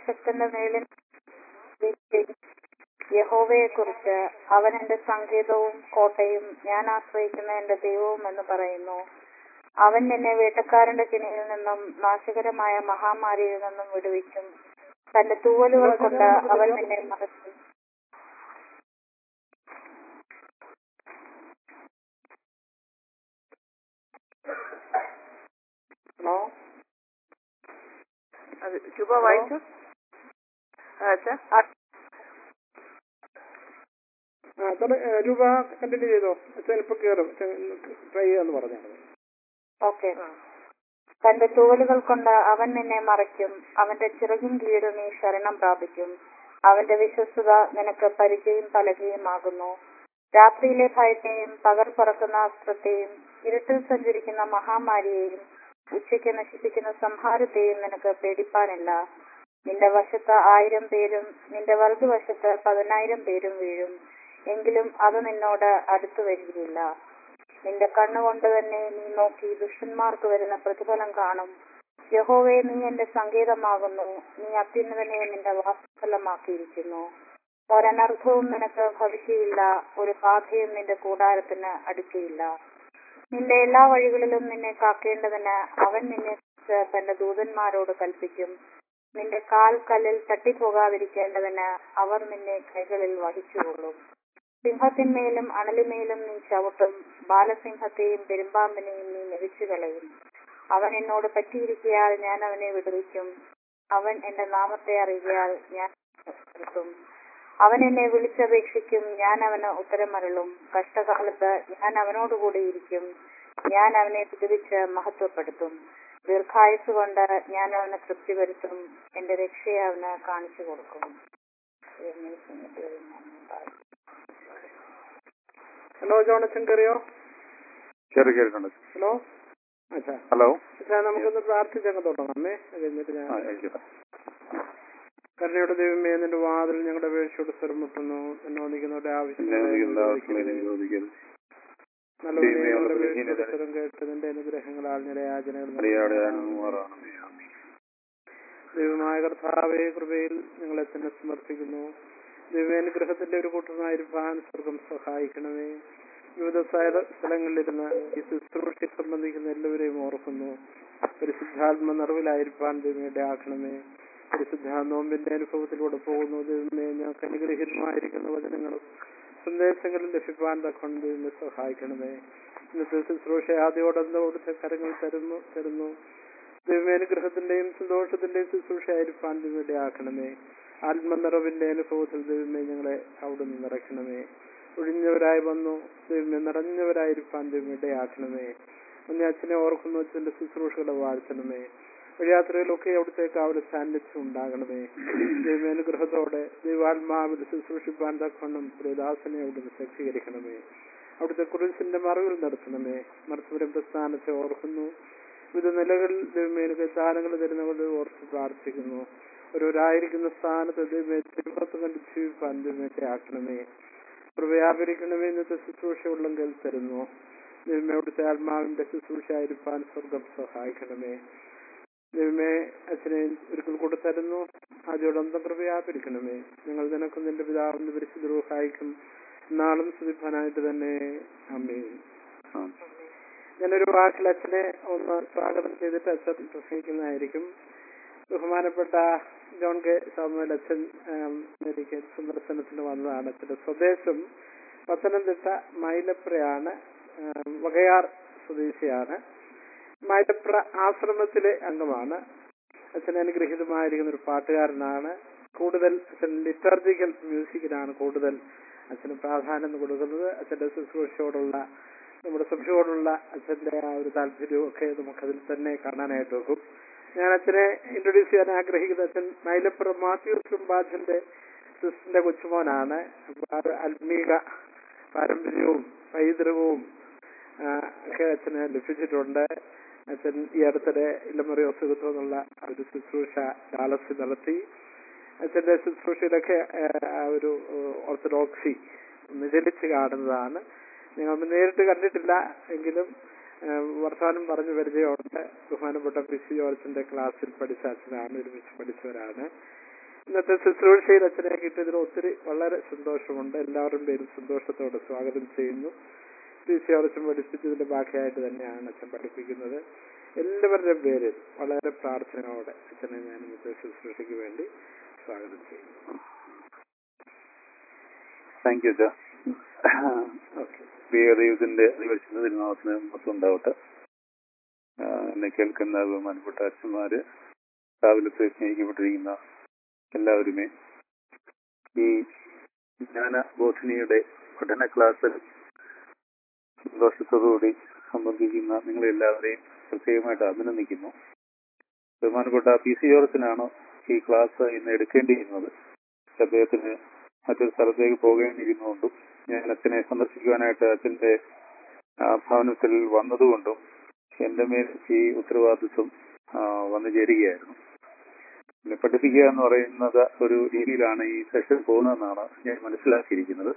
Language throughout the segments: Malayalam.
സർവശക്തന്റെ മേലിൽ യഹോവയെ കുറിച്ച് അവൻ എന്റെ സങ്കേതവും കോട്ടയും ഞാൻ ആശ്രയിക്കുന്ന എന്റെ ദൈവവും എന്ന് പറയുന്നു അവൻ എന്നെ വേട്ടക്കാരന്റെ കിണിയിൽ നിന്നും നാശകരമായ മഹാമാരിയിൽ നിന്നും വിടുവിക്കും തന്റെ തൂവലുകൾ കൊണ്ട് അവൻ എന്നെ മറക്കും ഹലോ അത് ശുഭ വായിച്ചു ആ, അച്ഛാ ആ സാറേ ഏ, രൂപ കണ്ടിന്യൂ ചെയ്തോ അച്ഛൻ ഇപ്പൊ കയറും ട്രൈ ചെയ്യാന്ന് പറഞ്ഞാൽ മതി ഓക്കെ തന്റെ തൂവലുകൾ കൊണ്ട് അവൻ നിന്നെ മറയ്ക്കും അവന്റെ ചിറകിൻ കീഴ് നീ ശരണം പ്രാപിക്കും അവന്റെ വിശ്വസ്തത നിനക്ക് പരിചയം പലകയുമാകുന്നു രാത്രിയിലെ ഭയത്തെയും പകൽ പറക്കുന്ന അസ്ത്രത്തെയും ഇരുട്ടിൽ സഞ്ചരിക്കുന്ന മഹാമാരിയെയും ഉച്ചയ്ക്ക് നശിപ്പിക്കുന്ന സംഹാരത്തെയും നിനക്ക് പേടിപ്പാനില്ല നിന്റെ വശത്ത് ആയിരം പേരും നിന്റെ വലതുവശത്ത് പതിനായിരം പേരും വീഴും എങ്കിലും അത് നിന്നോട് അടുത്തു വരികയില്ല നിന്റെ കണ്ണുകൊണ്ട് തന്നെ നീ നോക്കി ദുഷ്ടന്മാർക്ക് വരുന്ന പ്രതിഫലം കാണും യഹോവേ നീ എന്റെ സങ്കേതമാകുന്നു നീ അത്യുന്നതനെ നിന്റെ വാസസ്ഥലമാക്കിയിരിക്കുന്നു ഒരനർത്ഥവും നിനക്ക് ഭവിക്കുകയില്ല ഒരു ബാധയും നിന്റെ കൂടാരത്തിന് അടുക്കുകയില്ല നിന്റെ എല്ലാ വഴികളിലും നിന്നെ കാക്കേണ്ടതിന് അവൻ നിന്നെ കുറിച്ച് തന്റെ ദൂതന്മാരോട് കൽപ്പിക്കും നിന്റെ കാൽ കല്ലിൽ തട്ടിപ്പോകാതിരിക്കേണ്ടതിന് അവർ നിന്നെ കൈകളിൽ വഹിച്ചുകൊള്ളും സിംഹത്തിന്മേലും അണലിമേലും നീ ചവിട്ടും ബാലസിംഹത്തെയും പെരുമ്പാമ്പിനെയും നീ മെതിച്ചു കളയും അവൻ എന്നോട് പറ്റിയിരിക്കയാൽ ഞാൻ അവനെ വിടുവിക്കും അവൻ എന്റെ നാമത്തെ അറിയാൽ ഞാൻ നിർത്തും അവൻ എന്നെ വിളിച്ചപേക്ഷിക്കും ഞാൻ അവന് ഉത്തരമരുളും കഷ്ടകാലത്ത് ഞാൻ അവനോടുകൂടി ഇരിക്കും ഞാൻ അവനെ വിടുവിച്ച് മഹത്വപ്പെടുത്തും ദീർഘായുസ് കൊണ്ട് ഞാൻ അവന് തൃപ്തി വരുത്തും എന്റെ രക്ഷയെ അവന് കാണിച്ചു കൊടുക്കും ഹലോ ജോൺ അച്ഛൻ കയറിയോ കയറി കയറിയിട്ടുണ്ട് ഹലോ അച്ഛാ ഹലോ അച്ഛാ നമുക്കൊന്ന് പ്രാർത്ഥിച്ചങ്ങ് തുടങ്ങാമേ അത് കഴിഞ്ഞിട്ട് ഞാൻ ആ ആയിക്കോട്ടെ കരുണയുടെ ദൈവമേ നിന്റെ വാതിൽ ഞങ്ങളുടെ വീഴ്ചയോട് സ്വരം മുട്ടുന്നു എന്നെ ഒന്നിക്കുന്നവരുടെ എന്നെ ഒന്നിക്കുന്ന ആവശ്യങ്ങളെ ആവശ്യം എനിക്ക് ചോദിക്കരുത്. നല്ലവനെ ദൈവമേ, ഞങ്ങളുടെ അവരുടെ വീഴ്ചയോട് ബലഹീനത സ്വരം കേട്ട് നിന്റെ അനുഗ്രഹങ്ങളാൽ നിന്റെ യാചനകൾ അറിയാതെ നൽകുന്നു. മാറാണമേ ആമീൻ. ദൈവമായ കർത്താവേ കൃപയിൽ ഞങ്ങളെ തന്നെ സമർപ്പിക്കുന്നു ദൈവാനുഗ്രഹത്തിന്റെ ഒരു കൂട്ടനായിരിക്കാൻ സ്വർഗം സഹായിക്കണമേ വിവിധ സ്ഥല- സ്ഥലങ്ങളിലിരുന്ന് ഈ ശുശ്രൂഷയെ സംബന്ധിക്കുന്ന എല്ലാവരെയും ഓർക്കുന്നു പരിശുദ്ധാത്മ നിറവിലായിരിക്കാൻ ദൈവയുടെ ആക്കണമേ പരിശുദ്ധ നോമ്പിന്റെ അനുഭവത്തിലൂടെ പോകുന്നു ദൈവമേ ഞങ്ങൾക്ക് അനുഗ്രഹീതമായിരിക്കുന്ന വചനങ്ങളും സന്ദേശങ്ങളും ലഭിക്കാൻ തക്കൊണ്ട് ദൈവമേ സഹായിക്കണമേ ഇന്നത്തെ ശുശ്രൂഷ ആദ്യോടൊന്ന് അവിടുത്തെ കരങ്ങൾ തരുന്നു തരുന്നു ദൈവാനുഗ്രഹത്തിന്റെയും സന്തോഷത്തിന്റെയും ശുശ്രൂഷയായിരിക്കാൻ ദൈവയുടെ ആക്കണമേ ആത്മനിറവിന്റെ അനുഭവത്തിൽ ദൈവമേ ഞങ്ങളെ അവിടുന്ന് നിറയ്ക്കണമേ ഒഴിഞ്ഞവരായി വന്നു ദൈവമേ നിറഞ്ഞവരായിരിക്കാൻ ദൈവയുടെ ആക്കണമേ ഒന്ന് അച്ഛനെ ഓർക്കുന്നു അച്ഛന്റെ ശുശ്രൂഷകളെ വാഴ്ത്തണമേ വഴിയാത്രയിലൊക്കെ അവിടുത്തേക്ക് അവിടെ സാന്നിധ്യം ഉണ്ടാകണമേ ദൈവാനുഗ്രഹത്തോടെ ദൈവാത്മാവിൽ ശുശ്രൂഷിപ്പാൻ തക്കണം പ്രിയദാസനെ അവിടുന്ന് ശക്തീകരിക്കണമേ അവിടുത്തെ കുറിച്ചിന്റെ മറവിൽ നിർത്തണമേ മർത്തപുരം പ്രസ്ഥാനത്തെ ഓർക്കുന്നു വിവിധ നിലകളിൽ ദൈവമേനുക്ക് സ്ഥാനങ്ങൾ തരുന്നവരുടെ ഓർത്ത് പ്രാർത്ഥിക്കുന്നു ഓരോരായിരിക്കുന്ന സ്ഥാനത്ത് ദൈവമേ തിരുപ്പത്ത് കണ്ട് ജീവിപ്പാൻ ദൈവത്തെ ആക്കണമേ വ്യാപരിക്കണമേ ഇന്നത്തെ ശുശ്രൂഷ ഉള്ളെങ്കിൽ തരുന്നു ദൈവമേ അവിടുത്തെ ആത്മാവിന്റെ ശുശ്രൂഷ ആയിരിക്കാൻ സ്വർഗം സഹായിക്കണമേ ദൈവമേ അച്ഛനെ ഒരിക്കൽ കൂടെ തരുന്നു ആദ്യോടന്തം കൃപയാപരിക്കണമേ ഞങ്ങൾ നിനക്കും നിന്റെ പിതാവിന്റെ പരിശുദ്ധ സഹായിക്കും നാളും സ്തുതിപ്പാനായിട്ട് തന്നെ അമ്മേ ആ. ഞാനൊരു വാക്കിൽ അച്ഛനെ ഒന്ന് സ്വാഗതം ചെയ്തിട്ട് അച്ഛൻ പ്രസംഗിക്കുന്നതായിരിക്കും ബഹുമാനപ്പെട്ട ജോൺ കെ സാമുവൽ അച്ഛൻ ആം, എനിക്ക് സന്ദർശനത്തിന് വന്നതാണ് അച്ഛന്റെ സ്വദേശം പത്തനംതിട്ട മൈലപ്രയാണ് ആം, വകയാർ സ്വദേശിയാണ് മൈലപ്ര ആശ്രമത്തിലെ അംഗമാണ് അച്ഛൻ അനുഗ്രഹീതമായിരിക്കുന്ന ഒരു പാട്ടുകാരനാണ് കൂടുതൽ അച്ഛൻ ലിറ്റർജിക്കൽ മ്യൂസിക്കിനാണ് കൂടുതൽ അച്ഛന് പ്രാധാന്യം കൊടുക്കുന്നത് അച്ഛന്റെ ശുശ്രൂഷയോടുള്ള നമ്മുടെ സഭയോടുള്ള അച്ഛന്റെ ആ ഒരു താല്പര്യവും ഒക്കെ നമുക്കതിൽ തന്നെ കാണാനായിട്ട് നോക്കും ഞാൻ അച്ഛനെ ഇൻട്രൊഡ്യൂസ് ചെയ്യാൻ ആഗ്രഹിക്കുന്ന അച്ഛൻ മൈലപ്പുറം മാത്യൂസ് തുമ്പാച്ചന്റെ സിസ്റ്ററിന്റെ കൊച്ചുമോനാണ് അപ്പൊ ആ ഒരു ആത്മീക പാരമ്പര്യവും പൈതൃകവും ആ, ഒക്കെ അച്ഛന് ലഭിച്ചിട്ടുണ്ട് അച്ഛൻ ഈ അടുത്തിടെ ഇല്ലമറിയോ സുഖത്വം എന്നുള്ള ഒരു ശുശ്രൂഷ ചാലസ് നടത്തി അച്ഛന്റെ ശുശ്രൂഷയിലൊക്കെ ആ, ആ ഒരു ഓർത്തഡോക്സി നിഴലിച്ച് കാണുന്നതാണ് ഞങ്ങൾ നേരിട്ട് കണ്ടിട്ടില്ല എങ്കിലും ആ, വർത്തമാനം പറഞ്ഞു പരിചയമുണ്ട് ബഹുമാനപ്പെട്ട പി സി ജോർജിന്റെ ക്ലാസ്സിൽ പഠിച്ച അച്ഛനാണ് ഒരുമിച്ച് പഠിച്ചവരാണ് ഇന്നത്തെ ശുശ്രൂഷയിൽ അച്ഛനെ കിട്ടിയതിന് ഒത്തിരി വളരെ സന്തോഷമുണ്ട് എല്ലാവരും പേരും സന്തോഷത്തോടെ സ്വാഗതം ചെയ്യുന്നു തീർച്ചയായിട്ടും പഠിപ്പിച്ചതിന്റെ ബാക്കിയായിട്ട് തന്നെയാണ് അച്ഛൻ പഠിപ്പിക്കുന്നത് എല്ലാവരുടെയും പേരിൽ വളരെ പ്രാർത്ഥനയോടെ അച്ഛനെ ഞാൻ ഇന്നത്തെ ശുശ്രൂഷയ്ക്ക് വേണ്ടി സ്വാഗതം ചെയ്യുന്നു താങ്ക് യു അച്ഛാ ഓക്കെ പ്രിയ ദൈവത്തിന്റെ അതിപരിശുദ്ധ തിരുനാമത്തിന് മൊത്തം ഉണ്ടാവട്ടെ ആ, എന്നെ കേൾക്കുന്ന ബഹുമാനപ്പെട്ട അച്ഛന്മാര് രാവിലത്തെ സ്നേഹിക്കപ്പെട്ടിരിക്കുന്ന എല്ലാവരുമേ ഈ ജ്ഞാന ബോധനിയുടെ പഠന ക്ലാസ്സിൽ സന്തോഷത്തോടുകൂടി സംബന്ധിക്കുന്ന നിങ്ങളെല്ലാവരെയും പ്രത്യേകമായിട്ട് അഭിനന്ദിക്കുന്നു ബഹുമാനപ്പെട്ട പി സി ജോർജിനാണ് ഈ ക്ലാസ് ഇന്ന് എടുക്കേണ്ടിയിരുന്നത് അദ്ദേഹത്തിന് മറ്റൊരു സ്ഥലത്തേക്ക് പോകേണ്ടിയിരുന്നുകൊണ്ടും ഞാൻ അച്ഛനെ സന്ദർശിക്കുവാനായിട്ട് അച്ഛന്റെ ആ, ഭവനത്തിൽ വന്നതുകൊണ്ടും എന്റെ മേൽ ഈ ഉത്തരവാദിത്വം ആ, വന്നു ചേരുകയായിരുന്നു പിന്നെ പഠിപ്പിക്കുക എന്ന് പറയുന്നത് ഒരു രീതിയിലാണ് ഈ സെഷൻ പോകുന്നതെന്നാണ് ഞാൻ മനസ്സിലാക്കിയിരിക്കുന്നത്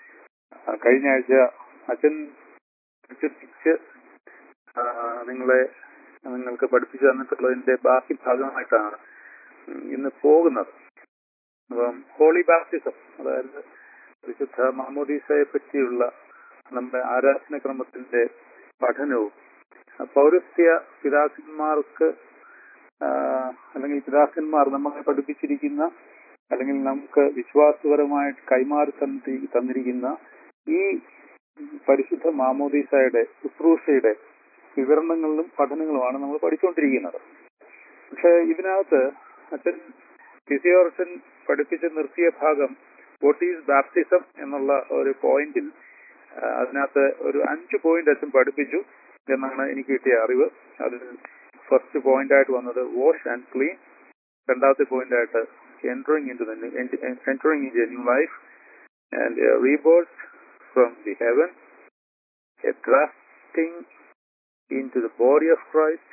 ആ, കഴിഞ്ഞ ആഴ്ച അച്ഛൻ പഠിപ്പിച്ച് ആ, നിങ്ങളെ നിങ്ങൾക്ക് പഠിപ്പിച്ചു തന്നിട്ടുള്ളതിന്റെ ബാക്കി ഭാഗമായിട്ടാണ് ഉം, ഇന്ന് പോകുന്നത് അപ്പം ഹോളി ബാപ്റ്റിസം അതായത് വിശുദ്ധ മാമോദീസയെ പറ്റിയുള്ള നമ്മുടെ ആരാധനക്രമത്തിന്റെ പഠനവും ആ, പൗരസ്ത്യ പിതാക്കന്മാർക്ക് ആ, അല്ലെങ്കിൽ പിതാക്കന്മാർ നമ്മളെ പഠിപ്പിച്ചിരിക്കുന്ന അല്ലെങ്കിൽ നമുക്ക് വിശ്വാസപരമായിട്ട് കൈമാറി തന്നി- തന്നിരിക്കുന്ന ഈ പരിശുദ്ധ മാമോദീസയുടെ ശുശ്രൂഷയുടെ വിവരണങ്ങളിലും പഠനങ്ങളുമാണ് നമ്മൾ പഠിച്ചുകൊണ്ടിരിക്കുന്നത് പക്ഷെ ഇതിനകത്ത് അച്ഛൻ ഫിസിയോർച്ചൻ പഠിപ്പിച്ച് നിർത്തിയ ഭാഗം വാട്ട് ഈസ് ബാപ്റ്റിസം എന്നുള്ള ഒരു പോയിന്റിൽ ആ, അതിനകത്ത് ഒരു അഞ്ച് പോയിന്റ് അച്ഛൻ പഠിപ്പിച്ചു എന്നാണ് എനിക്ക് കിട്ടിയ അറിവ് അതിൽ ഫസ്റ്റ് പോയിന്റ് ആയിട്ട് വന്നത് വാഷ് ആൻഡ് ക്ലീൻ രണ്ടാമത്തെ പോയിന്റ് ആയിട്ട് entering into entering in new life and rebirths from the heaven a drafting into the body of Christ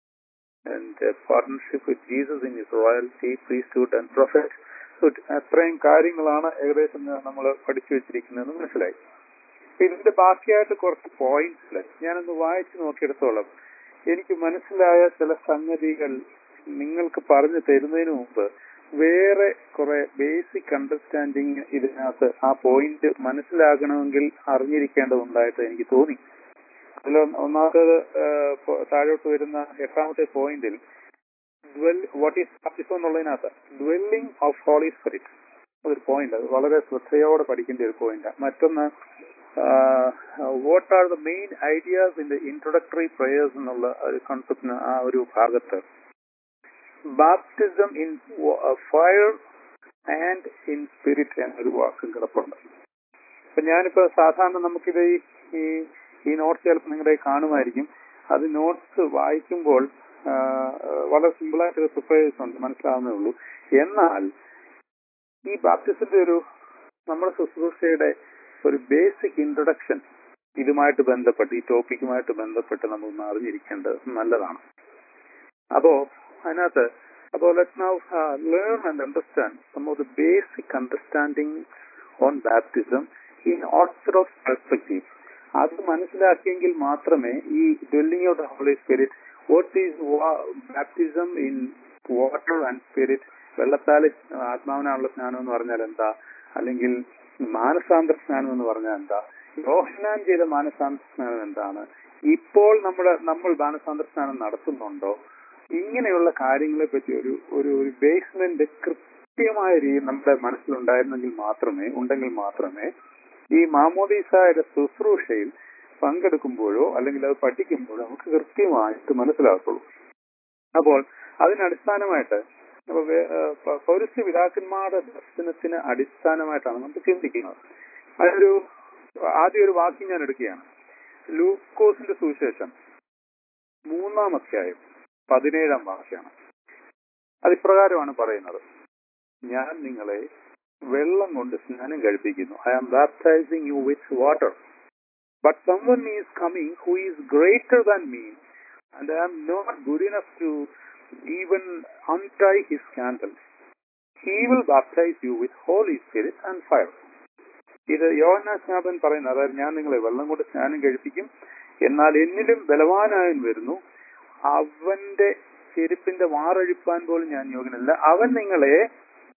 and partnership with Jesus in his royalty priesthood and prophet അത്രയും കാര്യങ്ങളാണ് ഏകദേശം നമ്മൾ പഠിച്ചു വെച്ചിരിക്കുന്നതെന്ന് മനസ്സിലായി അപ്പൊ ഇതിന്റെ ബാക്കിയായിട്ട് കുറച്ച് പോയിന്റ്സിൽ ഞാനൊന്ന് വായിച്ചു നോക്കിയെടുത്തോളം എനിക്ക് മനസ്സിലായ ചില സംഗതികൾ നിങ്ങൾക്ക് പറഞ്ഞു തരുന്നതിന് മുമ്പ് വേറെ കുറെ ബേസിക് അണ്ടർസ്റ്റാൻഡിങ് ഇതിനകത്ത് ആ പോയിന്റ് മനസ്സിലാകണമെങ്കിൽ അറിഞ്ഞിരിക്കേണ്ടതുണ്ടായിട്ട് എനിക്ക് തോന്നി അതിൽ ഒന്നാമത്തേത് ഏഹ്, പൊ- താഴോട്ട് വരുന്ന എട്ടാമത്തെ പോയിന്റിൽ വാട്ട് ഈസ് ബാപ്റ്റിസം എന്നുള്ളതിനകത്ത് ഡ്വെല്ലിംഗ് ഓഫ് ഹോളി സ്പിരിറ്റ് ഒരു പോയിന്റ് അത് വളരെ ശ്രദ്ധയോടെ പഠിക്കേണ്ട ഒരു പോയിന്റ് മറ്റൊന്ന് what are the main ideas in the introductory prayers എന്നുള്ള ഒരു കോൺസെപ്റ്റിന് ആ ഒരു ഭാഗത്ത് baptism in fire and in spirit എന്നൊരു വാക്കും കിടപ്പുണ്ട് അപ്പൊ ഞാനിപ്പോ സാധാരണ നമുക്കിത് ഈ ഈ- ഈ നോട്ട്സ് ചിലപ്പോൾ നിങ്ങളുടെ കയ്യിൽ കാണുമായിരിക്കും അത് നോട്ട്സ് വായിക്കുമ്പോൾ ആ, വളരെ സിമ്പിളായിട്ട് പ്രിപ്പയർസ് ഉണ്ട് മനസ്സിലാവുന്നേ ഉള്ളൂ എന്നാൽ ഈ ബാപ്റ്റിസത്തിന്റെ ഒരു നമ്മുടെ ശുശ്രൂഷയുടെ ഒരു ബേസിക് ഇൻട്രൊഡക്ഷൻ ഇതുമായിട്ട് ബന്ധപ്പെട്ട് ഈ ടോപ്പിക്കുമായിട്ട് ബന്ധപ്പെട്ട് നമ്മളൊന്ന് അറിഞ്ഞിരിക്കേണ്ടത് നല്ലതാണ് അപ്പോ അതിനകത്ത് അപ്പോ let now learn and understand some of the basic understanding on baptism in Orthodox perspective അത് മനസ്സിലാക്കിയെങ്കിൽ മാത്രമേ ഈ dwelling of the holy Spirit what is baptism in water and spirit വെള്ളത്താൽ ആത്മാവിനാണുള്ള സ്നാനം എന്ന് പറഞ്ഞാൽ എന്താ അല്ലെങ്കിൽ മാനസാന്തര സ്നാനം എന്ന് പറഞ്ഞാൽ എന്താ യോഹനാൻ ചെയ്ത മാനസാന്തര സ്നാനം എന്താണ് ഇപ്പോൾ നമ്മുടെ നമ്മൾ മാനസാന്തര സ്നാനം നടത്തുന്നുണ്ടോ ഇങ്ങനെയുള്ള കാര്യങ്ങളെ പറ്റി ഒരു ഒരു ഒരു ബേസ്മെന്റ് കൃത്യമായ രീതി നമ്മുടെ മനസ്സിലുണ്ടായിരുന്നെങ്കിൽ മാത്രമേ ഉണ്ടെങ്കിൽ മാത്രമേ ഈ മാമോദീസായുടെ ശുശ്രൂഷയിൽ പങ്കെടുക്കുമ്പോഴോ അല്ലെങ്കിൽ അത് പഠിക്കുമ്പോഴോ നമുക്ക് കൃത്യമായിട്ട് മനസ്സിലാകത്തുള്ളൂ അപ്പോൾ അതിനടിസ്ഥാനമായിട്ട് അപ്പൊ വേ- ഏഹ് പ- പൗരസ്ത്യ പിതാക്കന്മാരുടെ ദർശനത്തിന് അടിസ്ഥാനമായിട്ടാണ് നമുക്ക് ചിന്തിക്കുന്നത് അതിനൊരു ആദ്യം ഒരു വാക്യം ഞാൻ എടുക്കുകയാണ് ലൂക്കോസിന്റെ സുവിശേഷം മൂന്നാം അധ്യായം പതിനേഴാം വാക്യാണ് അത് ഇപ്രകാരമാണ് പറയുന്നത് ഞാൻ നിങ്ങളെ വെള്ളം കൊണ്ട് സ്നാനം കഴിപ്പിക്കുന്നു I am baptising you with water but someone is coming who is greater than me and I am not good enough to even untie his candle he will baptise you with Holy Spirit and fire ഇത് യോഹന്നാ സ്നാപൻ പറയുന്നത് അതായത് ഞാൻ നിങ്ങളെ വെള്ളം കൊണ്ട് സ്നാനം കഴിപ്പിക്കും എന്നാൽ എന്നിലും ബലവാനായൻ വരുന്നു അവന്റെ ചെരുപ്പിന്റെ വാറഴിപ്പാൻ പോലും ഞാൻ യോഗ്യനല്ല അവൻ നിങ്ങളെ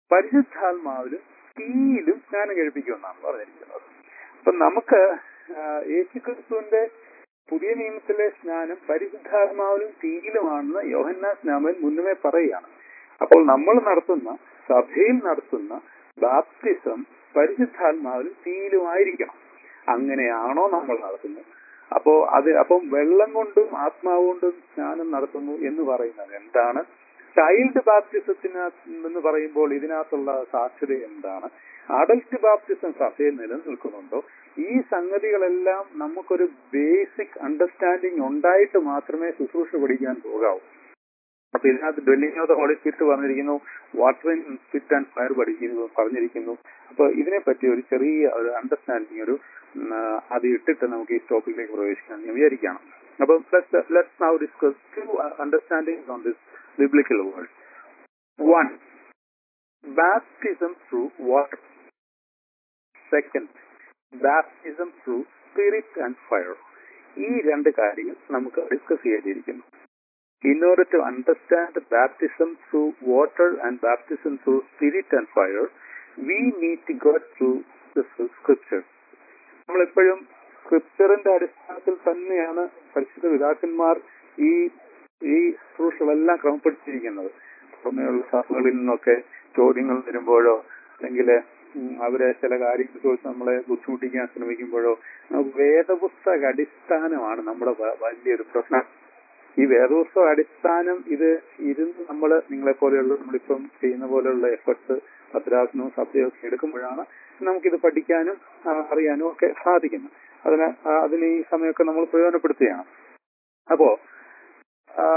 പരിശുദ്ധാത്മാവിലും തീയിലും സ്നാനം കഴിപ്പിക്കുമെന്നാണ് പറഞ്ഞിരിക്കുന്നത് അപ്പൊ നമുക്ക് ആ, യേശുക്രിസ്തുവിന്റെ പുതിയ നിയമത്തിലെ സ്നാനം പരിശുദ്ധാത്മാവിലും തീയിലുമാണെന്ന് യോഹന്നാ സ്നാമൻ മുന്നമേ പറയുകയാണ് അപ്പോൾ നമ്മൾ നടത്തുന്ന സഭയിൽ നടത്തുന്ന ബാപ്റ്റിസം പരിശുദ്ധാത്മാവിലും തീയിലുമായിരിക്കണം അങ്ങനെയാണോ നമ്മൾ നടത്തുന്നത് അപ്പോ അത് അപ്പം വെള്ളം കൊണ്ടും ആത്മാവ് കൊണ്ടും സ്നാനം നടത്തുന്നു എന്ന് പറയുന്നത് എന്താണ് ചൈൽഡ് ബാപ്റ്റിസത്തിന് എന്ന് പറയുമ്പോൾ ഇതിനകത്തുള്ള സാധ്യത എന്താണ് അഡൽട്ട് ബാപ്റ്റിസം സഭയിൽ നിലനിൽക്കുന്നുണ്ടോ ഈ സംഗതികളെല്ലാം നമുക്കൊരു ബേസിക് അണ്ടർസ്റ്റാൻഡിങ് ഉണ്ടായിട്ട് മാത്രമേ ശുശ്രൂഷ പഠിക്കാൻ പോകാവൂ അപ്പൊ ഇതിനകത്ത് dwelling of the holy Spirit പറഞ്ഞിരിക്കുന്നു water in spirit and fire പഠിക്കുന്നു പറഞ്ഞിരിക്കുന്നു അപ്പൊ ഇതിനെപ്പറ്റി ഒരു ചെറിയ ഒരു അണ്ടർസ്റ്റാൻഡിങ് ഒരു ഉം, ആ, അത് ഇട്ടിട്ട് നമുക്ക് ഈ ടോപ്പിക്കിലേക്ക് പ്രവേശിക്കാൻ ഞാൻ വിചാരിക്കണം അപ്പം let's now discuss to understanding on this biblical world one baptism through water second baptism through spirit and fire ഈ രണ്ട് കാര്യങ്ങൾ നമുക്ക് ഡിസ്കസ് ചെയ്തിരിക്കുന്നു in order to understand the baptism through water and baptism through spirit and fire, we need to go through the scriptures. നമ്മളെപ്പോഴും സ്ക്രിപ്ചറിന്റെ അടിസ്ഥാനത്തിൽ തന്നെയാണ് പരിശുദ്ധ പിതാക്കന്മാർ ഈ ഈ ശുശ്രൂഷകളെല്ലാം ക്രമപ്പെടുത്തിയിരിക്കുന്നത് പുറമെയുള്ള സഭകളിൽ നിന്നൊക്കെ ചോദ്യങ്ങൾ വരുമ്പോഴോ അല്ലെങ്കിൽ അവരെ ചില കാര്യങ്ങൾ ചോദിച്ച് നമ്മളെ ബുദ്ധിമുട്ടിക്കാൻ ശ്രമിക്കുമ്പോഴോ നമുക്ക് വേദപുസ്തക അടിസ്ഥാനമാണ് നമ്മുടെ വ- വലിയൊരു പ്രശ്നം ഈ വേദപുസ്തക അടിസ്ഥാനം ഇത് ഇരുന്ന് നമ്മൾ നിങ്ങളെ പോലെയുള്ള നമ്മളിപ്പം ചെയ്യുന്ന പോലെയുള്ള എഫർട്സ് ഭദ്രാസനവും സഭയും ഒക്കെ എടുക്കുമ്പോഴാണ് നമുക്കിത് പഠിക്കാനും ആ, അറിയാനും ഒക്കെ സാധിക്കുന്നത് അതിന് ആ, അതിന് ഈ സമയമൊക്കെ നമ്മൾ പ്രയോജനപ്പെടുത്തുകയാണ് അപ്പോ ആ,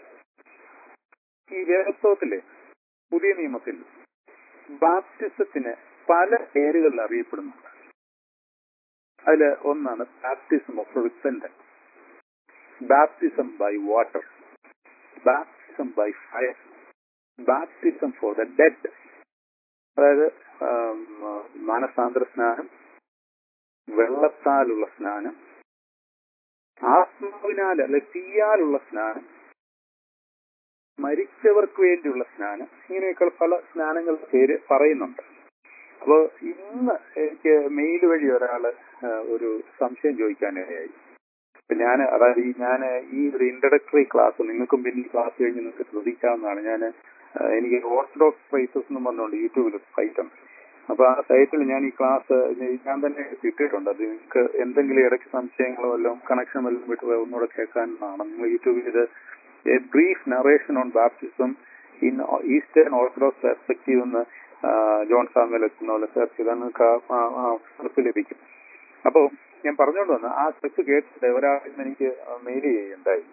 ഈ വേദപുസ്തകത്തിലെ പുതിയ നിയമത്തിൽ ബാപ്റ്റിസത്തിന് പല പേരുകളിൽ അറിയപ്പെടുന്നുണ്ട് അതിൽ ഒന്നാണ് baptism of repentance baptism by water, baptism by fire, baptism for the dead. അതായത് ആം, മാനസാന്തര സ്നാനം വെള്ളത്താലുള്ള സ്നാനം ആത്മാവിനാൽ അല്ലെ തീയാലുള്ള സ്നാനം മരിച്ചവർക്ക് വേണ്ടിയുള്ള സ്നാനം ഇങ്ങനെയൊക്കെ പല സ്നാനങ്ങളുടെ പേര് പറയുന്നുണ്ട് അപ്പോ ഇന്ന് എനിക്ക് മെയിൽ വഴി ഒരാള് ആ, ഒരു സംശയം ചോദിക്കാനിടയായി അപ്പൊ ഞാൻ അതായത് ഈ ഞാൻ ഈ ഒരു ഇൻട്രഡക്ടറി ക്ലാസ് നിങ്ങൾക്കും പിന്നെ ക്ലാസ് കഴിഞ്ഞ് നിങ്ങൾക്ക് ശ്രദ്ധിക്കാവുന്നതാണ് ഞാൻ എനിക്ക് ഓർത്തഡോക്സ് പ്രൈസസ് എന്ന് പറഞ്ഞുകൊണ്ട് യൂട്യൂബിൽ സൈറ്റ് ഉണ്ട് അപ്പൊ ആ സൈറ്റിൽ ഞാൻ ഈ ക്ലാസ് ഞാൻ തന്നെ ഇട്ടിട്ടുണ്ട് അത് നിങ്ങൾക്ക് എന്തെങ്കിലും ഇടയ്ക്ക് സംശയങ്ങളോ വല്ലതും കണക്ഷൻ വല്ലതും വിട്ട് പോയാൽ ഒന്നുകൂടെ കേൾക്കാനാണ് നിങ്ങൾ യൂട്യൂബിൽ ഇത് a brief narration on baptism in Eastern Orthodox perspective എന്ന് ആ, ജോൺ സാമുവൽ എത്തുന്ന പോലെ സെർച്ച് ചെയ്താൽ നിങ്ങൾക്ക് ആ- ആ- ആ സ്ലിപ്പ് ലഭിക്കും അപ്പോ ഞാൻ പറഞ്ഞുകൊണ്ട് വന്ന ആ സ്ലിപ്പ് കേട്ടിട്ട് ഒരാൾ എനിക്ക് മെയിൽ ചെയ്യുണ്ടായി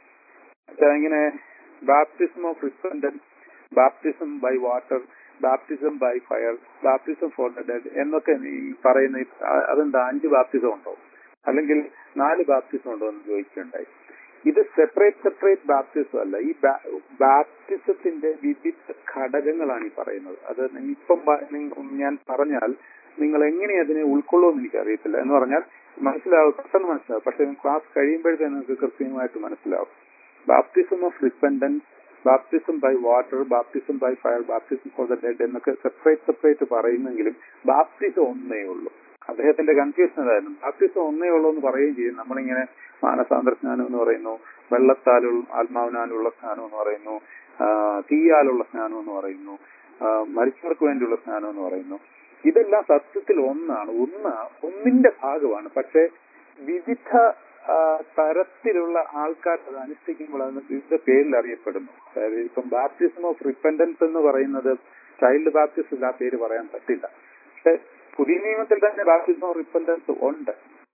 പക്ഷേ ഇങ്ങനെ baptism of repentance baptism by water baptism by fire baptism for the dead എന്നൊക്കെ ഈ പറയുന്ന ഈ- ആ- അതെന്താ അഞ്ച് ബാപ്റ്റിസം ഉണ്ടോ അല്ലെങ്കിൽ നാല് ബാപ്റ്റിസം ഉണ്ടോ എന്ന് ചോദിക്കുകയുണ്ടായി ഇത് സെപ്പറേറ്റ് സെപ്പറേറ്റ് ബാപ്റ്റിസം അല്ല ഈ ബാപ്റ്റിസത്തിന്റെ വിവിധ ഘടകങ്ങളാണ് ഈ പറയുന്നത് അത് ഇപ്പം പ- നിങ്ങ- ഞാൻ പറഞ്ഞാൽ നിങ്ങൾ എങ്ങനെ അതിനെ ഉൾക്കൊള്ളുമെന്ന് എനിക്ക് അറിയത്തില്ല എന്ന് പറഞ്ഞാൽ മനസ്സിലാവും പെട്ടെന്ന് മനസ്സിലാവും പക്ഷെ ക്ലാസ് കഴിയുമ്പോഴത്തേക്ക് നിങ്ങൾക്ക് കൃത്യമായിട്ട് മനസ്സിലാവും baptism of repentance baptism by water baptism by fire baptism for the dead എന്നൊക്കെ സെപ്പറേറ്റ് സെപ്പറേറ്റ് പറയുന്നെങ്കിലും ബാപ്റ്റിസം ഒന്നേ ഉള്ളൂ അദ്ദേഹത്തിന്റെ കൺഫ്യൂഷൻ അതായിരുന്നു ബാപ്റ്റിസം ഒന്നേ ഉള്ളൂ എന്ന് പറയുകയും ചെയ്യും നമ്മളിങ്ങനെ മാനസാന്തര സ്നാനം എന്ന് പറയുന്നു വെള്ളത്താലുള്ള ആത്മാവിനാലുള്ള സ്നാനം എന്ന് പറയുന്നു ആ, തീയാലുള്ള സ്നാനം എന്ന് പറയുന്നു ആ, മരിച്ചവർക്ക് വേണ്ടിയുള്ള സ്നാനം എന്ന് പറയുന്നു ഇതെല്ലാം സത്യത്തിൽ ഒന്നാണ് ഒന്ന് ഒന്നിന്റെ ഭാഗമാണ് പക്ഷെ വിവിധ ആ, തരത്തിലുള്ള ആൾക്കാർ അത് അനുഷ്ഠിക്കുമ്പോൾ അതിന് വിവിധ പേരിൽ അറിയപ്പെടുന്നു അതായത് ഇപ്പം ബാപ്റ്റിസം ഓഫ് റിപ്പൻഡൻസ് എന്ന് പറയുന്നത് ചൈൽഡ് ബാപ്റ്റിസം ആ പേര് പറയാൻ പറ്റില്ല പക്ഷെ പുതിയ നിയമത്തിൽ തന്നെ ബാപ്റ്റിസം ഓഫ് റിപ്പൻഡൻസ് ഉണ്ട്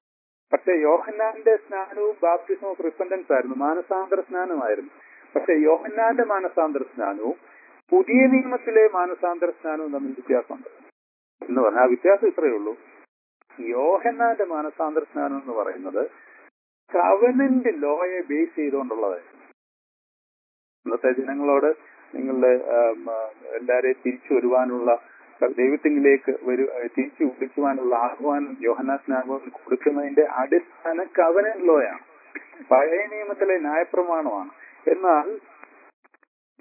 പക്ഷെ യോഹന്നാന്റെ സ്നാനവും ബാപ്റ്റിസം ഓഫ് റിപ്പൻഡൻസ് ആയിരുന്നു മാനസാന്തര സ്നാനമായിരുന്നു പക്ഷെ യോഹന്നാന്റെ മാനസാന്തര സ്നാനവും പുതിയ നിയമത്തിലെ മാനസാന്തര സ്നാനവും തമ്മിൽ വ്യത്യാസമുണ്ട് എന്ന് പറഞ്ഞാൽ ആ വ്യത്യാസം ഇത്രയേ ഉള്ളൂ യോഹന്നാന്റെ മാനസാന്തര സ്നാനം എന്ന് പറയുന്നത് കവനന്റ് ലോയെ ബേസ് ചെയ്തുകൊണ്ടുള്ളതായിരുന്നു ഇന്നത്തെ ജനങ്ങളോട് നിങ്ങളുടെ ആം, ആ, എല്ലാരെയും തിരിച്ചു വരുവാനുള്ള ദൈവത്തിങ്കിലേക്ക് വരു തിരിച്ചു വിളിക്കുവാനുള്ള ആഹ്വാനം യോഹന്നാ സ്നാപകൻ കൊടുക്കുന്നതിന്റെ അടിസ്ഥാന കവനന്റ് ലോയാണ് പഴയ നിയമത്തിലെ ന്യായപ്രമാണമാണ് എന്നാൽ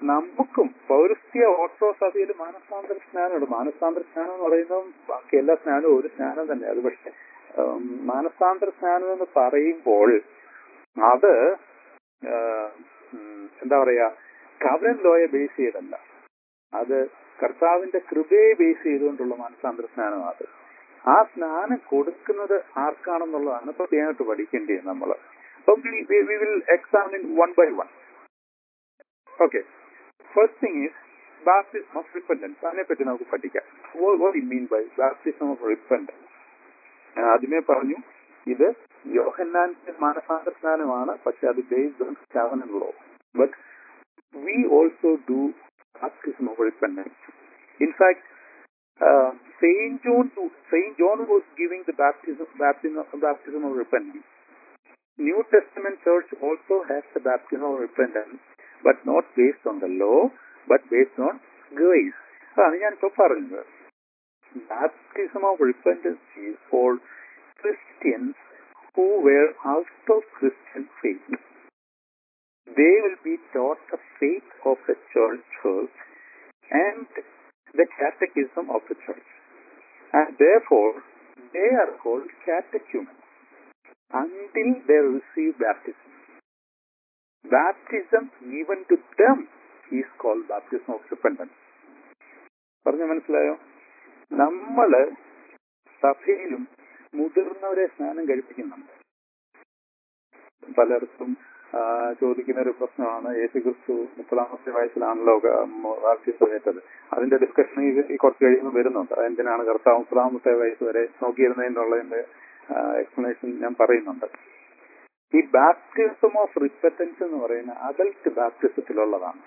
നമുക്കും പൗരസ്ത്യ ഓർത്തഡോക്സ് സഭയിൽ മാനസാന്തര സ്നാനമുണ്ട് മാനസാന്തര സ്നാനം എന്ന് പറയുന്നത് ബാക്കി എല്ലാ സ്നാനവും ഒരു സ്നാനം തന്നെ അത് പക്ഷെ ഉം, മാനസാന്തര സ്നാനം എന്ന് പറയുമ്പോൾ അത് ആ, ഉം, എന്താ പറയാ കവരൻ ലോയെ ബേസ് ചെയ്തല്ല അത് കർത്താവിന്റെ കൃപയെ ബേസ് ചെയ്തുകൊണ്ടുള്ള മാനസാന്തര സ്നാനമാണ് അത് ആ സ്നാനം കൊടുക്കുന്നത് ആർക്കാണെന്നുള്ളതാണ് പ്രത്യേകമായിട്ട് പഠിക്കേണ്ടത് നമ്മൾ അപ്പം we will examine one by one okay first thing is baptism of repentance അതിനെപ്പറ്റി നമുക്ക് പഠിക്കാം what you mean by baptism of repentance ആദ്യമേ പറഞ്ഞു ഇത് യോഹന്നാന്റെ മാനസാന്തര സ്നാനമാണ് പക്ഷെ അത് based on covenant law but we also do baptism of repentance in fact Saint John, Saint John was giving the baptism, baptism, baptism of repentance. New Testament church also has the baptism of repentance, but not based on the law, but based on grace. അതാണ് ഞാനിപ്പോ പറഞ്ഞത് baptism of repentance is for Christians who were out of Christian faith they will be taught the faith of the church and the catechism of the church. And therefore, they are called catechumens until they receive baptism. Baptism given to them is called baptism of repentance. പറഞ്ഞു മനസ്സിലായോ നമ്മള് സഭയിലും മുതിർന്നവരെ സ്നാനം കഴിപ്പിക്കുന്നുണ്ട് പലർക്കും ആ, ചോദിക്കുന്ന ഒരു പ്രശ്നമാണ് യേശു ക്രിസ്തു മുപ്പതാമത്തെ വയസ്സിലാണല്ലോ ബാപ്റ്റിസമേറ്റത് അതിന്റെ ഡിസ്കഷൻ ഈ കുറച്ച് കഴിയുമ്പോൾ വരുന്നുണ്ട് അതെന്തിനാണ് കർത്താവ് മുപ്പതാമത്തെ വയസ്സ് വരെ നോക്കിയിരുന്നതിനുള്ളതിന്റെ എക്സ്പ്ലനേഷൻ ഞാൻ പറയുന്നുണ്ട് ഈ ബാപ്റ്റിസം ഓഫ് റിപ്പറ്റൻസ് എന്ന് പറയുന്ന അഡൽട്ട് ബാപ്റ്റിസത്തിലുള്ളതാണ്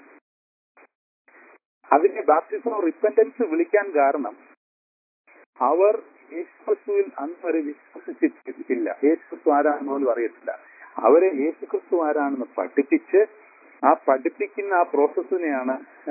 അതിനെ ബാപ്റ്റിസം ഓഫ് റിപ്പറ്റൻസ് വിളിക്കാൻ കാരണം അവർ യേശുക്രിസ്തുവിൽ അന്ന് വരെ വിശ്വസിച്ചിട്ടില്ല യേശുക്രിസ്തു ആരാണെന്ന് പോലും അറിയത്തില്ല അവരെ യേശുക്രിസ്തു ആരാണെന്ന് പഠിപ്പിച്ച് ആ പഠിപ്പിക്കുന്ന ആ പ്രോസസ്സിനെയാണ്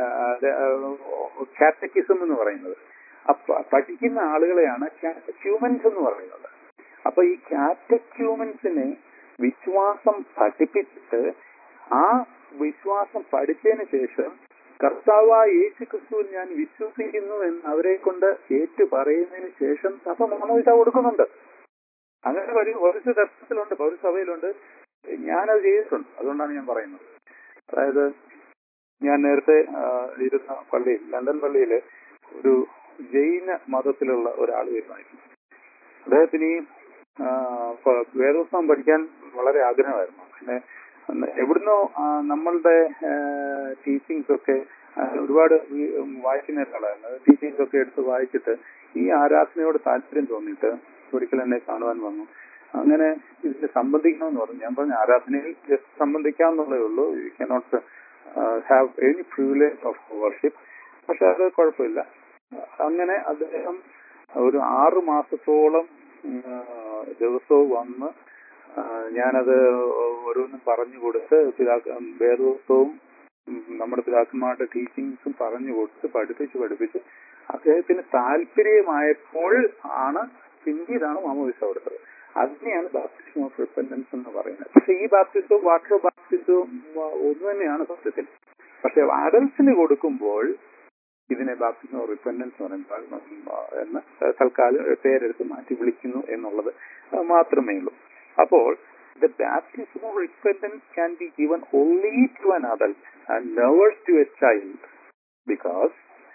കാറ്റക്കിസം എന്ന് പറയുന്നത് അപ്പൊ പഠിക്കുന്ന ആളുകളെയാണ് കാറ്റക്യൂമൻസ് എന്ന് പറയുന്നത് അപ്പൊ ഈ കാറ്റക്യൂമൻസിനെ വിശ്വാസം പഠിപ്പിച്ചിട്ട് ആ വിശ്വാസം പഠിച്ചതിന് ശേഷം കർത്താവായ യേശു ക്രിസ്തുവിൽ ഞാൻ വിശ്വസിക്കുന്നു എന്ന് അവരെ കൊണ്ട് ഏറ്റു പറയുന്നതിന് ശേഷം സഭ മാമോദിസ കൊടുക്കുന്നുണ്ട് അങ്ങനെ ഒരു പൗരസ്യ ദർശനത്തിലുണ്ട് പൗരസഭയിലുണ്ട് ഞാനത് ചെയ്തിട്ടുണ്ട് അതുകൊണ്ടാണ് ഞാൻ പറയുന്നത് അതായത് ഞാൻ നേരത്തെ ആ, ഇരുന്ന പള്ളിയിൽ ലണ്ടൻ പള്ളിയിൽ ഒരു ജൈന മതത്തിലുള്ള ഒരാൾ വരുമായിരുന്നു അദ്ദേഹത്തിന് ഈ ആ, പ- വേദോത്സവം പഠിക്കാൻ വളരെ ആഗ്രഹമായിരുന്നു പിന്നെ അന്ന് എവിടുന്നോ ആ, നമ്മളുടെ ടീച്ചിങ്സ് ഒക്കെ ആ, ഒരുപാട് ഈ, ഉം, വായിക്കുന്ന ഒരാളായിരുന്നു ടീച്ചിങ്സ് ഒക്കെ എടുത്ത് വായിച്ചിട്ട് ഈ ആരാധനയോട് താല്പര്യം തോന്നിയിട്ട് ഒരിക്കൽ എന്നെ കാണുവാൻ വന്നു അങ്ങനെ ഇതിൽ സംബന്ധിക്കണമെന്ന് പറഞ്ഞു ഞാൻ പറഞ്ഞു ആരാധനയിൽ just സംബന്ധിക്കാവുന്നതേ ഉള്ളൂ you cannot have any privilege of worship പക്ഷെ അത് കുഴപ്പമില്ല അങ്ങനെ അദ്ദേഹം ഒരു ആറു മാസത്തോളം ഉം, ആ, ദിവസവും വന്ന് ആ, ഞാനത് ഓരോന്നും പറഞ്ഞു കൊടുത്ത് പിതാക്ക വേദോത്സവവും ഉം, നമ്മുടെ പിതാക്കന്മാരുടെ ടീച്ചിങ്സും പറഞ്ഞു കൊടുത്ത് പഠിപ്പിച്ച് പഠിപ്പിച്ച് അദ്ദേഹത്തിന് താല്പര്യമായപ്പോൾ ആണ് പിന്നീടാണ് മാമോദിസ കൊടുത്തത് അതിനെയാണ് ബാപ്റ്റിസം ഓഫ് റിപ്പൻഡൻസ് എന്ന് പറയുന്നത് പക്ഷെ ഈ ബാപ്റ്റിസവും വാട്ടർ ബാപ്റ്റിസവും ഒന്ന് തന്നെയാണ് സത്യത്തിൽ പക്ഷെ അഡൽസിന് കൊടുക്കുമ്പോൾ ഇതിനെ ബാപ്റ്റിസം ഓഫ് റിപ്പൻഡൻസ് എന്ന് പറയുമ്പോൾ എന്ന് തൽക്കാലം പേരെടുത്ത് മാറ്റി വിളിക്കുന്നു എന്നുള്ളത് മാത്രമേ ഉള്ളൂ അപ്പോൾ the baptism of repentance can be given only to an adult and never to a child because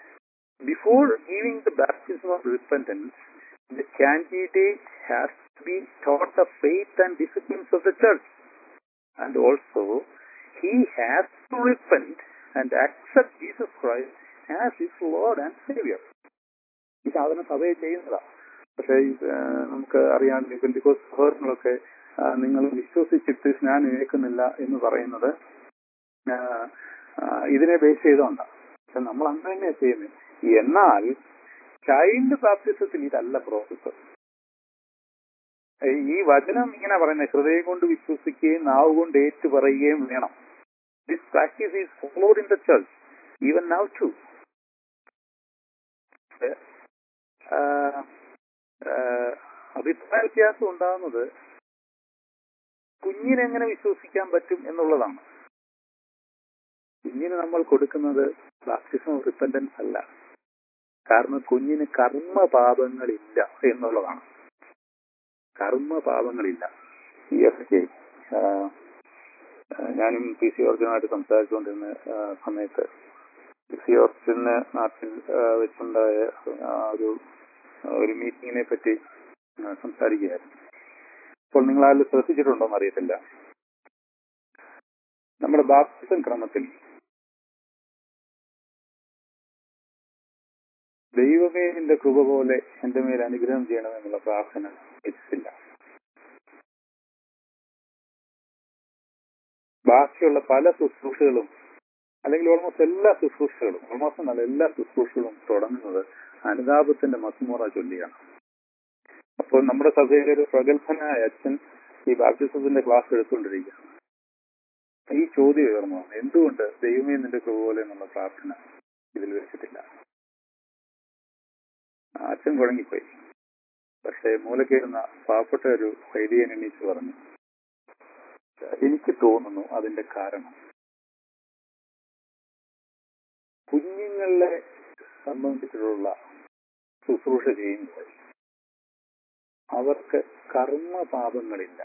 before giving the baptism of repentance the candidate has to be taught the faith and disciplines of the church and also he has to repent and accept Jesus Christ as his Lord and Savior. ഈ സാധനം സഭയെ ചെയ്യുന്നതാ പക്ഷേ ഇത്, ആ, നമുക്ക് അറിയാൻ ബിക്കോസ് സഹോദരങ്ങളൊക്കെ ആ, നിങ്ങൾ വിശ്വസിച്ചിട്ട് സ്നാനം ഏൽക്കുന്നില്ല എന്ന് പറയുന്നത് ആ, ആ, ഇതിനെ ബേസ് ചെയ്തോണ്ടാണ് പക്ഷെ നമ്മൾ അങ്ങനെ തന്നെയാ ചെയ്യുന്നത് എന്നാൽ ചൈൽഡ് ബാപ്റ്റിസത്തിൽ ഇതല്ല പ്രോസസ്സ് ഈ വചനം ഇങ്ങനെ പറയുന്നത് ഹൃദയം കൊണ്ട് വിശ്വസിക്കുകയും നാവ് കൊണ്ട് ഏറ്റു പറയുകയും വേണം this practice is followed in the church even now too അഭിപ്രായ വ്യത്യാസം ഉണ്ടാകുന്നത് കുഞ്ഞിനെങ്ങനെ വിശ്വസിക്കാൻ പറ്റും എന്നുള്ളതാണ് കുഞ്ഞിന് നമ്മൾ കൊടുക്കുന്നത് ബാപ്റ്റിസം ഓഫ് റിപ്പൻഡൻസ് അല്ല കാരണം കുഞ്ഞിന് കർമ്മപാപങ്ങളില്ല എന്നുള്ളതാണ് കർമ്മപാപങ്ങളില്ല ഈ ഒക്കെ ഞാനും പി സി ഓർജുനായിട്ട് സംസാരിച്ചുകൊണ്ടിരുന്ന ആ, സമയത്ത് പി സി ഓർജുന് നാട്ടിൽ ആ, വെച്ചുണ്ടായ ആ ഒരു ഒരു മീറ്റിങ്ങിനെ പറ്റി ആ, സംസാരിക്കുകയായിരുന്നു അപ്പോൾ നിങ്ങൾ അതിൽ ശ്രദ്ധിച്ചിട്ടുണ്ടോ എന്ന് അറിയത്തില്ല നമ്മുടെ ബാപ്റ്റിസം ക്രമത്തിൽ ദൈവമേ നിന്റെ കൃപ പോലെ എന്റെ മേൽ അനുഗ്രഹം ചെയ്യണമെന്നുള്ള പ്രാർത്ഥന വെച്ചിട്ടില്ല ബാക്കിയുള്ള പല ശുശ്രൂഷകളും അല്ലെങ്കിൽ ഓൾമോസ്റ്റ് എല്ലാ ശുശ്രൂഷകളും ഓൾമോസ്റ്റ് നല്ല എല്ലാ ശുശ്രൂഷകളും തുടങ്ങുന്നത് അനുതാപത്തിന്റെ മസ്മുറ ചൊല്ലിയാണ് അപ്പോൾ നമ്മുടെ സഭയിലെ ഒരു പ്രഗത്ഭനായ അച്ഛൻ ഈ ബാപ്റ്റിസത്തിന്റെ ക്ലാസ് എടുത്തുകൊണ്ടിരിക്കുകയാണ് ഈ ചോദ്യം ഉയർന്നു വന്നു എന്തുകൊണ്ട് ദൈവമേ നിന്റെ കൃപ പോലെ എന്നുള്ള പ്രാർത്ഥന ഇതിൽ വെച്ചിട്ടില്ല ആ അച്ഛൻ കുഴങ്ങിപ്പോയി പക്ഷേ മൂലക്കേറുന്ന പാവപ്പെട്ട ഒരു വൈദികൻ എണീച്ച് പറഞ്ഞു എനിക്ക് തോന്നുന്നു അതിന്റെ കാരണം കുഞ്ഞുങ്ങളെ സംബന്ധിച്ചിട്ടുള്ള ശുശ്രൂഷ ചെയ്യുമ്പോൾ അവർക്ക് കർമ്മപാപങ്ങളില്ല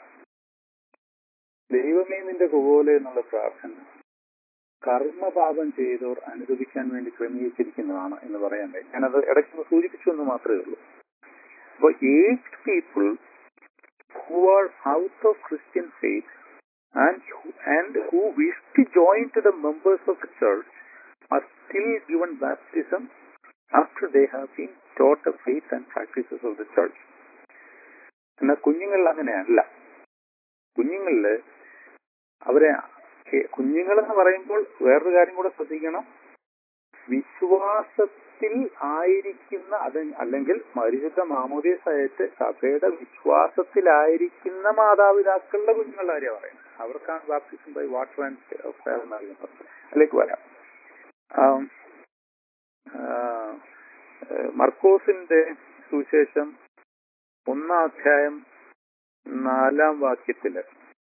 ദൈവമേ നിന്റെ കുപോലെ എന്നുള്ള പ്രാർത്ഥന കർമ്മപാപം ചെയ്തവർ അനുഭവിക്കാൻ വേണ്ടി ക്രമീകരിച്ചിരിക്കുന്നതാണ് എന്ന് പറയാൻ കഴിയും ഞാനത് ഇടയ്ക്ക് സൂചിപ്പിച്ചു എന്ന് മാത്രമേ ഉള്ളൂ അപ്പോൾ age people who are out of Christian faith and who, and who wish to join to the members of the church are still given baptism after they have been taught the faith and practices of the church. എന്നാൽ കുഞ്ഞുങ്ങളിൽ അങ്ങനെയല്ല കുഞ്ഞുങ്ങളില് അവരെ കുഞ്ഞുങ്ങളെന്ന് പറയുമ്പോൾ വേറൊരു കാര്യം കൂടെ ശ്രദ്ധിക്കണം വിശ്വാസത്തിൽ ആയിരിക്കുന്ന അത് അല്ലെങ്കിൽ പരിശുദ്ധ മാമോദീസായിട്ട് സഭയുടെ വിശ്വാസത്തിലായിരിക്കുന്ന മാതാപിതാക്കളുടെ കുഞ്ഞുങ്ങളുടെ കാര്യം പറയുന്നത് അവർക്കാണ് baptism by water and fire നൽകുന്നത് അതിലേക്ക് വരാം ആം, ആ, ഏഹ്, മർക്കോസിന്റെ സുവിശേഷം ഒന്നാം അധ്യായം നാലാം വാക്യത്തില്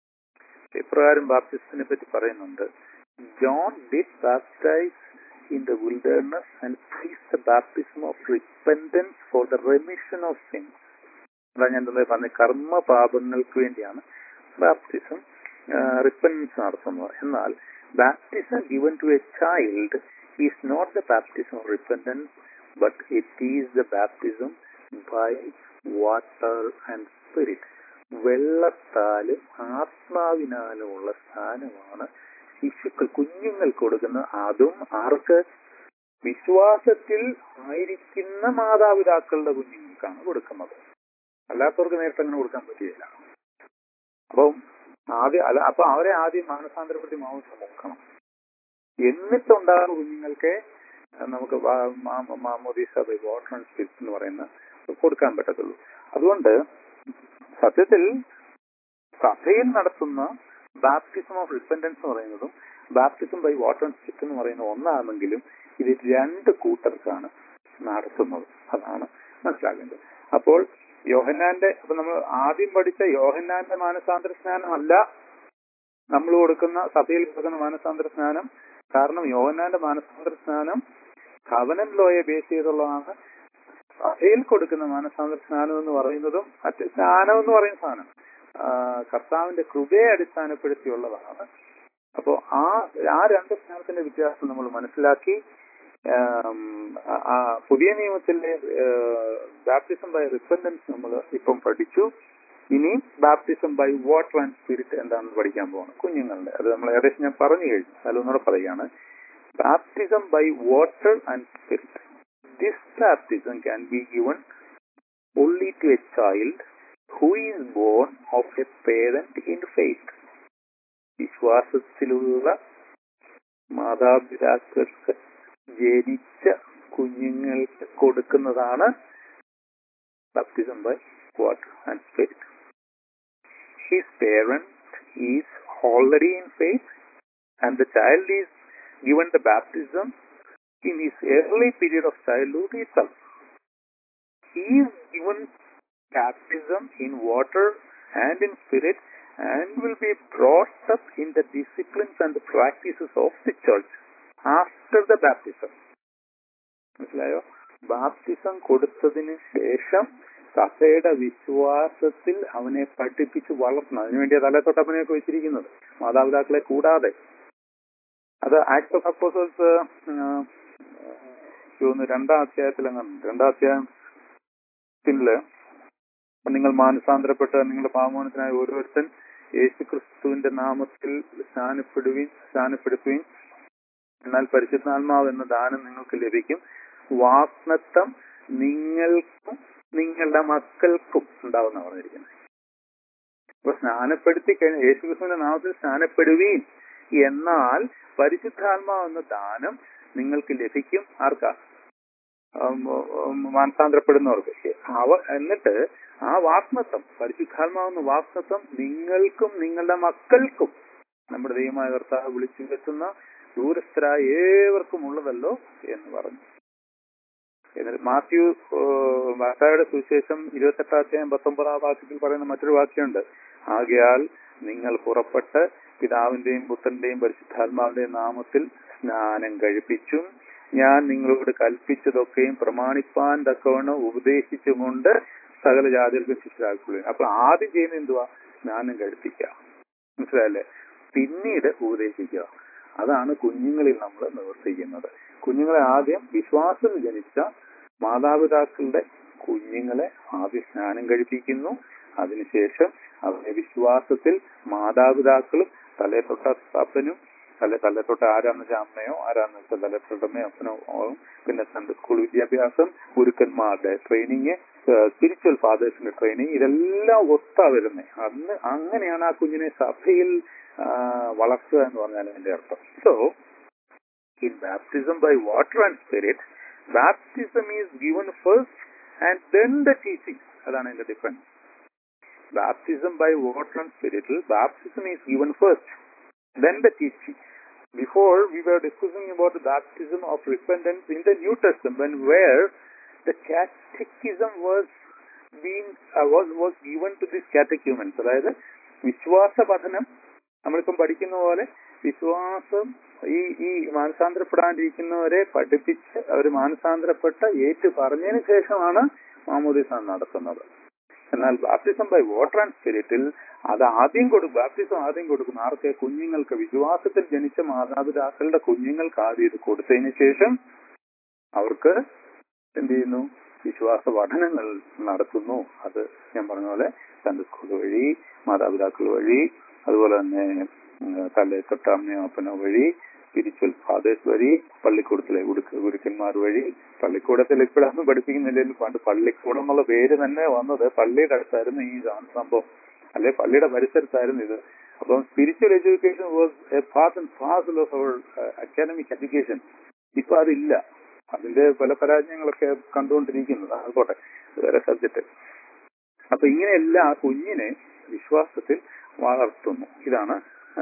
ഇപ്രകാരം ബാപ്റ്റിസത്തിനെ പറ്റി പറയുന്നുണ്ട് John did baptise in the wilderness and preach the baptism of repentance for the remission of sins. അതാ ഞാൻ തന്നെ പറഞ്ഞ കർമ്മ പാപങ്ങൾക്ക് വേണ്ടിയാണ് ബാപ്റ്റിസം റിപ്പൻസ് നടത്തുന്നത് എന്നാൽ baptism given to a child is not the baptism of repentance but it is the baptism by water and spirit വെള്ളത്താലും ആത്മാവിനാലുമുള്ള സ്ഥാനമാണ് ശിശുക്കൾ കുഞ്ഞുങ്ങൾ കൊടുക്കുന്ന അതും ആർക്ക് വിശ്വാസത്തിൽ ആയിരിക്കുന്ന മാതാപിതാക്കളുടെ കുഞ്ഞുങ്ങൾക്കാണ് കൊടുക്കുന്നത് അല്ലാത്തവർക്ക് നേരിട്ട് അങ്ങനെ കൊടുക്കാൻ പറ്റുകയില്ല അപ്പം ആദ്യം അല്ല അപ്പൊ അവരെ ആദ്യം മാനസാന്തരപ്പെടുത്തി മാംസം നോക്കണം എന്നിട്ടുണ്ടാകുന്ന കുഞ്ഞുങ്ങൾക്ക് നമുക്ക് മാമോദീസ ബൈ വാട്ടർ ആൻഡ് സ്പിരിറ്റ് എന്ന് പറയുന്ന കൊടുക്കാൻ പറ്റത്തുള്ളൂ അതുകൊണ്ട് സത്യത്തിൽ സഭയിൽ നടത്തുന്ന ബാപ്റ്റിസം ഓഫ് റിപ്പൻഡൻസ് എന്ന് പറയുന്നതും baptism by water and spirit എന്ന് പറയുന്നത് ഒന്നാണെങ്കിലും ഇത് രണ്ട് കൂട്ടർക്കാണ് നടത്തുന്നത് അതാണ് മനസ്സിലാക്കേണ്ടത് അപ്പോൾ യോഹന്നാന്റെ അപ്പൊ നമ്മൾ ആദ്യം പഠിച്ച യോഹന്നാന്റെ മാനസാന്തര സ്നാനമല്ല നമ്മൾ കൊടുക്കുന്ന സഭയിൽ കൊടുക്കുന്ന മാനസാന്തര സ്നാനം കാരണം യോഹന്നാന്റെ മാനസാന്തര സ്നാനം കവനൻ ലോയെ ബേസ് ചെയ്തുള്ളതാണ് സഭയിൽ കൊടുക്കുന്ന മാനസാന്തര സ്നാനം എന്ന് പറയുന്നതും മറ്റ് സ്നാനം എന്ന് പറയുന്ന സാധനം ആ, കർത്താവിന്റെ കൃപയെ അടിസ്ഥാനപ്പെടുത്തിയുള്ളതാണ് അപ്പോൾ ആ ആ രണ്ട് സ്നാനത്തിന്റെ വ്യത്യാസം നമ്മൾ മനസ്സിലാക്കി ആം, ആ- ആ പുതിയ നിയമത്തിലെ ബാപ്റ്റിസം ബൈ റിപ്പൻഡൻസ് നമ്മൾ ഇപ്പം പഠിച്ചു ഇനി baptism by water and spirit എന്താണെന്ന് പഠിക്കാൻ പോകണം കുഞ്ഞുങ്ങളുടെ അത് നമ്മൾ ഏകദേശം ഞാൻ പറഞ്ഞു കഴിഞ്ഞു അതിലൊന്നുകൂടെ പറയുകയാണ് baptism by water and spirit this baptism can be given only to a child who is born of a parent in faith. വിശ്വാസത്തിലുള്ള മാതാപിതാക്കൾക്ക് ജനിച്ച കുഞ്ഞുങ്ങൾക്ക് കൊടുക്കുന്നതാണ് baptism by water and spirit his parent is already in faith and the child is given the baptism in his early period of childhood itself. He is given baptism in water and in spirit and will be brought up in the disciplines and the practices of the church. After the baptism മനസ്സിലായോ ബാപ്റ്റിസം കൊടുത്തതിന് ശേഷം സഭയുടെ വിശ്വാസത്തിൽ അവനെ പഠിപ്പിച്ച് വളർത്തണം അതിനുവേണ്ടി തലത്തൊട്ടപ്പനെയൊക്കെ വെച്ചിരിക്കുന്നത് മാതാപിതാക്കളെ കൂടാതെ അത് ആക്ട് ഓഫ് അപ്പോസൽസ് തോന്നുന്നു രണ്ടാം അധ്യായത്തിൽ അങ്ങനെ രണ്ടാം അധ്യായത്തില് നിങ്ങൾ മാനസാന്തരപ്പെട്ട് നിങ്ങളുടെ പാമോനത്തിനായി ഓരോരുത്തൻ യേശു ക്രിസ്തുവിന്റെ നാമത്തിൽ സ്നാനപ്പെടുവീൻ സ്നാനപ്പെടുത്തുവീൻ എന്നാൽ പരിശുദ്ധാത്മാവ് എന്ന ദാനം നിങ്ങൾക്ക് ലഭിക്കും വാഗ്നത്വം നിങ്ങൾക്കും നിങ്ങളുടെ മക്കൾക്കും ഉണ്ടാവുന്ന പറഞ്ഞിരിക്കുന്നത് അപ്പൊ സ്നാനപ്പെടുത്തി കഴിഞ്ഞ യേശു ക്രിസ്തുവിന്റെ നാമത്തിൽ സ്നാനപ്പെടുവീൻ എന്നാൽ പരിശുദ്ധാത്മാവ് എന്ന ദാനം നിങ്ങൾക്ക് ലഭിക്കും ആർക്കാ ഉം, ഉം, മാനസാന്തരപ്പെടുന്നവർക്ക് അവ എന്നിട്ട് ആ വാഗ്നത്വം പരിശുദ്ധാത്മാവെന്ന വാഗ്നത്വം നിങ്ങൾക്കും നിങ്ങളുടെ മക്കൾക്കും നമ്മുടെ ദൈവമായ കർത്താവ് വിളിച്ചു വരുത്തുന്ന ദൂരസ്ഥരായ ഏവർക്കും ഉള്ളതല്ലോ എന്ന് പറഞ്ഞു എന്നിട്ട് മാത്യു ഏഹ്, മാത്തായുടെ സുവിശേഷം ഇരുപത്തെട്ടാം അധ്യായം പത്തൊമ്പതാം വാക്യത്തിൽ പറയുന്ന മറ്റൊരു വാക്യമുണ്ട് ആകയാൽ നിങ്ങൾ പുറപ്പെട്ട് പിതാവിന്റെയും പുത്രന്റെയും പരിശുദ്ധാത്മാവിന്റെയും നാമത്തിൽ സ്നാനം കഴിപ്പിച്ചും ഞാൻ നിങ്ങളോട് കൽപ്പിച്ചതൊക്കെയും പ്രമാണിപ്പാൻ തക്കവണ്ണം ഉപദേശിച്ചുകൊണ്ട് സകല ജാതികൾക്കും ശിഷ്യരാക്കുള്ളൂ അപ്പൊ ആദ്യം ചെയ്യുന്നത് എന്തുവാ സ്നാനം കഴിപ്പിക്കുക മനസ്സിലായല്ലേ പിന്നീട് ഉപദേശിക്കുക അതാണ് കുഞ്ഞുങ്ങളിൽ നമ്മൾ നിവർത്തിക്കുന്നത് കുഞ്ഞുങ്ങളെ ആദ്യം വിശ്വാസം ജനിച്ച മാതാപിതാക്കളുടെ കുഞ്ഞുങ്ങളെ ആദ്യം സ്നാനം കഴിപ്പിക്കുന്നു അതിനുശേഷം അവരെ വിശ്വാസത്തിൽ മാതാപിതാക്കളും തലേ തൊട്ട അപ്പനും തല തലേ തൊട്ട ആരാന്ന് വെച്ചാൽ അമ്മയോ ആരാന്ന് വെച്ചാൽ തലേ തൊട്ടമ്മയോ അപ്പനോ ആവും. പിന്നെ സൺഡേ സ്കൂൾ വിദ്യാഭ്യാസം ഗുരുക്കന്മാരുടെ ട്രെയിനിങ് സ്പിരിച്വൽ ഫാദേഴ്സിന്റെ ട്രെയിനിങ് ഇതെല്ലാം ഒത്താ വരുന്നത് അന്ന് അങ്ങനെയാണ് ആ കുഞ്ഞിനെ സഭയിൽ ആ, വളർത്തുക എന്ന് പറഞ്ഞാൽ അതിന്റെ അർത്ഥം so in baptism by water and spirit, baptism is given first and then the teaching. അതാണ് അതിന്റെ difference baptism by water and സ്പിരിറ്റിൽ baptism is given first then the teaching. Before we were discussing about the baptism of repentance in the New Testament, where the catechism was being uh, was was given to these catechumens. അതായത് വിശ്വാസ പഠനം നമ്മളിപ്പം പഠിക്കുന്ന പോലെ വിശ്വാസം ഈ ഈ മാനസാന്തരപ്പെടാണ്ടിരിക്കുന്നവരെ പഠിപ്പിച്ച് അവർ മാനസാന്തരപ്പെട്ട ഏറ്റു പറഞ്ഞതിന് ശേഷമാണ് മാമോദിസ നടത്തുന്നത് എന്നാൽ ബാപ്റ്റിസം ബൈ വാട്ടർ ആൻഡ് സ്പിരിറ്റിൽ അത് ആദ്യം കൊടുക്കും ബാപ്റ്റിസം ആദ്യം കൊടുക്കും ആർക്ക് കുഞ്ഞുങ്ങൾക്ക് വിശ്വാസത്തിൽ ജനിച്ച മാതാപിതാക്കളുടെ കുഞ്ഞുങ്ങൾക്ക് ആദ്യം ഇത് കൊടുത്തതിന് ശേഷം അവർക്ക് എന്ത് ചെയ്യുന്നു വിശ്വാസ പഠനങ്ങൾ നടത്തുന്നു അത് ഞാൻ പറഞ്ഞ പോലെ സൺഡേ സ്കൂൾ വഴി മാതാപിതാക്കൾ വഴി അതുപോലെ തന്നെ ഉം, തലേ തൊട്ട അമ്മയോ അപ്പനോ വഴി സ്പിരിച്വൽ ഫാദേഴ്സ് വഴി പള്ളിക്കൂടത്തിലെ ഗുരുക്ക- ഗുരുക്കന്മാർ വഴി പള്ളിക്കൂടത്തിൽ ഇപ്പോഴൊന്നും പഠിപ്പിക്കുന്നില്ലെങ്കിൽ പണ്ട് പള്ളിക്കൂടം എന്നുള്ള പേര് തന്നെ വന്നത് പള്ളിയുടെ അടുത്തായിരുന്നു ഈ സംഭവം അല്ലെ പള്ളിയുടെ പരിസരത്തായിരുന്നു ഇത് അപ്പം spiritual education was a part and parcel of our academic education ഇപ്പൊ അതില്ല അതിന്റെ പല പരാജയങ്ങളൊക്കെ കണ്ടുകൊണ്ടിരിക്കുന്നത് അതുപോട്ടെ ഇത് വേറെ സബ്ജക്ട് അപ്പൊ ഇങ്ങനെയല്ല ആ കുഞ്ഞിനെ വിശ്വാസത്തിൽ വളർത്തുന്നു ഇതാണ്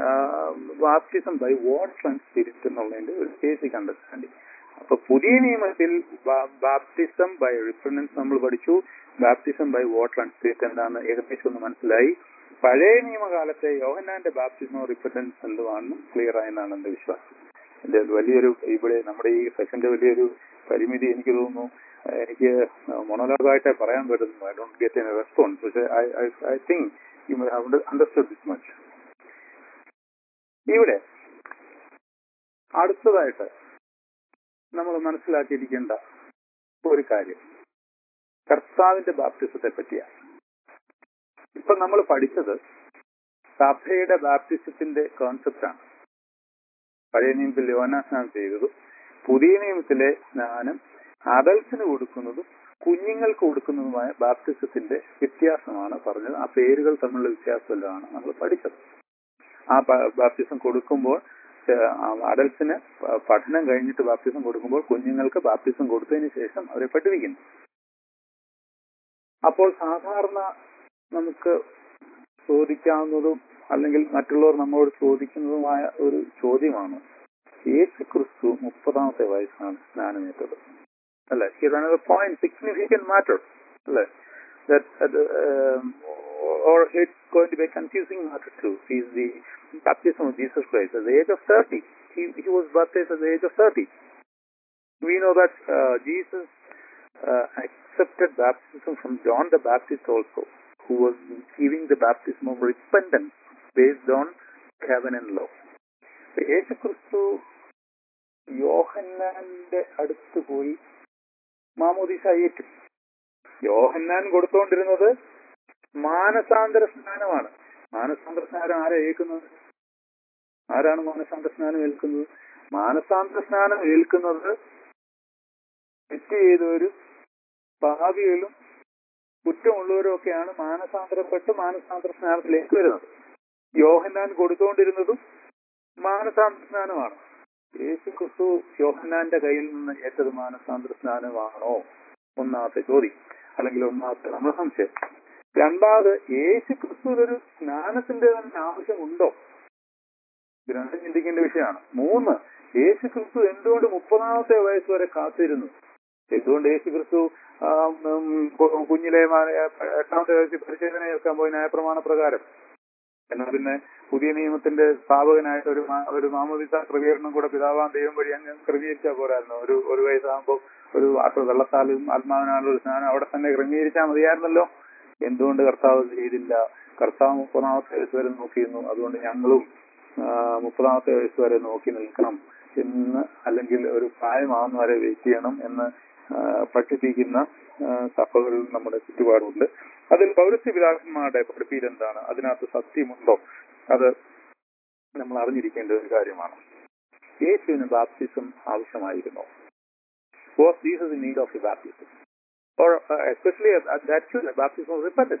baptism by water and spirit എന്നുള്ളതിന്റെ ഒരു ബേസിക് അണ്ടർസ്റ്റാൻഡിങ് അപ്പൊ പുതിയ നിയമത്തിൽ ബാപ്റ്റിസം ബൈ റിപ്പറൻസ് നമ്മൾ പഠിച്ചു baptism by water and spirit എന്താണെന്ന് ഏകദേശം ഒന്ന് മനസ്സിലായി പഴയ നിയമകാലത്തെ യോഹന്നാന്റെ ബാപ്റ്റിസം റിപ്പറൻസ് എന്തുവാണെന്നും ക്ലിയർ ആയെന്നാണ് എന്റെ വിശ്വാസം എന്റെ വലിയൊരു ഇവിടെ നമ്മുടെ ഈ സെഷന്റെ വലിയൊരു പരിമിതി എനിക്ക് തോന്നുന്നു ഏഹ് എനിക്ക് മൊണോലോഗായിട്ടേ പറയാൻ പറ്റുന്നു I don't get an response പക്ഷേ I think you may have understood this much ഇവിടെ അടുത്തതായിട്ട് നമ്മൾ മനസ്സിലാക്കിയിരിക്കേണ്ട ഒരു കാര്യം കർത്താവിന്റെ ബാപ്റ്റിസത്തെ പറ്റിയാണ് ഇപ്പൊ നമ്മൾ പഠിച്ചത് സഭയുടെ ബാപ്റ്റിസത്തിന്റെ കോൺസെപ്റ്റാണ് പഴയ നിയമത്തിൽ യോന സ്നാനം ചെയ്തതും പുതിയ നിയമത്തിലെ സ്നാനം അഡൽസിന് കൊടുക്കുന്നതും കുഞ്ഞുങ്ങൾക്ക് കൊടുക്കുന്നതുമായ ബാപ്റ്റിസത്തിന്റെ വ്യത്യാസമാണ് പറഞ്ഞത് ആ പേരുകൾ തമ്മിലുള്ള വ്യത്യാസമെല്ലാമാണ് നമ്മൾ പഠിച്ചത് ആ ബാപ്റ്റിസം കൊടുക്കുമ്പോൾ അഡൽസിന് പഠനം കഴിഞ്ഞിട്ട് ബാപ്റ്റിസം കൊടുക്കുമ്പോൾ കുഞ്ഞുങ്ങൾക്ക് ബാപ്റ്റിസം കൊടുത്തതിന് ശേഷം അവരെ പഠിപ്പിക്കുന്നു അപ്പോൾ സാധാരണ നമുക്ക് ചോദിക്കാവുന്നതും അല്ലെങ്കിൽ മറ്റുള്ളവർ നമ്മോട് ചോദിക്കുന്നതുമായ ഒരു ചോദ്യമാണ് യേശു ക്രിസ്തു മുപ്പതാമത്തെ വയസ്സാണ് സ്നാനമേറ്റത് അല്ലെ here another point significant matter അല്ലെ that uh, um, or it's going to be a confusing matter too. He's the baptism of Jesus Christ at the age of 30. he, he was baptized at the age of 30. We know that uh, Jesus uh, accepted baptism from John the Baptist also, who was giving the baptism of repentance based on covenant law. യേശു ക്രിസ്തു യോഹന്നാന്റെ അടുത്ത് പോയി മാമോദിസ ഏറ്റു യോഹന്നാൻ കൊടുത്തുകൊണ്ടിരുന്നത് മാനസാന്തര സ്നാനമാണ് മാനസാന്തര സ്നാനം ആരാ ഏൽക്കുന്നത് ആരാണ് മാനസാന്തര സ്നാനം ഏൽക്കുന്നത് മാനസാന്തര സ്നാനം ഏൽക്കുന്നത് തെറ്റ് ചെയ്തവരും പാപികളും കുറ്റമുള്ളവരും ഒക്കെയാണ് മാനസാന്തരപ്പെട്ട് മാനസാന്തര സ്നാനത്തിലേക്ക് വരുന്നത് യോഹന്നാൻ കൊടുത്തുകൊണ്ടിരുന്നതും മാനസാന്തര സ്നാനമാണ് യേശു ക്രിസ്തു യോഹന്നാന്റെ കയ്യിൽ നിന്ന് ഏറ്റത് മാനസാന്തര സ്നാനമാണോ ഒന്നാമത്തെ ചോദ്യം അല്ലെങ്കിൽ ഒന്നാമത്തെ നമ്മുടെ സംശയം രണ്ടാമത് യേശു ക്രിസ്തുവിനൊരു സ്നാനത്തിന്റെ തന്നെ ആവശ്യമുണ്ടോ ഇത് രണ്ടും ചിന്തിക്കേണ്ട വിഷയമാണ് മൂന്ന് യേശു ക്രിസ്തു എന്തുകൊണ്ട് മുപ്പതാമത്തെ വയസ്സ് വരെ കാത്തിരുന്നു എന്തുകൊണ്ട് യേശു ക്രിസ്തു ആ, ഉം, കു- കുഞ്ഞിലെ മാ- എട്ടാമത്തെ വയസ്സിൽ പരിശോധന ഏൽക്കാൻ പോയി ന്യായപ്രമാണ പ്രകാരം എന്നാൽ പിന്നെ പുതിയ നിയമത്തിന്റെ സ്ഥാപകനായിട്ട് ഒരു മാ- ഒരു മാമോദിസ ക്രമീകരണം കൂടെ പിതാവാൻ ദൈവം വഴി അങ്ങ് ക്രമീകരിച്ചാൽ പോരായിരുന്നു ഒരു ഒരു വയസ്സാകുമ്പോൾ ഒരു ആത്മ വെള്ളത്താലും ആത്മാവിനാലുള്ള ഒരു സ്നാനം അവിടെ തന്നെ ക്രമീകരിച്ചാൽ മതിയായിരുന്നല്ലോ എന്തുകൊണ്ട് കർത്താവ് ഇത് ചെയ്തില്ല കർത്താവ് മുപ്പതാമത്തെ വയസ്സ് വരെ നോക്കിയിരുന്നു അതുകൊണ്ട് ഞങ്ങളും ആ, മുപ്പതാമത്തെ വയസ്സ് വരെ നോക്കി നിൽക്കണം എന്ന് അല്ലെങ്കിൽ ഒരു പ്രായമാവുന്ന വരെ വെയിറ്റ് ചെയ്യണം എന്ന് ആ, പഠിപ്പിക്കുന്ന ആ, സഭകൾ നമ്മുടെ ചുറ്റുപാടുണ്ട് അതിൽ പൗരസ്ത്യ പിതാക്കന്മാരുടെ പഠിപ്പീൽ എന്താണ് അതിനകത്ത് സത്യമുണ്ടോ അത് നമ്മൾ അറിഞ്ഞിരിക്കേണ്ട ഒരു കാര്യമാണ് യേശുവിന് ബാപ്റ്റിസം ആവശ്യമായിരുന്നു was Jesus in need of a baptism or uh, especially at, at that too, the baptism of repentance.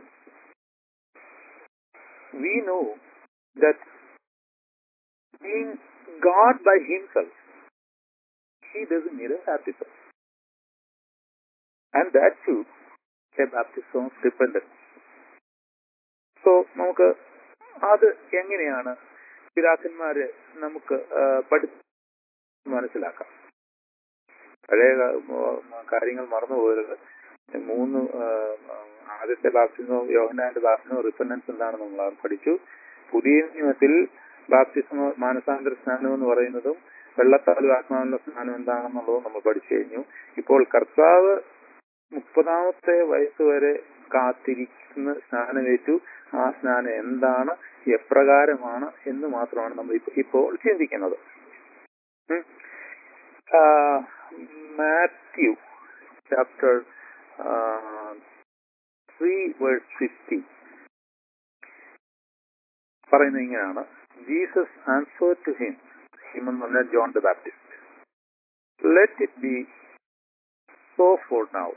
We know that being God by himself, he doesn't need a baptism. And that too, a baptism of repentance. So, നമുക്ക് അത് എങ്ങനെയാണ് പിതാക്കന്മാര് നമുക്ക് ആ, പഠി മനസ്സിലാക്കാം പഴയ കാ- ഉം, കാര്യങ്ങൾ മറന്നുപോകരുത് മൂന്ന് ആ, ആദ്യത്തെ ബാപ്റ്റിസം യോഹനാന്റെ ബാപ്റ്റിസം റിപ്പൻഡൻസ് എന്താണെന്ന് നമ്മൾ ആ പഠിച്ചു പുതിയ നിയമത്തിൽ ബാപ്റ്റിസം മാനസാന്തര സ്നാനം എന്ന് പറയുന്നതും വെള്ളത്താലും ആത്മാവിനുള്ള സ്നാനം എന്താണെന്നുള്ളതും നമ്മൾ പഠിച്ചു കഴിഞ്ഞു ഇപ്പോൾ കർത്താവ് മുപ്പതാമത്തെ വയസ്സ് വരെ കാത്തിരിക്കുന്ന സ്നാനമേറ്റു ആ സ്നാനം എന്താണ് എപ്രകാരമാണ് എന്ന് മാത്രമാണ് നമ്മൾ ഇപ്പ- ഇപ്പോൾ ചിന്തിക്കുന്നത് ഉം. ആ, Matthew chapter three verse fifty പറയുന്നത് ഇങ്ങനെയാണ് Jesus answer to him him എന്ന് പറഞ്ഞാൽ John the Baptist let it be so for now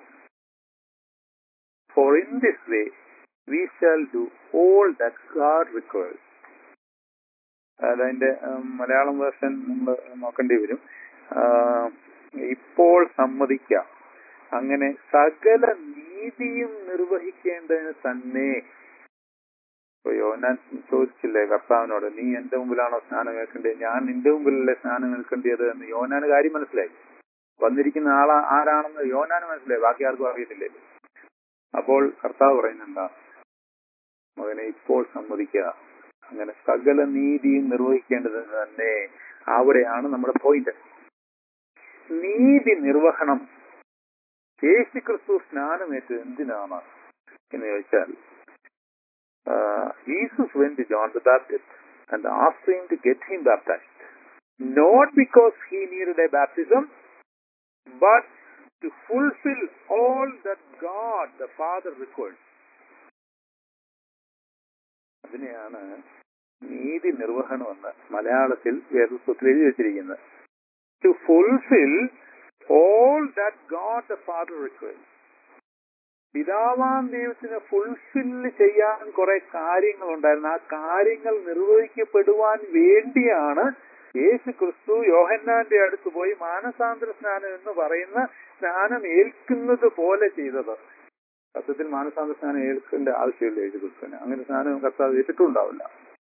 for in this way we shall do all that God requires അതിന്റെ ഉം, മലയാളം വേർഷൻ നമ്മൾ നോക്കേണ്ടി വരും ആ, ഇപ്പോൾ സമ്മതിക്കാം അങ്ങനെ സകല നീതിയും നിർവഹിക്കേണ്ടതിന് തന്നെ ഇപ്പൊ യോനാൻ ചോദിച്ചില്ലേ കർത്താവിനോട് നീ എന്റെ മുമ്പിലാണോ സ്നാനം ഏൽക്കേണ്ടത് ഞാൻ നിന്റെ മുമ്പിലല്ലേ സ്നാനം ഏൽക്കേണ്ടത് എന്ന് യോനാന് കാര്യം മനസ്സിലായി വന്നിരിക്കുന്ന ആളാ ആരാണെന്ന് യോനാന് മനസ്സിലായി ബാക്കി ആർക്കും അറിയത്തില്ലേ അപ്പോൾ കർത്താവ് പറയുന്നുണ്ടാ മകനെ ഇപ്പോൾ സമ്മതിക്കുക അങ്ങനെ സകല നീതിയും നിർവഹിക്കേണ്ടത് തന്നെ അവിടെയാണ് നമ്മുടെ പോയിന്റ് നീതി നിർവഹണം യേശു ക്രിസ്തു സ്നാനമേറ്റത് എന്തിനാണ് എന്ന് ചോദിച്ചാൽ Jesus went to John the Baptist and ask him to get him baptised not because he needed a baptism but to fulfil all that God the Father required അതിനെയാണ് നീതി നിർവഹണമെന്ന് മലയാളത്തിൽ വേദപുസ്തകത്തിൽ എഴുതി വെച്ചിരിക്കുന്നത് to fulfil all that God the Father required പിതാവാം ദൈവത്തിന് ഫുൾഫിൽ ചെയ്യാൻ കുറെ കാര്യങ്ങൾ ഉണ്ടായിരുന്നു ആ കാര്യങ്ങൾ നിർവഹിക്കപ്പെടുവാൻ വേണ്ടിയാണ് യേശു ക്രിസ്തു യോഹന്നാന്റെ അടുത്ത് പോയി മാനസാന്തര സ്നാനം എന്ന് പറയുന്ന സ്നാനം ഏൽക്കുന്നത് പോലെ ചെയ്തത് സത്യത്തിൽ മാനസാന്തര സ്നാനം ഏൽക്കേണ്ട ആവശ്യമില്ല യേശു ക്രിസ്തുവിന് അങ്ങനെ സ്നാനം കർത്താവ് ഏറ്റിട്ടുണ്ടാവില്ല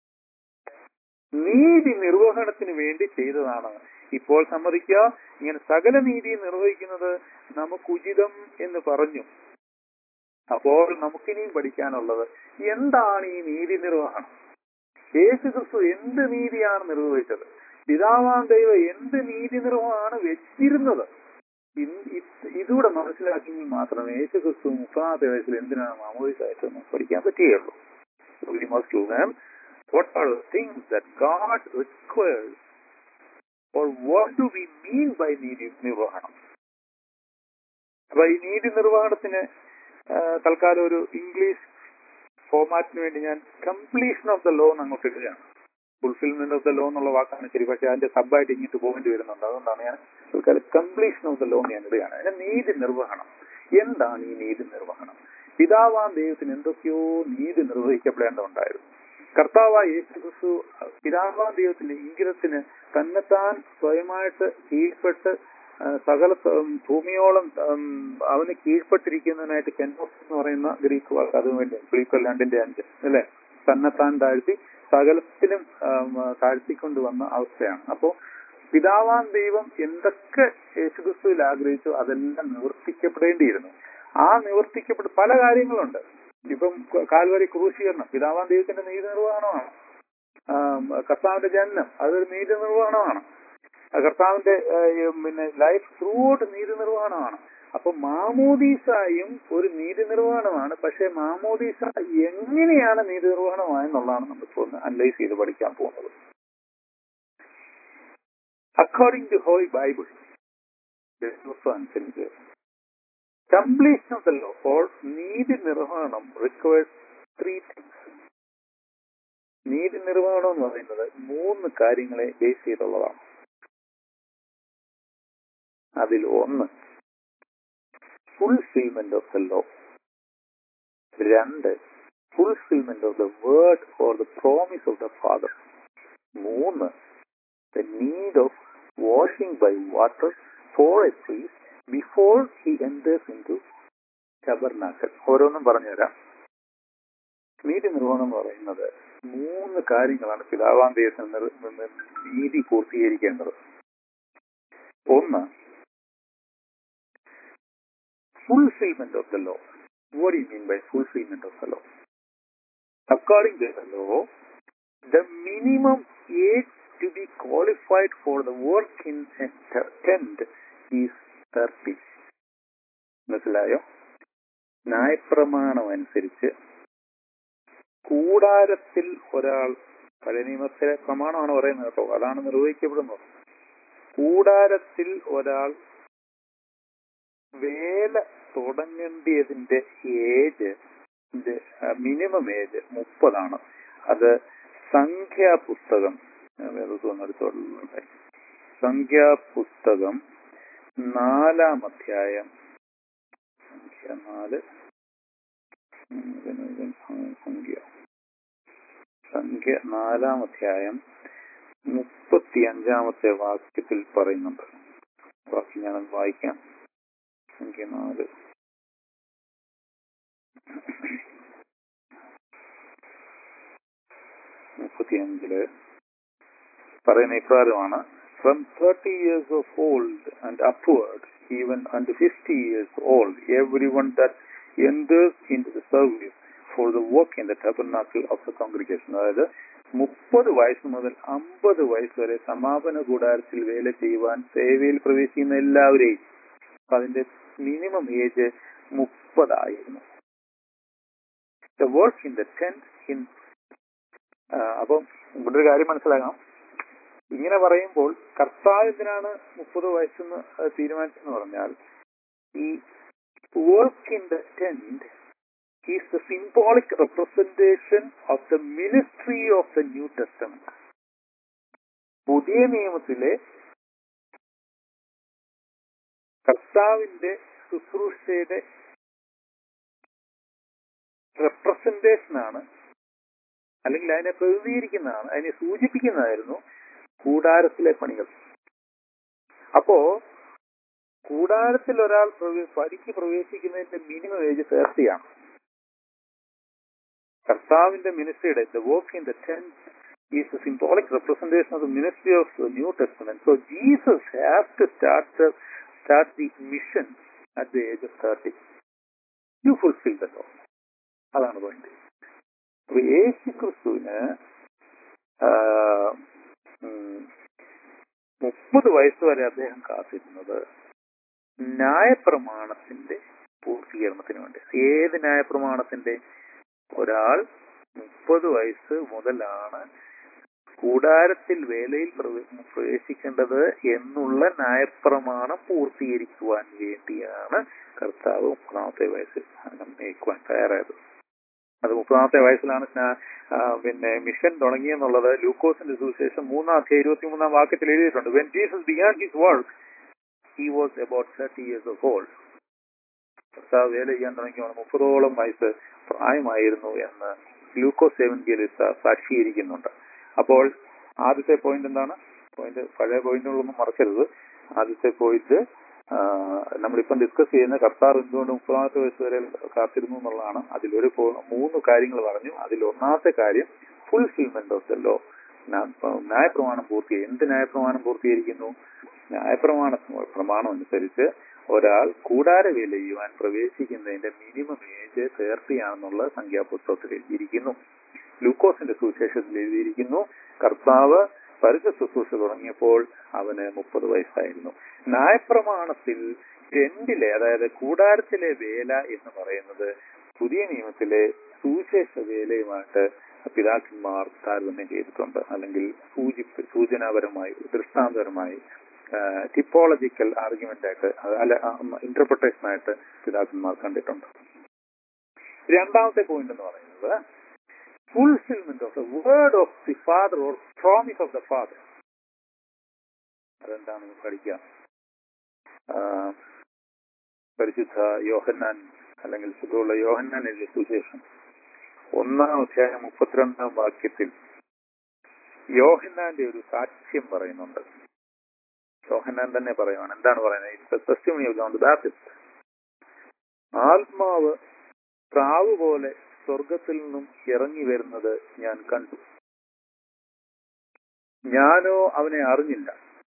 നീതി നിർവഹണത്തിന് വേണ്ടി ചെയ്തതാണ് ഇപ്പോൾ സമ്മതിക്കുക ഇങ്ങനെ സകല നീതി നിർവഹിക്കുന്നത് നമുക്ക് ഉചിതം എന്ന് പറഞ്ഞു അപ്പോൾ നമുക്കിനിയും പഠിക്കാനുള്ളത് എന്താണ് ഈ നീതി നിർവഹണം യേശു ക്രിസ്തു എന്ത് നീതിയാണ് നിർവഹിച്ചത് പിതാവാം ദൈവം എന്ത് നീതി നിർവഹമാണ് വെച്ചിരുന്നത് ഇൻ- ഇത് ഇതൂടെ മനസ്സിലാക്കിയെങ്കിൽ മാത്രമേ യേശു ക്രിസ്തു മുപ്പതാമത്തെ വയസ്സിൽ എന്തിനാണ് മാമോദിസായിട്ടെന്ന് പഠിക്കാൻ പറ്റുകയുള്ളൂ we must learn what are the things that God requires or what do we mean by നീതി നിർവഹണം അപ്പൊ ഈ നീതി നിർവഹണത്തിന് ആ, തൽക്കാലം ഒരു ഇംഗ്ലീഷ് ഫോമാറ്റിന് വേണ്ടി ഞാൻ കംപ്ലീഷൻ ഓഫ് ദ ലോ എന്ന് അങ്ങോട്ട് ഇടുകയാണ് ഫുൾഫിൽമെന്റ് ഓഫ് ദ ലോ എന്നുള്ള വാക്കാണ് ശരി പക്ഷെ അതിന്റെ സബായിട്ട് ഇങ്ങോട്ട് പോകേണ്ടി വരുന്നുണ്ട് അതുകൊണ്ടാണ് ഞാൻ തൽക്കാലം കംപ്ലീഷൻ ഓഫ് ദ ലോ ഞാൻ ഇടുകയാണ് അതിന്റെ നീതി നിർവഹണം എന്താണ് ഈ നീതി നിർവഹണം പിതാവാം ദൈവത്തിന് എന്തൊക്കെയോ നീതി നിർവഹിക്കപ്പെടേണ്ടതുണ്ടായിരുന്നു കർത്താവായ യേശു ക്രിസ്തു പിതാവാം ദൈവത്തിന്റെ ഇംഗിതത്തിന് തന്നെത്താൻ സ്വയമായിട്ട് കീഴ്പ്പെട്ട് ആ, സകല ഉം, ഭൂമിയോളം ഉം, അവന് കീഴ്പ്പെട്ടിരിക്കുന്നതിനായിട്ട് കെൻഡോസ് എന്ന് പറയുന്ന ഗ്രീക്ക് വാക്ക് അതും വേണ്ടി ഫിലിപ്പർ രണ്ടിന്റെ അഞ്ച് അല്ലെ തന്നെത്താൻ താഴ്ത്തി സകലത്തിലും ആം, താഴ്ത്തിക്കൊണ്ട് വന്ന അവസ്ഥയാണ് അപ്പോ പിതാവാം ദൈവം എന്തൊക്കെ യേശുക്രിസ്തുവിൽ ആഗ്രഹിച്ചു അതെല്ലാം നിവർത്തിക്കപ്പെടേണ്ടിയിരുന്നു ആ നിവർത്തിക്കപ്പെട്ട പല കാര്യങ്ങളുണ്ട് ഇപ്പം കാൽവരി ക്രൂശീകരണം പിതാവാം ദൈവത്തിന്റെ നീതി നിർവഹണമാണ് ആം, കർത്താവിന്റെ ജനനം അതൊരു നീതി നിർവഹണമാണ് ആ കർത്താവിന്റെ ആ, ഈ പിന്നെ ലൈഫ് ത്രൂ ഔട്ട് നീതി നിർവഹണമാണ് അപ്പൊ മാമോദീസായും ഒരു നീതി നിർവഹണമാണ് പക്ഷെ മാമോദീസ എങ്ങനെയാണ് നീതി നിർവഹണമായെന്നുള്ളതാണ് നമ്മളിപ്പോൾ ഒന്ന് അനലൈസ് ചെയ്ത് പഠിക്കാൻ പോകുന്നത് അക്കോർഡിംഗ് ടു ഹോളി ബൈബിൾ അനുസരിച്ച് completion of the law or നീതി നിർവഹണം റിക്വയർസ് ത്രീ തിങ്സ് നീതി നിർവഹണം എന്ന് പറയുന്നത് മൂന്ന് കാര്യങ്ങളെ ബേസ് ചെയ്തുള്ളതാണ് അതിൽ ഒന്ന് ഫുൾഫിൽമെന്റ് ഓഫ് ദ ലോ രണ്ട് fulfilment of the word or the promise of the father മൂന്ന് the need of washing by water for a priest before he enters into tabernacle ഓരോന്നും പറഞ്ഞുതരാം നീതി നിർവഹണം എന്ന് പറയുന്നത് മൂന്ന് കാര്യങ്ങളാണ് പിതാവാം ദൈവത്തിന് നിർ- നിർ- നീതി പൂർത്തീകരിക്കേണ്ടത് ഒന്ന് fulfillment of the law. What do you mean by fulfillment of the law? According to the law, the minimum age to be qualified for the work in a t- tent is 30. മനസ്സിലായോ ന്യായപ്രമാണം അനുസരിച്ച് കൂടാരത്തിൽ ഒരാൾ പഴയ നിയമത്തിലെ പ്രമാണമാണ് പറയുന്നത് കേട്ടോ അതാണ് നിർവഹിക്കപ്പെടുന്നത് കൂടാരത്തിൽ ഒരാൾ വേല തുടങ്ങേണ്ടിയതിന്റെ ഏജ് മിനിമം ഏജ് മുപ്പതാണ് അത് സംഖ്യാപുസ്തകം എടുത്തോട്ടെ സംഖ്യാപുസ്തകം നാലാം അധ്യായം സംഖ്യ നാല് ഉം, ഇതിന് ഇത് സംഖ്യ സംഖ്യ നാലാം അധ്യായം മുപ്പത്തി അഞ്ചാമത്തെ വാക്യത്തിൽ പറയുന്നുണ്ട് ബാക്കി ഞാനത് വായിക്കാം സംഖ്യ നാല് മുപ്പത്തിയഞ്ചില് പറയുന്ന ഇപ്രകാരമാണ് from thirty years of old and upward even and fifty years old every one that enters into the service for the work in the tabernacle of the congregation അതായത് മുപ്പത് വയസ്സ് മുതൽ അമ്പത് വയസ്സ് വരെ സമാപന കൂടാരത്തിൽ വേല ചെയ്യുവാൻ സേവയിൽ പ്രവേശിക്കുന്ന എല്ലാവരെയും അപ്പൊ അതിന്റെ മിനിമം ഏജ് മുപ്പതായിരുന്നു the work in the tenth in അപ്പം ഇവിടെ ഒരു കാര്യം മനസ്സിലാക്കാം ഇങ്ങനെ പറയുമ്പോൾ കർത്താവ് എന്തിനാണ് മുപ്പത് വയസ്സെന്ന് അത് തീരുമാനിച്ചെന്ന് പറഞ്ഞാൽ ഈ work in the tenth is the symbolic representation of the ministry of the New Testament പുതിയ നിയമത്തിലെ കർത്താവിന്റെ ശുശ്രൂഷയുടെ റെപ്രസെന്റേഷനാണ് അല്ലെങ്കിൽ അതിനെ പ്രതിനിധീകരിക്കുന്നതാണ് അതിനെ സൂചിപ്പിക്കുന്നതായിരുന്നു കൂടാരത്തിലെ പണികൾ അപ്പോ കൂടാരത്തിൽ ഒരാൾ പ്രവേ- പണിക്ക് പ്രവേശിക്കുന്നതിന്റെ മിനിമം ഏജ് തേർട്ടിയാണ് കർത്താവിന്റെ മിനിസ്ട്രിയുടെ the work in the tenth is a symbolic representation of the ministry of the New Testament so Jesus have to start start the mission at the age of thirty you fulfil the law അതാണ് പോയിന്റ് അപ്പൊ യേശു ക്രിസ്തുവിന് മുപ്പത് വയസ്സ് വരെ അദ്ദേഹം കാത്തിരുന്നത് ന്യായപ്രമാണത്തിന്റെ പൂർത്തീകരണത്തിന് വേണ്ടി ഏത് ന്യായപ്രമാണത്തിന്റെ ഒരാൾ മുപ്പത് വയസ്സ് മുതലാണ് കൂടാരത്തിൽ വേലയിൽ പ്രവേ- പ്രവേശിക്കേണ്ടത് എന്നുള്ള ന്യായപ്രമാണം പൂർത്തീകരിക്കുവാൻ വേണ്ടിയാണ് കർത്താവ് മുപ്പതാമത്തെ വയസ്സിൽ മേക്കുവാൻ തയ്യാറായത് അത് മുപ്പതാമത്തെ വയസ്സിലാണ് സ്നാ- ആ, പിന്നെ മിഷൻ തുടങ്ങിയെന്നുള്ളത് ലൂക്കോസിന്റെ സുവിശേഷം മൂന്നാം അധ്യായം ഇരുപത്തിമൂന്നാം വാക്യത്തിൽ എഴുതിയിട്ടുണ്ട് when Jesus began his work he was about thirty years of old കർത്താവ് വേല ചെയ്യാൻ തുടങ്ങിയാണ് മുപ്പതോളം വയസ്സ് പ്രായമായിരുന്നു എന്ന് ഗ്ലൂക്കോസ് സെവൻകിയലിസ സാക്ഷീകരിക്കുന്നുണ്ട് അപ്പോൾ ആദ്യത്തെ പോയിന്റ് എന്താണ് പോയിന്റ് പഴയ പോയിന്റുകളൊന്നും മറക്കരുത് ആദ്യത്തെ പോയിന്റ് നമ്മളിപ്പം ഡിസ്കസ് ചെയ്യുന്ന കർത്താർ എന്തുകൊണ്ട് മുപ്പതാമത്തെ വയസ്സ് വരെ കാത്തിരുന്നു എന്നുള്ളതാണ് അതിലൊരു പോ- മൂന്ന് കാര്യങ്ങൾ പറഞ്ഞു അതിൽ ഒന്നാമത്തെ കാര്യം ഫുൾഫിൽമെന്റ് ഓഫ് ദ ലോ ന്യായപ്രമാണം പൂർത്തീകരിക്കും എന്ത് ന്യായപ്രമാണം പൂർത്തീകരിക്കുന്നു ന്യായപ്രമാണ പ്രമാണം അനുസരിച്ച് ഒരാൾ കൂടാര വേല ചെയ്യുവാൻ പ്രവേശിക്കുന്നതിന്റെ മിനിമം ഏജ് തേർട്ടിയാണെന്നുള്ള സംഖ്യാപുസ്തകത്തിൽ എഴുതിയിരിക്കുന്നു ലൂക്കോസിന്റെ സുവിശേഷത്തിൽ എഴുതിയിരിക്കുന്നു കർത്താവ് പരിശ ശുശ്രൂഷ തുടങ്ങിയപ്പോൾ അവന് മുപ്പത് വയസ്സായിരുന്നു ന്യായപ്രമാണത്തിൽ ടെന്റിലെ അതായത് കൂടാരത്തിലെ വേല എന്ന് പറയുന്നത് പുതിയ നിയമത്തിലെ സുവിശേഷ വേലയുമായിട്ട് പിതാക്കന്മാർ താരതമ്യം ചെയ്തിട്ടുണ്ട് അല്ലെങ്കിൽ സൂചി സൂചനാപരമായി ദൃഷ്ടാന്തപരമായി ടിപ്പോളജിക്കൽ ആർഗ്യുമെന്റ് ആയിട്ട് അത് അല്ല ഇന്റർപ്രിട്ടേഷൻ ആയിട്ട് പിതാക്കന്മാർ കണ്ടിട്ടുണ്ട് രണ്ടാമത്തെ പോയിന്റ് എന്ന് പറയുന്നത് fulfilment of the word of the father or promise of the father അതെന്താണെന്ന് പഠിക്കാം ആ, പരിശുദ്ധ യോഹന്നാൻ അല്ലെങ്കിൽ സുഖമുള്ള യോഹന്നാൻ എഴുതിയ സുശേഷം ഒന്നാം അധ്യായം മുപ്പത്തിരണ്ടാം വാക്യത്തിൽ യോഹന്നാന്റെ ഒരു സാക്ഷ്യം പറയുന്നുണ്ട് യോഹന്നാൻ തന്നെ പറയുവാണ് എന്താണ് പറയുന്നത് testimony of John the Baptist ആത്മാവ് പ്രാവ് പോലെ സ്വർഗത്തിൽ നിന്നും ഇറങ്ങി വരുന്നത് ഞാൻ കണ്ടു ഞാനോ അവനെ അറിഞ്ഞില്ല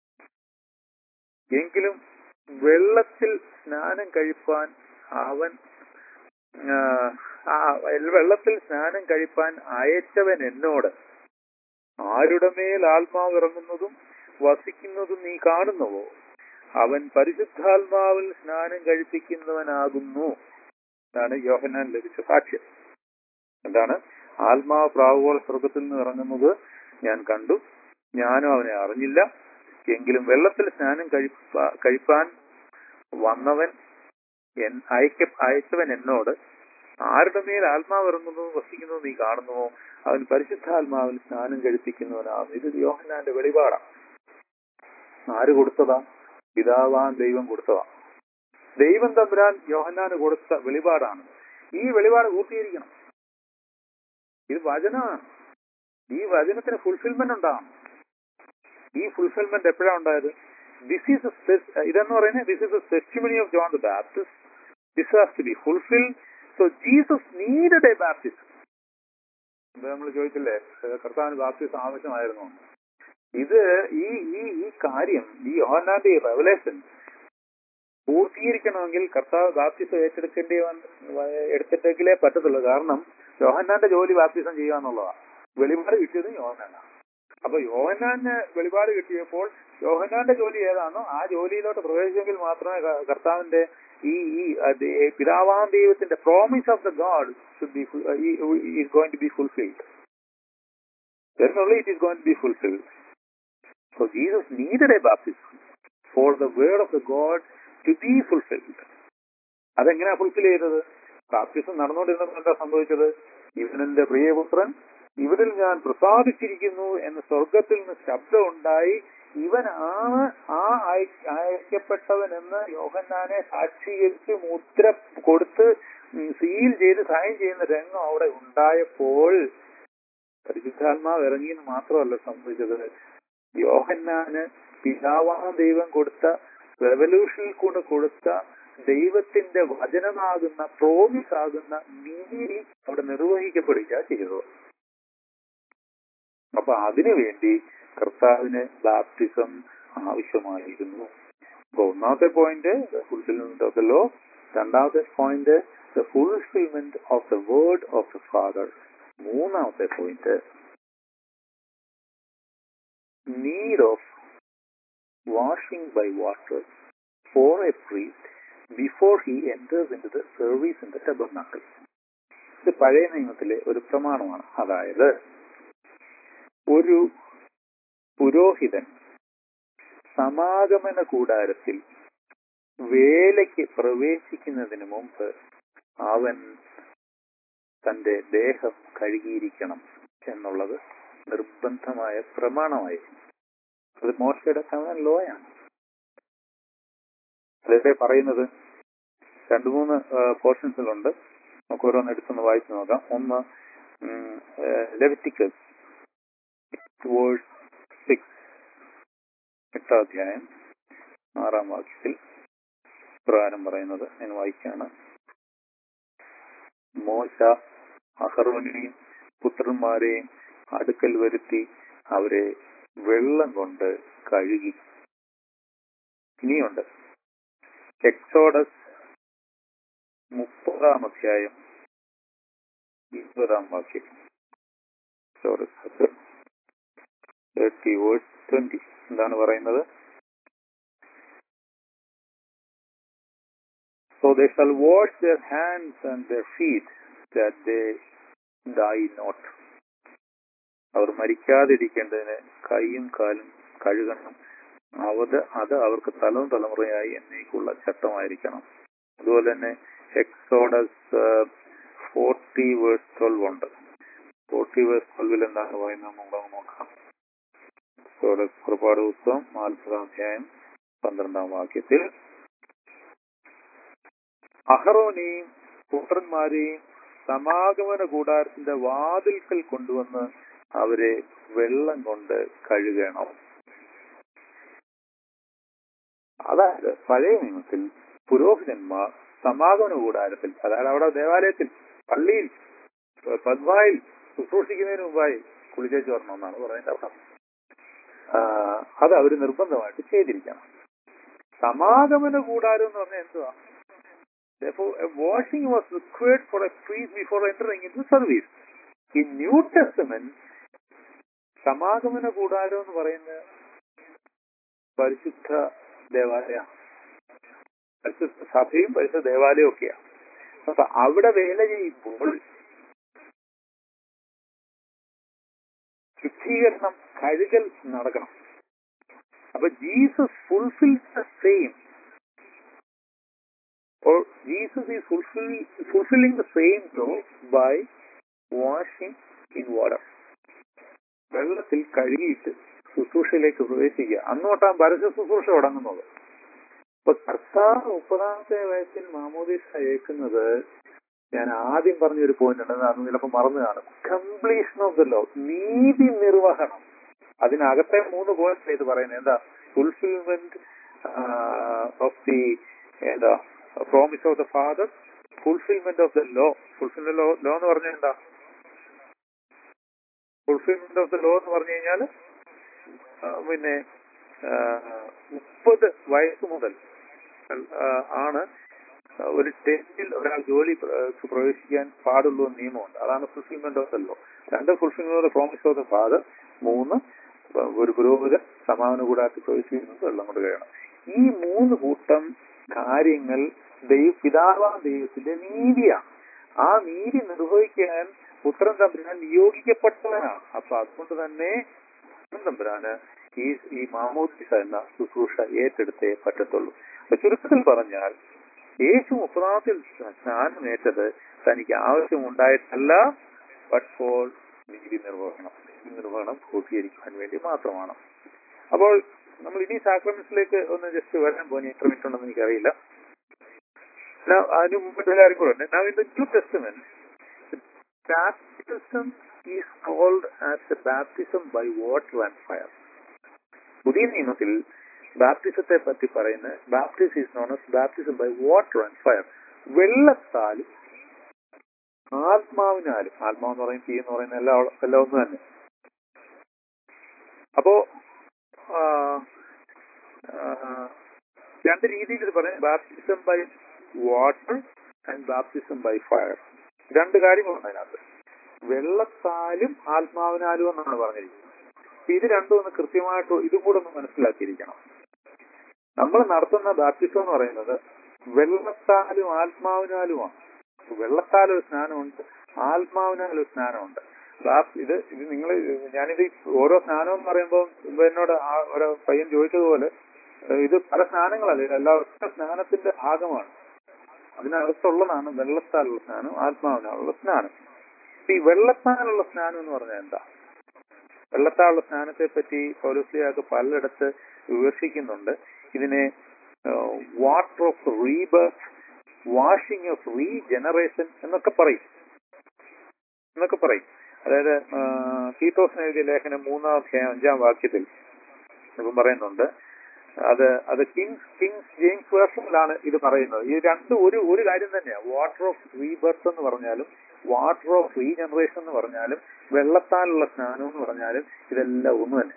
എങ്കിലും വെള്ളത്തിൽ സ്നാനം കഴിപ്പാൻ അവൻ ആ, ആ, വെള്ളത്തിൽ സ്നാനം കഴിപ്പാൻ അയച്ചവൻ എന്നോട് ആരുടെ മേൽ ആത്മാവ് ഇറങ്ങുന്നതും വസിക്കുന്നതും നീ കാണുന്നുവോ അവൻ പരിശുദ്ധാത്മാവിൽ സ്നാനം കഴിപ്പിക്കുന്നവനാകുന്നു ഇതാണ് യോഹന്നാൻ ലഭിച്ച സാക്ഷ്യം എന്താണ് ആത്മാവ് പ്രാവുകൾ സ്വർഗത്തിൽ നിന്ന് ഇറങ്ങുന്നത് ഞാൻ കണ്ടു ഞാനും അവനെ അറിഞ്ഞില്ല എങ്കിലും വെള്ളത്തിൽ സ്നാനം കഴിപ്പ കഴിപ്പാൻ വന്നവൻ എൻ- അയക്ക അയച്ചവൻ എന്നോട് ആരുടെ മേൽ ആത്മാവ് ഇറങ്ങുന്നു വസിക്കുന്നു നീ കാണുന്നുവോ അവൻ പരിശുദ്ധാത്മാവിൽ സ്നാനം കഴിപ്പിക്കുന്നവനാകുന്നു ഇത് യോഹന്നാന്റെ വെളിപാടാണ് ആര് കൊടുത്തതാ പിതാവാൻ ദൈവം കൊടുത്തതാ ദൈവം തമ്പുരാൻ യോഹന്നാന് കൊടുത്ത വെളിപാടാണ് ഈ വെളിപാട് പൂർത്തീകരിക്കണം ഇത് വചനമാണ് ഈ വചനത്തിന് ഫുൾഫിൽമെന്റ് ഉണ്ടാകണം ഈ ഫുൾഫിൽമെന്റ് എപ്പോഴാണ് ഉണ്ടായത് ദിസ് ഈസ് ഇതെന്ന് പറയുന്നത് this is testimony of John the Baptist this has to be fulfil so Jesus needed a Baptist നമ്മൾ ചോദിച്ചില്ലേ ഏഹ് കർത്താവിന് ബാപ്റ്റിസ്റ്റ് ആവശ്യമായിരുന്നു ഇത് ഈ ഈ ഈ കാര്യം ഈ യോഹന്നാന്റെ ഈ റെവലേഷൻ പൂർത്തീകരിക്കണമെങ്കിൽ കർത്താവ് ബാപ്റ്റിസം ഏറ്റെടുക്കേണ്ടി വന്ന് എടുത്തിട്ടെങ്കിലേ പറ്റത്തുള്ളൂ കാരണം യോഹന്നാന്റെ ജോലി ബാപ്റ്റിസം ചെയ്യുക എന്നുള്ളതാണ് വെളിപാട് കിട്ടിയത് യോഹന്നാനാണ് അപ്പൊ യോഹന്നാന് വെളിപാട് കിട്ടിയപ്പോൾ യോഹന്നാന്റെ ജോലി ഏതാണോ ആ ജോലിയിലോട്ട് പ്രവേശിച്ചെങ്കിൽ മാത്രമേ ക- കർത്താവിന്റെ ഈ ഈ അത് ഈ പിതാവാം ദൈവത്തിന്റെ promise of the God should be is going to be fulfilled then only it is going to be fulfilled. So Jesus needed a baptism for the word of the God to be fulfilled. അതെങ്ങനെയാ ഫുൾഫിൽ ചെയ്തത് ബാപ്റ്റിസം നടന്നുകൊണ്ടിരുന്നപ്പോൾ എന്താ സംഭവിച്ചത് ഇവനെന്റെ പ്രിയപുത്രൻ ഇവനിൽ ഞാൻ പ്രസാദിച്ചിരിക്കുന്നു എന്ന് സ്വർഗത്തിൽ നിന്ന് ശബ്ദമുണ്ടായി ഇവൻ ആണ് ആ അയ- അയക്കപ്പെട്ടവൻ എന്ന് യോഹന്നാനെ സാക്ഷീകരിച്ച് മുദ്ര കൊടുത്ത് ഉം, സീൽ ചെയ്ത് സൈൻ ചെയ്യുന്ന രംഗം അവിടെ ഉണ്ടായപ്പോൾ പരിശുദ്ധാത്മാവ് ഇറങ്ങിയെന്ന് മാത്രമല്ല സംഭവിച്ചത് യോഹന്നാന് പിതാവാ ദൈവം കൊടുത്ത റെവല്യൂഷനിൽ കൂടെ കൊടുത്ത ദൈവത്തിന്റെ വചനമാകുന്ന പ്രോമിസ് ആകുന്ന നീതി അവിടെ നിർവഹിക്കപ്പെടുക ചെയ്തു അപ്പൊ അതിനുവേണ്ടി കർത്താവിന് ബാപ്റ്റിസം ആവശ്യമായിരുന്നു അപ്പൊ ഒന്നാമത്തെ point fulfilment of the law രണ്ടാമത്തെ point the fulfilment of the word of the father മൂന്നാമത്തെ point need of washing by water for a priest before he enters into the service in the tabernacle. ഇത് പഴയ നിയമത്തിലെ ഒരു പ്രമാണമാണ് അതായത് ഒരു പുരോഹിതൻ സമാഗമന കൂടാരത്തിൽ വേലയ്ക്ക് പ്രവേശിക്കുന്നതിന് മുമ്പ് അവൻ തന്റെ ദേഹം കഴുകിയിരിക്കണം എന്നുള്ളത് നിർബന്ധമായ പ്രമാണമായിരുന്നു അത് മോശയുടെ സെവൻ ലോയാണ് അതിലെ പറയുന്നത് രണ്ടു മൂന്ന് പോർഷൻസിലുണ്ട് നമുക്ക് ഓരോന്ന് എടുത്തൊന്ന് വായിച്ചു നോക്കാം ഒന്ന് ലെവിറ്റിക്കസ് വേഴ്സ് സിക്സ് എട്ടാം അധ്യായം ആറാം വാക്യത്തിൽ പ്രകാരം പറയുന്നത് ഞാൻ വായിക്കുകയാണ് മോശ അഹറോനെയും പുത്രന്മാരെയും അടുക്കൽ വരുത്തി അവരെ വെള്ളം കൊണ്ട് കഴുകി ഇനിയുണ്ട് എക്സോഡസ് മുപ്പതാം അധ്യായം ഇരുപതാം വാക്യം തേർട്ടി വേഴ്സ് ട്വന്റി എന്താണ് പറയുന്നത് So they shall wash their hands and their feet that they die not. അവർ മരിക്കാതിരിക്കേണ്ടതിന് കൈയും കാലും കഴുകണം അവത് അത് അവർക്ക് തലവും തലമുറയായി എന്നേക്കുള്ള ചട്ടമായിരിക്കണം അതുപോലെ തന്നെ എക്സോഡസ് ഫോർട്ടി വേഴ്സ് ട്വൽവ് ഉണ്ട് ഫോർട്ടി വേഴ്സ് ട്വൽവിൽ എന്താണ് പറയുന്നത് നമുക്ക് നോക്കാം എക്സോഡസ് പുറപ്പാട് പുസ്തകം നാൽപ്പതാം അധ്യായം പന്ത്രണ്ടാം വാക്യത്തിൽ അഹറോനെയും പുത്രന്മാരെയും സമാഗമന കൂടാരത്തിന്റെ വാതിൽക്കൽ കൊണ്ടുവന്ന് അവരെ വെള്ളം കൊണ്ട് കഴുകണം അതായത് പഴയ നിയമത്തിൽ പുരോഹിതന്മാർ സമാഗമന കൂടാരത്തിൽ അതായത് അവിടെ ദേവാലയത്തിൽ പള്ളിയിൽ പദ്മായിൽ ശുശ്രൂഷിക്കുന്നതിന് മുമ്പായി കുളിച്ചേച്ച് വരണമെന്നാണ് പറയുന്നത് അവിടെ അത് അവർ നിർബന്ധമായിട്ട് ചെയ്തിരിക്കണം സമാഗമന കൂടാരം എന്ന് പറഞ്ഞാൽ എന്തുവാ Therefore, a washing was required for a priest before entering into service. In New Testament, സമാഗമന കൂടാരം എന്ന് പറയുന്ന പരിശുദ്ധ ദേവാലയമാണ് പരിശുദ്ധ സഭയും പരിശുദ്ധ ദേവാലയവും ഒക്കെയാണ് അപ്പൊ അവിടെ വേല ചെയ്യുമ്പോൾ ശുദ്ധീകരണം കഴുകൽ നടക്കണം അപ്പൊ Jesus fulfil the same or Jesus is fulfill, fulfilling the same role by washing in water. വെള്ളത്തിൽ കഴുകിയിട്ട് ശുശ്രൂഷയിലേക്ക് പ്രവേശിക്കുക അന്ന് തൊട്ടാണ് പരസ്യ ശുശ്രൂഷ തുടങ്ങുന്നത് അപ്പൊ കർത്താവ് മുപ്പതാമത്തെ വയസ്സിൽ മാമോദീസ ഏൽക്കുന്നത് ഞാൻ ആദ്യം പറഞ്ഞൊരു പോയിന്റ് ഉണ്ട് അത് ചിലപ്പോൾ മറന്നു കാണും കംപ്ലീഷൻ ഓഫ് ദ ലോ നീതി നിർവഹണം അതിനകത്തെ മൂന്ന് പോയിന്റ് ഇത് പറയുന്നത് എന്താ ഫുൾഫിൽമെന്റ് ഓഫ് ദി എന്താ promise of the father fulfilment of the law fulfilment law law എന്ന് പറഞ്ഞാൽ എന്താ ഫുൾഫിൽമെന്റ് ഓഫ് ദ ലോ എന്ന് പറഞ്ഞു കഴിഞ്ഞാൽ പിന്നെ മുപ്പത് വയസ്സ് മുതൽ ആണ് ഒരു ടെസ്റ്റിൽ ഒരാൾ ജോലി പ്രവേശിക്കാൻ പാടുള്ളൂ എന്ന് നിയമമുണ്ട് അതാണ് ഫുൾഫിൽമെന്റ് ഓഫ് ദ ലോ രണ്ട് fulfilment of the promise of the father മൂന്ന് ഒരു പുരോഹിതൻ സമാപന കൂടാത്തി പ്രവേശിക്കുന്നത് വെള്ളം കൊണ്ട് കഴിയണം ഈ മൂന്ന് കൂട്ടം കാര്യങ്ങൾ ദൈവ പിതാവാം ദൈവത്തിന്റെ നീതിയാണ് ആ നീതി നിർവഹിക്കാൻ പുത്രൻ തമ്പുരാൻ നിയോഗിക്കപ്പെട്ടവനാണ് അപ്പൊ അതുകൊണ്ട് തന്നെ പുത്രൻ തമ്പുരാന് ഈ ഈ മാമോദിസ എന്ന ശുശ്രൂഷ ഏറ്റെടുത്തേ പറ്റത്തുള്ളൂ അപ്പൊ ചുരുക്കത്തിൽ പറഞ്ഞാൽ യേശു മുപ്പതാമത്തിൽ സ്നാനമേറ്റത് തനിക്ക് ആവശ്യമുണ്ടായിട്ടല്ല ബട്ട് ഫോർ നീതി നിർവഹണം നീതി നിർവഹണം പൂർത്തീകരിക്കാൻ വേണ്ടി മാത്രമാണ് അപ്പോൾ നമ്മൾ ഇനി സാക്രമെന്റ്സിലേക്ക് ഒന്ന് ജസ്റ്റ് വരാൻ പോകുന്ന എത്ര മിനിറ്റ് ഉണ്ടെന്ന് എനിക്കറിയില്ല അതിന് മുമ്പ് എല്ലാവരും കൂടെ ഉണ്ട് Now in the New Testament, baptism is called as a baptism by water and fire. പുതിയ നിയമത്തിൽ ബാപ്റ്റിസത്തെ പറ്റി പറയുന്ന baptism is known as baptism by water and fire വെള്ളത്താലും ആത്മാവിനാലും ആത്മാവെന്ന് പറയും തീ എന്ന് പറയുന്ന എല്ലാം എല്ലാം ഒന്ന് തന്നെ അപ്പോ രണ്ട് രീതിയിൽ ഇത് പറയാം baptism by water and baptism by fire രണ്ട് കാര്യങ്ങളുണ്ട് അതിനകത്ത് വെള്ളത്താലും ആത്മാവിനാലും എന്നാണ് പറഞ്ഞിരിക്കുന്നത് ഇത് രണ്ടും ഒന്ന് കൃത്യമായിട്ട് ഇതും കൂടെ ഒന്ന് മനസ്സിലാക്കിയിരിക്കണം നമ്മൾ നടത്തുന്ന ബാപ്റ്റിസം എന്ന് പറയുന്നത് വെള്ളത്താലും ആത്മാവിനാലുമാണ് വെള്ളത്താൽ ഒരു സ്നാനമുണ്ട് ആത്മാവിനാൽ ഒരു സ്നാനമുണ്ട് ബാപ്- ഇത് ഇത് നിങ്ങൾ ഞാനിത് ഈ ഓരോ സ്നാനം എന്ന് പറയുമ്പോൾ മുമ്പ് എന്നോട് ആ ഒരു പയ്യൻ ചോദിച്ചതുപോലെ ഏഹ് ഇത് പല സ്നാനങ്ങളല്ല ഇത് എല്ലാ ഒറ്റ സ്നാനത്തിന്റെ ഭാഗമാണ് അതിനകത്തുള്ളതാണ് വെള്ളത്താലുള്ള സ്നാനം ആത്മാവിനാലുള്ള സ്നാനം ഇപ്പൊ ഈ വെള്ളത്താലുള്ള സ്നാനം എന്ന് പറഞ്ഞാൽ എന്താ വെള്ളത്താലുള്ള സ്നാനത്തെ പറ്റി പൗലോസ്ലിയാക്ക് പലയിടത്ത് വിമർശിക്കുന്നുണ്ട് ഇതിനെ water of rebirth washing of regeneration എന്നൊക്കെ പറയും എന്നൊക്കെ പറയും അതായത് തീത്തോസിന് എഴുതിയ ലേഖനം മൂന്നാം അധ്യായം അഞ്ചാം വാക്യത്തിൽ ഇപ്പം പറയുന്നുണ്ട് അത് അത് കിങ്സ് കിങ്സ് ജെയിംസ് വേർഷനിലാണ് ഇത് പറയുന്നത് ഈ രണ്ടും ഒരു ഒരു കാര്യം തന്നെയാണ് വാട്ടർ ഓഫ് റീബർത്ത് എന്ന് പറഞ്ഞാലും വാട്ടർ ഓഫ് റീജനറേഷൻ എന്ന് പറഞ്ഞാലും വെള്ളത്താലുള്ള സ്നാനം എന്ന് പറഞ്ഞാലും ഇതെല്ലാം ഒന്ന് തന്നെ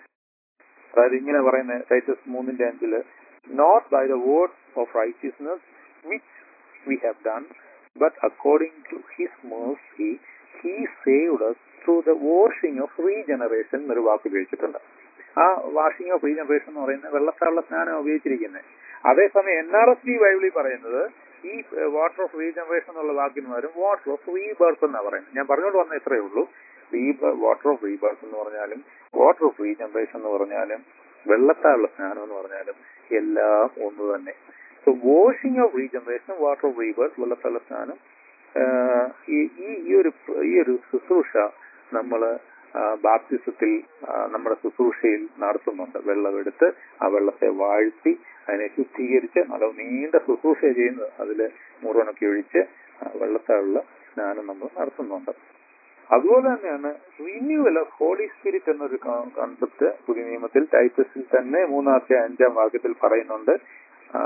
അതായത് ഇങ്ങനെ പറയുന്ന ടൈറ്റസ് മൂന്നിന്റെ അഞ്ചില് not by the word of righteousness which we have done but according to his mercy he saved us through the washing of regeneration എന്നൊരു വാക്ക് ഉപയോഗിച്ചിട്ടുണ്ട് ആ വാഷിംഗ് ഓഫ് റീജനറേഷൻ എന്ന് പറയുന്നത് വെള്ളത്താലുള്ള സ്നാനം ഉപയോഗിച്ചിരിക്കുന്നത് അതേസമയം എൻ ആർ എസ് ഡി ബൈബിളിൽ പറയുന്നത് ഈ വാട്ടർ ഓഫ് റീജനറേഷൻ എന്നുള്ള വാക്കിന് പകരം വാട്ടർ ഓഫ് റീബർത്ത് എന്നാണ് പറയുന്നത് ഞാൻ പറഞ്ഞോണ്ട് വന്ന ഇത്രയേ ഉള്ളൂ വാട്ടർ ഓഫ് റീബർത്ത് എന്ന് പറഞ്ഞാലും വാട്ടർ ഓഫ് റീജനറേഷൻ എന്ന് പറഞ്ഞാലും വെള്ളത്താലുള്ള സ്നാനം എന്ന് പറഞ്ഞാലും എല്ലാം ഒന്ന് തന്നെ so washing of regeneration water of rebirth വെള്ളത്താലുള്ള സ്നാനം ആഹ് ഈ ഈ- ഈ ഒരു ഈ ഒരു ശുശ്രൂഷ നമ്മള് ബാപ്തിസത്തിൽ നമ്മുടെ ശുശ്രൂഷയിൽ നടത്തുന്നുണ്ട് വെള്ളമെടുത്ത് ആ വെള്ളത്തെ വാഴ്ത്തി അതിനെ ശുദ്ധീകരിച്ച് നല്ല നീണ്ട ശുശ്രൂഷ ചെയ്യുന്നത് അതിൽ മുറുവനൊക്കെ ഒഴിച്ച് ആ വെള്ളത്താലുള്ള സ്നാനം നമ്മൾ നടത്തുന്നുണ്ട് അതുപോലെ തന്നെയാണ് റിന്യൂവൽ ഓഫ് ഹോളി സ്പിരിറ്റ് എന്നൊരു കൺസെപ്റ്റ് പുതിയ നിയമത്തിൽ ടൈറ്റസിൽ തന്നെ മൂന്നാമത്തെ അഞ്ചാം വാക്യത്തിൽ പറയുന്നുണ്ട് ആ,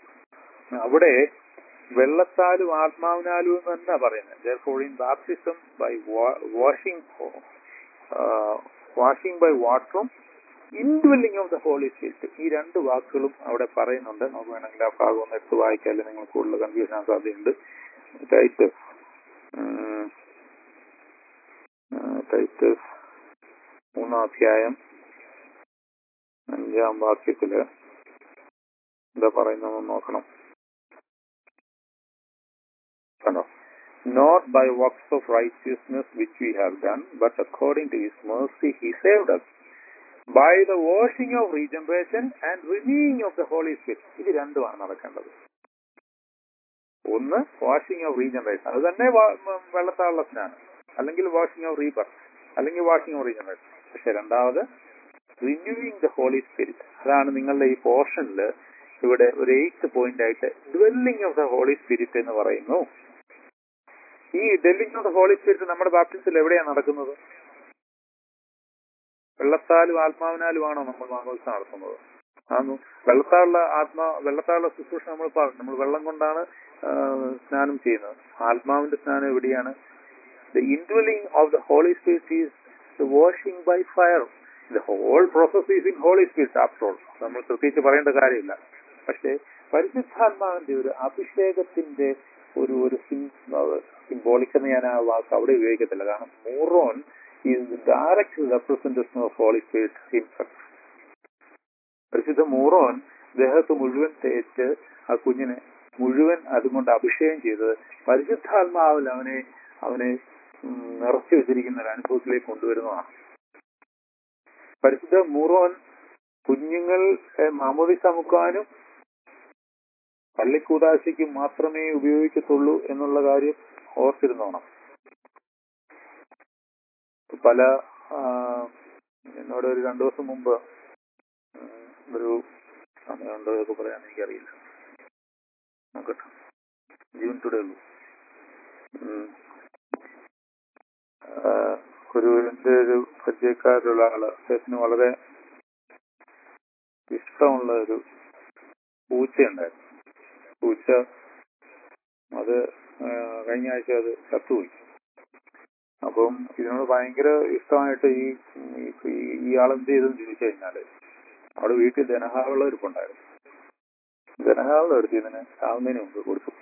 അവിടെ വെള്ളത്താലും ആത്മാവിനാലും എന്ന് തന്നെ പറയുന്നത് therefore in baptism by washing washing by വാട്ടറും indwelling of the holy spirit ഈ രണ്ട് വാക്കുകളും അവിടെ പറയുന്നുണ്ട് നമുക്ക് വേണമെങ്കിൽ ആ ഭാഗം ഒന്ന് എടുത്ത് വായിക്കാല്ലേ നിങ്ങൾ കൂടുതൽ കൺഫ്യൂഷൻ ആകാൻ സാധ്യതയുണ്ട് ടൈറ്റസ് ഉം, ആ, ടൈറ്റസ് മൂന്നാം അധ്യായം അഞ്ചാം വാക്യത്തില് എന്താ പറയുന്നതെന്ന് നോക്കണം കണ്ടോ not by works of righteousness which we have done but according to his mercy he saved us by the washing of regeneration and renewing of the holy spirit ഇത് രണ്ടുമാണ് നടക്കേണ്ടത് ഒന്ന് വാഷിംഗ് ഓഫ് റീജനറേഷൻ അത് തന്നെ വാ- മ- വെള്ളത്താളുള്ള സ്നാനം അല്ലെങ്കിൽ വാഷിംഗ് ഓഫ് റീബർ അല്ലെങ്കിൽ വാഷിംഗ് ഓഫ് റീജനറേഷൻ പക്ഷെ രണ്ടാമത് റിന്യൂയിങ് ദ ഹോളി സ്പിരിറ്റ് അതാണ് നിങ്ങളുടെ ഈ പോർഷനിൽ ഇവിടെ ഒരു എയ്ത്ത് പോയിന്റ് ആയിട്ട് dwelling of the holy spirit എന്ന് പറയുന്നു ഈ dwelling of the holy spirit നമ്മുടെ ബാപ്റ്റിസത്തിൽ എവിടെയാണ് നടക്കുന്നത് വെള്ളത്താലും ആത്മാവിനാലുമാണോ നമ്മൾ മാമോദിസ നടത്തുന്നത് ആന്നു വെള്ളത്താളുള്ള ആത്മാ വെള്ളത്താളുള്ള ശുശ്രൂഷ നമ്മൾ പറഞ്ഞു നമ്മൾ വെള്ളം കൊണ്ടാണ് ആ, സ്നാനം ചെയ്യുന്നത് ആത്മാവിന്റെ സ്നാനം എവിടെയാണ് the indwelling of the holy spirit is the washing by fire the whole process is in holy spirit after all നമ്മൾ പ്രത്യേകിച്ച് പറയേണ്ട കാര്യമില്ല പക്ഷേ പരിശുദ്ധാത്മാവിന്റെ ഒരു അഭിഷേകത്തിന്റെ ഒരു ഒരു സിംബോളിക് എന്ന് ഞാൻ ആ വാക്ക് അവിടെ ഉപയോഗിക്കത്തില്ല കാരണം myron is direct representation of holy spirit himself പരിശുദ്ധ മൂറോൻ ദേഹത്ത് മുഴുവൻ തേച്ച് ആ കുഞ്ഞിനെ മുഴുവൻ അതുകൊണ്ട് അഭിഷേകം ചെയ്തത് പരിശുദ്ധാത്മാവിൽ അവനെ അവനെ ഉം, നിറച്ചു വെച്ചിരിക്കുന്ന ഒരു അനുഭവത്തിലേക്ക് കൊണ്ടുവരുന്നതാണ് പരിശുദ്ധ മൂറോൻ കുഞ്ഞുങ്ങൾ മാമോദിസ മുക്കാനും പള്ളിക്കൂതാശയ്ക്ക് മാത്രമേ ഉപയോഗിക്കത്തുള്ളൂ എന്നുള്ള കാര്യം ഓർത്തിരുന്നോണം പല ആ, എന്നോട് ഒരു രണ്ടു ദിവസം മുമ്പ് ഉം, ഒരു സമയമുണ്ടോ ഇതൊക്കെ പറയാൻ എനിക്കറിയില്ല നോക്കട്ടെ ജൂൺ ടുഡേ ഉള്ളൂ ഉം. ആ, ഒരു എന്റെ ഒരു പരിചയക്കാരുള്ള ആള് അദ്ദേഹത്തിന് വളരെ ഇഷ്ടമുള്ള ഒരു പൂച്ചയുണ്ടായിരുന്നു പൂച്ച അത് ആ, കഴിഞ്ഞ ആഴ്ച അത് ചത്തുപോയി അപ്പം ഇതിനോട് ഭയങ്കര ഇഷ്ടമായിട്ട് ഈ ഈ- ഈ- ഈ ആളെന്ത് ചെയ്തെന്ന് ചോദിച്ചു കഴിഞ്ഞാല് അവിടെ വീട്ടിൽ ധനഹാവളം ഇരിപ്പുണ്ടായിരുന്നു ധനഹാവളം എടുത്ത് ഇതിന് ചാവുന്നതിന് മുമ്പ് കൊടുത്തു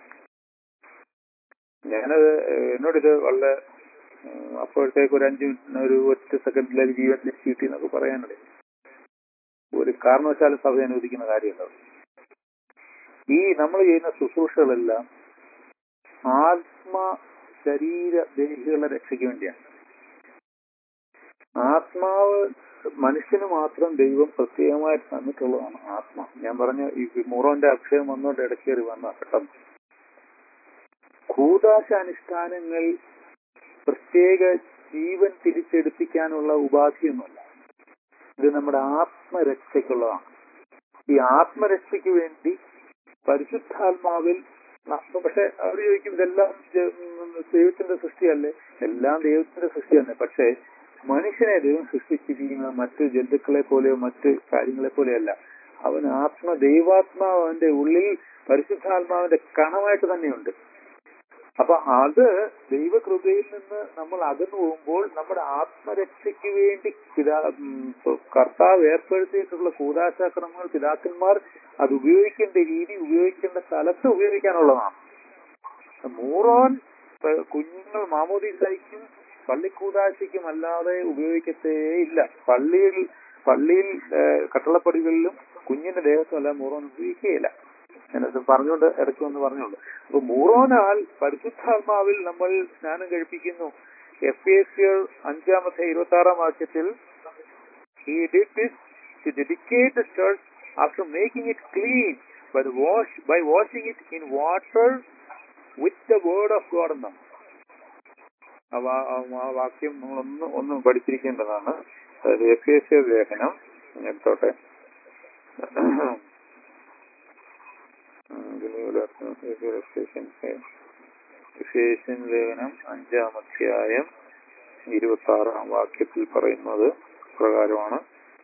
ഞാനത് ഏഹ്, എന്നോടിത് വളരെ ഉം, അപ്പോഴത്തേക്ക് ഒരു അഞ്ച് മിനിറ്റിന് ഒരു ഒറ്റ സെക്കൻഡിലേക്ക് ജീവൻ തിരിച്ചു കിട്ടി എന്നൊക്കെ പറയാനുള്ളത് ഒരു കാരണവശാലും സഭ അനുവദിക്കുന്ന കാര്യമല്ല ഈ നമ്മൾ ചെയ്യുന്ന ശുശ്രൂഷകളെല്ലാം ആത്മ ശരീര ദേഹികളുടെ രക്ഷയ്ക്ക് വേണ്ടിയാണ് ആത്മാവ് മനുഷ്യന് മാത്രം ദൈവം പ്രത്യേകമായിട്ട് തന്നിട്ടുള്ളതാണ് ആത്മ ഞാൻ പറഞ്ഞ ഈ മുറോന്റെ അക്ഷയം വന്നുകൊണ്ട് ഇടയ്ക്കേറി വന്ന പെട്ടെന്ന് കൂതാശ അനുഷ്ഠാനങ്ങൾ പ്രത്യേക ജീവൻ തിരിച്ചെടുപ്പിക്കാനുള്ള ഉപാധിയൊന്നുമല്ല ഇത് നമ്മുടെ ആത്മരക്ഷയ്ക്കുള്ളതാണ് ഈ ആത്മരക്ഷയ്ക്ക് വേണ്ടി പരിശുദ്ധാത്മാവിൽ ന- പക്ഷെ അവർ ചോദിക്കും ഇതെല്ലാം ജ- ഉം, ദൈവത്തിന്റെ സൃഷ്ടിയല്ലേ എല്ലാം ദൈവത്തിന്റെ സൃഷ്ടി തന്നെ പക്ഷേ മനുഷ്യനെ ദൈവം സൃഷ്ടിച്ചിരിക്കുന്ന മറ്റു ജന്തുക്കളെ പോലെയോ മറ്റ് കാര്യങ്ങളെ പോലെയല്ല അവൻ ആത്മ ദൈവാത്മാവ് അവന്റെ ഉള്ളിൽ പരിശുദ്ധാത്മാവിന്റെ കണമായിട്ട് തന്നെയുണ്ട് അപ്പൊ അത് ദൈവകൃപയിൽ നിന്ന് നമ്മൾ അകന്നു പോകുമ്പോൾ നമ്മുടെ ആത്മരക്ഷയ്ക്ക് വേണ്ടി പിതാ ഉം, കർത്താവ് ഏർപ്പെടുത്തിയിട്ടുള്ള കൂതാശാക്രമങ്ങൾ പിതാക്കന്മാർ അത് ഉപയോഗിക്കേണ്ട രീതി ഉപയോഗിക്കേണ്ട സ്ഥലത്ത് ഉപയോഗിക്കാനുള്ളതാണ് മൂറോൻ പ- കുഞ്ഞുങ്ങൾ മാമോദീസായിക്കും പള്ളിക്കൂതാശയ്ക്കും അല്ലാതെ ഉപയോഗിക്കത്തേ ഇല്ല പള്ളിയിൽ പള്ളിയിൽ ഏഹ്, കട്ടളപ്പടികളിലും കുഞ്ഞിന്റെ ദേഹത്തും അല്ല മൂറോൻ ഉപയോഗിക്കുകയില്ല ഞാനത് പറഞ്ഞുകൊണ്ട് ഇടയ്ക്ക് വന്ന് പറഞ്ഞുള്ളൂ അപ്പൊ മൂറോനാൽ പരിശുദ്ധാത്മാവിൽ നമ്മൾ സ്നാനം കഴിപ്പിക്കുന്നു എഫ് എ സി അഞ്ചാമത്തെ ഇരുപത്തി ആറാം വാക്യത്തിൽ he did this to dedicate the church after making it clean by the wash by washing it in water with the word of God എന്നാണ് ആ വാ- ആ വാ- വാക്യം നമ്മളൊന്ന് ഒന്ന് പഠിച്ചിരിക്കേണ്ടതാണ് അതായത് എഫ് എസ് ലേഖനം ഞാൻ എടുത്തോട്ടെ എഫേഷ്യൻ ലേഖനം അഞ്ചാം അധ്യായം ഇരുപത്തി ആറാം വാക്യത്തിൽ പറയുന്നത് പ്രകാരമാണ്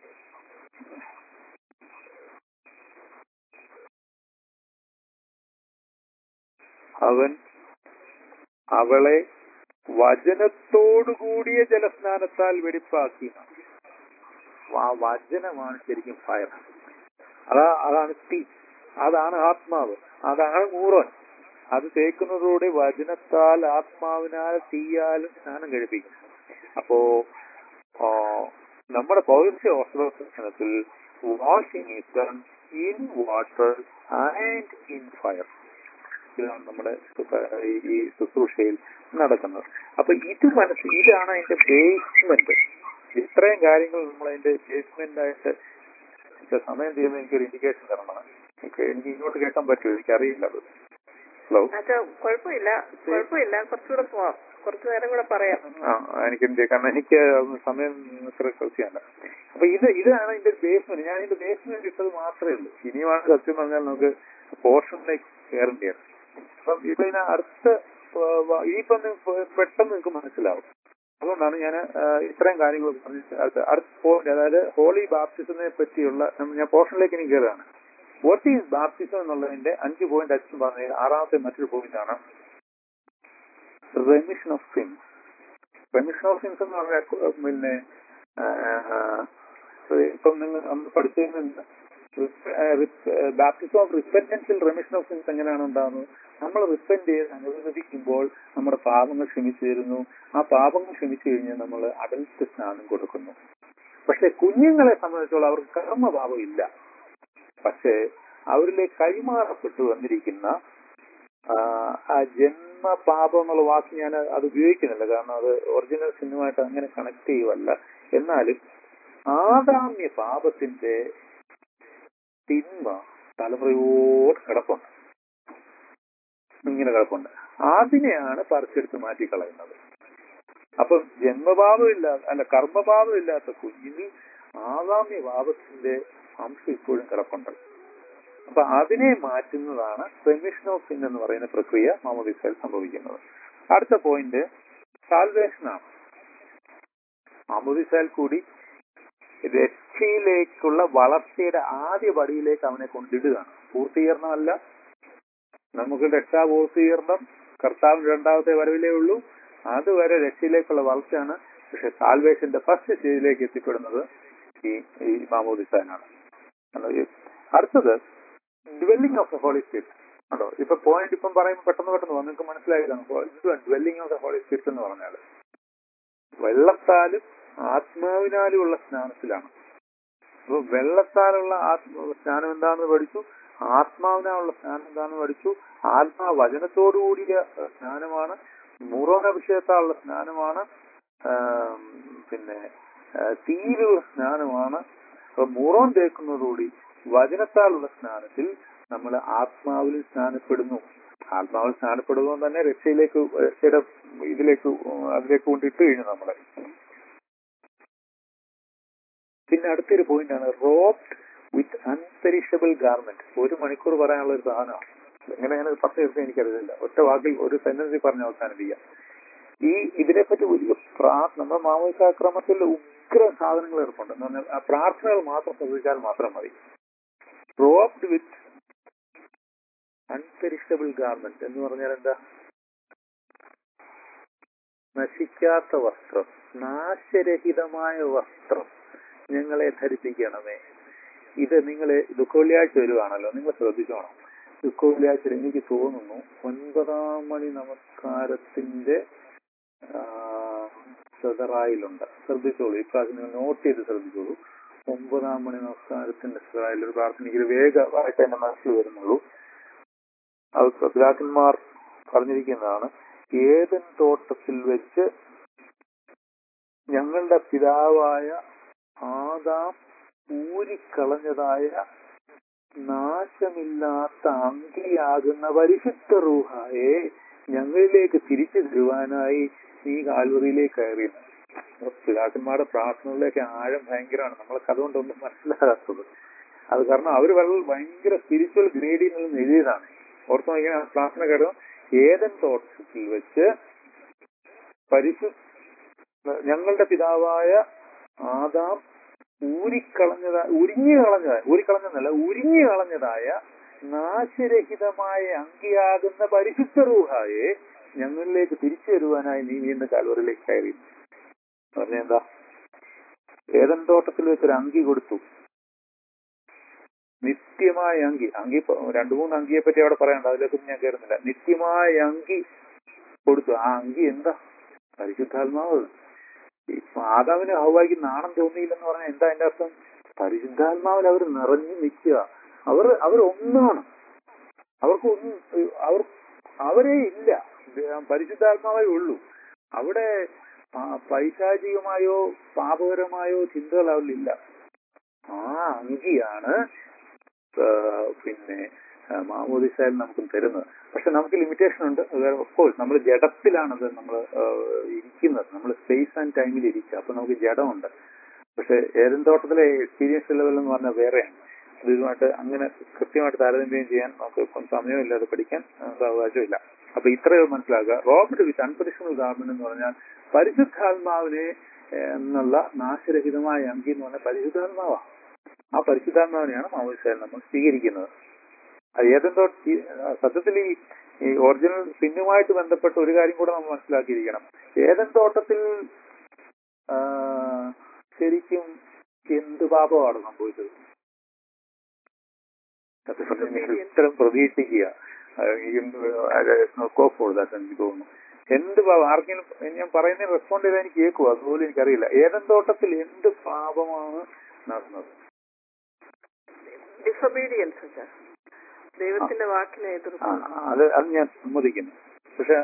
അവൻ അവളെ വചനത്തോടുകൂടിയ ജലസ്നാനത്താൽ വെടിപ്പാക്കി ആ വചനമാണ് ശരിക്കും ഫയർ അതാ അതാണ് തീ അതാണ് ആത്മാവ് അതാണ് മൂറോൻ അത് തേക്കുന്നതോടെ വചനത്താൽ ആത്മാവിനാൽ തീയാലും സ്നാനം കഴിപ്പിക്കും അപ്പോ ആ, നമ്മുടെ പൗരസ്യ ഓർത്തഡോക്സ് ദർശനത്തിൽ washing is done in water and in fire ഇതാണ് നമ്മുടെ ശുശ്രൂ- ഈ- ഈ ശുശ്രൂഷയിൽ നടക്കുന്നത് അപ്പൊ ഇത് മനസ്സ് ഇതാണ് അതിന്റെ ബേസ്മെന്റ് ഇത്രയും കാര്യങ്ങൾ നമ്മൾ അതിന്റെ ബേസ്മെന്റ് ആയിട്ട് ഇപ്പൊ സമയം തീരുമ്പോൾ എനിക്കൊരു ഇൻഡിക്കേഷൻ തരണം എനിക്ക് എനിക്ക് ഇങ്ങോട്ട് കേൾക്കാൻ പറ്റുമോ എനിക്കറിയില്ല അത് ഹലോ അച്ഛാ കുഴപ്പമില്ല കുഴപ്പമില്ല കുറച്ചുകൂടെ പോവാം കുറച്ചു നേരം കൂടെ പറയാം ആ എനിക്ക് എന്ത് കാരണം എനിക്ക് സമയം ഇത്ര കൃത്യമല്ല അപ്പൊ ഇത് ഇതാണ് ഇതിന്റെ ബേസ്മെന്റ് ഞാൻ ഇതിന്റെ ബേസ്മെന്റ് ഇട്ടത് മാത്രമേ ഉള്ളൂ ഇനിയുമാണ് സത്യം പറഞ്ഞാൽ നമുക്ക് പോർഷനിലേക്ക് കയറേണ്ടിയാണ് അപ്പം ഇപ്പൊ ഇതിന് അടുത്ത ഇനിയിപ്പം നിങ്ങക്ക് പെട്ടെന്ന് നിങ്ങൾക്ക് മനസ്സിലാവും അതുകൊണ്ടാണ് ഞാൻ ഇത്രയും കാര്യങ്ങൾ പറഞ്ഞിട്ട് അടുത്ത അടുത്ത പോയിന്റ് അതായത് ഹോളി ബാപ്റ്റിസത്തിനെ പറ്റിയുള്ള നമ്മ- ഞാൻ പോർഷനിലേക്ക് ഇനി കയറുകയാണ് വാട്ട് ഈസ് ബാപ്റ്റിസം എന്നുള്ളതിന്റെ അഞ്ച് പോയിന്റ് അച്ഛൻ പറഞ്ഞ ആറാമത്തെ മറ്റൊരു പോയിന്റ് ആണ് remission of sins remission of sins എന്ന് പറഞ്ഞാൽ കു- പിന്നെ ആ, ആ, ഇപ്പം നിങ്ങൾ നമ്മൾ പഠിച്ചിരുന്ന ബാപ്റ്റിസം ഓഫ് റിപ്പൻറ്റൻസിൽ റെമിഷൻ ഓഫ് സിൻസ് എങ്ങനെയാണ് ഉണ്ടാകുന്നത് നമ്മൾ റിപ്പൻറ്റ് ചെയ്ത് അനുവദിക്കുമ്പോൾ നമ്മുടെ പാപങ്ങൾ ക്ഷമിച്ചു തരുന്നു ആ പാപങ്ങൾ ക്ഷമിച്ചു കഴിഞ്ഞാൽ നമ്മൾ അഡൽട്ട് സ്നാനം കൊടുക്കുന്നു പക്ഷെ കുഞ്ഞുങ്ങളെ സംബന്ധിച്ചോളം അവർക്ക് കർമ്മപാപം ഇല്ല പക്ഷേ അവരിലേക്ക് കൈമാറപ്പെട്ടു വന്നിരിക്കുന്ന ആ, ആ ജന്മപാപം എന്നുള്ള വാക്ക് ഞാൻ അത് ഉപയോഗിക്കുന്നില്ല കാരണം അത് ഒറിജിനൽ സിനിമയായിട്ട് അങ്ങനെ കണക്ട് ചെയ്യുവല്ല എന്നാലും ആദാമ്യ പാപത്തിന്റെ തിന്മ തലമുറയോട് കിടപ്പുണ്ട് ഇങ്ങനെ കിടപ്പുണ്ട് അതിനെയാണ് പറിച്ചെടുത്ത് മാറ്റിക്കളയുന്നത് അപ്പം ജന്മഭാവം ഇല്ല അല്ല കർമ്മഭാവം ഇല്ലാത്ത കുഞ്ഞിന് ആദാമ്യ ഭാവത്തിന്റെ അംശം ഇപ്പോഴും കിടപ്പുണ്ട് അപ്പൊ അതിനെ മാറ്റുന്നതാണ് റെമിഷൻ ഓഫ് സിൻ എന്ന് പറയുന്ന പ്രക്രിയ മാമോദിസയിൽ സംഭവിക്കുന്നത് അടുത്ത പോയിന്റ് സാൽവേഷൻ ആണ് മാമോദിസയിൽ കൂടി രക്ഷയിലേക്കുള്ള വളർച്ചയുടെ ആദ്യ പടിയിലേക്ക് അവനെ കൊണ്ടിടുകയാണ് പൂർത്തീകരണമല്ല നമുക്ക് രക്ഷാ പൂർത്തീകരണം കർത്താവിന്റെ രണ്ടാമത്തെ വരവിലേ ഉള്ളൂ അതുവരെ രക്ഷയിലേക്കുള്ള വളർച്ചയാണ് പക്ഷെ സാൽവേഷന്റെ ഫസ്റ്റ് സ്റ്റേജിലേക്ക് എത്തിപ്പെടുന്നത് ഈ ഈ മാമോദിസാനാണ് കാരണം ഈ- അടുത്തത് dwelling of the holy spirit ഉണ്ടോ ഇപ്പൊ പോയിന്റ് ഇപ്പം പറയുമ്പോൾ പെട്ടെന്ന് പെട്ടെന്ന് വന്നു നിങ്ങൾക്ക് മനസ്സിലായതാണ് dwelling of the holy spirit എന്ന് പറഞ്ഞാൽ വെള്ളത്താലും ആത്മാവിനാലുമുള്ള സ്നാനത്തിലാണ് അപ്പൊ വെള്ളത്താലുള്ള ആത്മ സ്നാനം എന്താണെന്ന് പഠിച്ചു ആത്മാവിനായുള്ള സ്നാനം എന്താണെന്ന് പഠിച്ചു ആത്മാ വചനത്തോടുകൂടിയ ഏഹ്, സ്നാനമാണ് മൂറോൻ അഭിഷേകത്താലുള്ള സ്നാനമാണ് ആം, പിന്നെ ഏഹ്, തീയിലുള്ള സ്നാനമാണ് അപ്പൊ മൂറോൻ തേക്കുന്നതോടുകൂടി വചനത്താലുള്ള സ്നാനത്തിൽ നമ്മൾ ആത്മാവിൽ സ്നാനപ്പെടുന്നു ആത്മാവിൽ സ്നാനപ്പെടുമ്പോൾ തന്നെ രക്ഷയിലേക്ക് രക്ഷയുടെ ഇതിലേക്ക് അതിലേക്ക് കൊണ്ടിട്ട് കഴിഞ്ഞു നമ്മളെ പിന്നെ അടുത്തൊരു പോയിന്റ് ആണ് റോപ്ഡ് വിത്ത് അൺപെരിഷബിൾ ഗാർമെന്റ് ഒരു മണിക്കൂർ പറയാനുള്ള ഒരു സാധനമാണ് എങ്ങനെ ഞാൻ പറഞ്ഞു തീർക്കാൻ എനിക്കറിയില്ല ഒറ്റ വാക്കിൽ ഒരു സെന്റൻസിൽ പറഞ്ഞ് അവസാനിപ്പിക്കാം ഈ ഇതിനെപ്പറ്റി വലിയ പ്രാ നമ്മുടെ മാമോദിസാക്രമത്തിൽ ഉഗ്ര സാധനങ്ങൾ ഏർപ്പുണ്ട് എന്ന് പറഞ്ഞാൽ ആ പ്രാർത്ഥനകൾ മാത്രം ശ്രദ്ധിച്ചാൽ മാത്രം മതി റോപ്ഡ് വിത്ത് അൺപെരിഷബിൾ ഗാർമെന്റ് എന്ന് പറഞ്ഞാൽ എന്താ നശിക്കാത്ത വസ്ത്രം നാശരഹിതമായ വസ്ത്രം ഞങ്ങളെ ധരിപ്പിക്കണമേ ഇത് നിങ്ങൾ ദുഃഖവെള്ളിയാഴ്ച വരുവാണല്ലോ നിങ്ങൾ ശ്രദ്ധിച്ചോണം ദുഃഖവെള്ളിയാഴ്ച എനിക്ക് തോന്നുന്നു ഒൻപതാം മണി നമസ്കാരത്തിന്റെ ആ, സെതറായിലുണ്ട് ശ്രദ്ധിച്ചോളൂ ഇപ്രാവശ്യം നിങ്ങൾ നോട്ട് ചെയ്ത് ശ്രദ്ധിച്ചോളൂ ഒമ്പതാം മണി നമസ്കാരത്തിന്റെ സെതറായിൽ ഒരു പ്രാർത്ഥന എനിക്ക് വേഗമായിട്ട് എന്റെ മനസ്സിൽ വരുന്നുള്ളൂ അത് പിതാക്കന്മാർ പറഞ്ഞിരിക്കുന്നതാണ് ഏതൻ തോട്ടത്തിൽ വെച്ച് ഞങ്ങളുടെ പിതാവായ ആദാം ഊരിക്കളഞ്ഞതായ നാശമില്ലാത്ത അങ്കിയാകുന്ന പരിശുദ്ധ റൂഹായെ ഞങ്ങളിലേക്ക് തിരിച്ചു തരുവാനായി നീ കാൽവറിയിലേക്ക് കയറി പിതാക്കന്മാരുടെ പ്രാർത്ഥനകളിലേക്ക് ആഴം ഭയങ്കരമാണ് നമ്മളൊക്കെ അതുകൊണ്ടൊന്നും മനസ്സിലാകാത്തത് അത് കാരണം അവർ വളരെ ഭയങ്കര സ്പിരിച്വൽ ഗ്രേഡിൽ നിന്ന് എഴുതിയതാണ് ഓർത്ത് നോക്കിയാൽ ആ പ്രാർത്ഥന കേട്ടോ ഏതൻ തോട്ടത്തിൽ വെച്ച് പരിശു ഞങ്ങളുടെ പിതാവായ ആദാം ഊരിക്കളഞ്ഞതായ ഉരിഞ്ഞു കളഞ്ഞതായ ഊരിക്കളഞ്ഞതല്ല ഉരിഞ്ഞു കളഞ്ഞതായ നാശരഹിതമായ അങ്കിയാകുന്ന പരിശുദ്ധ റൂഹായെ ഞങ്ങളിലേക്ക് തിരിച്ചു വരുവാനായി നീ വീണ്ടും കാൽവറിലേക്ക് കയറി പറഞ്ഞ എന്താ ഏതൻ തോട്ടത്തിൽ വെച്ചൊരു അങ്കി കൊടുത്തു നിത്യമായ അങ്കി അങ്കി ഇപ്പൊ രണ്ടു മൂന്ന് അങ്കിയെ പറ്റി അവിടെ പറയണ്ട അതിലേക്കൊന്നും ഞാൻ കയറുന്നില്ല നിത്യമായ അങ്കി കൊടുത്തു ആ അങ്കി എന്താ പരിശുദ്ധാത്മാവ് ഈ മാതാവിന് ഹൗവായിക്ക് നാണം തോന്നിയില്ലെന്ന് പറഞ്ഞാൽ എന്താ അതിന്റെ അർത്ഥം പരിശുദ്ധാത്മാവിൽ അവർ നിറഞ്ഞു നിൽക്കുക അവർ അവർ ഒന്നാണ് അവർക്ക് ഒന്നും അവർ അവരേ ഇല്ല പരിശുദ്ധാത്മാവേ ഉള്ളൂ അവിടെ പാ- പൈശാചികമായോ പാപകരമായോ ചിന്തകൾ അവരിലില്ല ആ അങ്കിയാണ് ആ, പിന്നെ മാമോദിസായിൽ നമുക്ക് തരുന്നത് പക്ഷെ നമുക്ക് ലിമിറ്റേഷൻ ഉണ്ട് ഓഫ്കോഴ്സ് നമ്മൾ ജഡത്തിലാണത് നമ്മൾ ഇരിക്കുന്നത് നമ്മൾ സ്പേസ് ആൻഡ് ടൈമിൽ ഇരിക്കുക അപ്പൊ നമുക്ക് ജഡമുണ്ട് പക്ഷെ ഏതൻ തോട്ടത്തിലെ എക്സ്പീരിയൻസ് ലെവൽ എന്ന് പറഞ്ഞാൽ വേറെയാണ് അത് ഇതുമായിട്ട് അങ്ങനെ കൃത്യമായിട്ട് താരതമ്യം ചെയ്യാൻ നമുക്ക് ഇപ്പം സമയമില്ല അത് പഠിക്കാൻ നമുക്ക് അവകാശമില്ല അപ്പൊ ഇത്രയോ മനസ്സിലാക്കുക റോബർട്ട് വിത്ത് അൺപരിഷണൽ ഗാർമെന്റ് എന്ന് പറഞ്ഞാൽ പരിശുദ്ധാത്മാവിനെ ഏഹ്, എന്നുള്ള നാശരഹിതമായ അങ്കി എന്ന് പറഞ്ഞാൽ പരിശുദ്ധാത്മാവാണ് ആ പരിശുദ്ധാത്മാവിനെയാണ് മാവോയിസ്റ്റുകാർ നമ്മൾ സ്വീകരിക്കുന്നത് അത് ഏതെന്തോ ഈ- സത്യത്തിൽ ഈ ഈ ഒറിജിനൽ സിന്നുമായിട്ട് ബന്ധപ്പെട്ട ഒരു കാര്യം കൂടെ നമ്മൾ മനസ്സിലാക്കിയിരിക്കണം ഏതൻ തോട്ടത്തിൽ ആ, ശരിക്കും എന്ത് പാപമാണ് സംഭവിച്ചത് സത്യസത്യം നിങ്ങൾ ഇത്തരം പ്രതീക്ഷിക്കുക കോഫോർദാസ് എനിക്ക് തോന്നുന്നു എന്ത് പാപം ആർക്കെങ്കിലും ഞാൻ പറയുന്ന റെസ്പോണ്ട് ചെയ്താൽ എനിക്ക് കേൾക്കുക അതുപോലെ എനിക്കറിയില്ല ഏതൻ തോട്ടത്തിൽ എന്ത് പാപമാണ് നടന്നത് ഡിസൊബീഡിയൻസ് അച്ഛാ ദൈവത്തിന്റെ വാക്കിനെ ആ, എതിർപ്പ് അത് അത് ഞാൻ സമ്മതിക്കുന്നു പക്ഷെ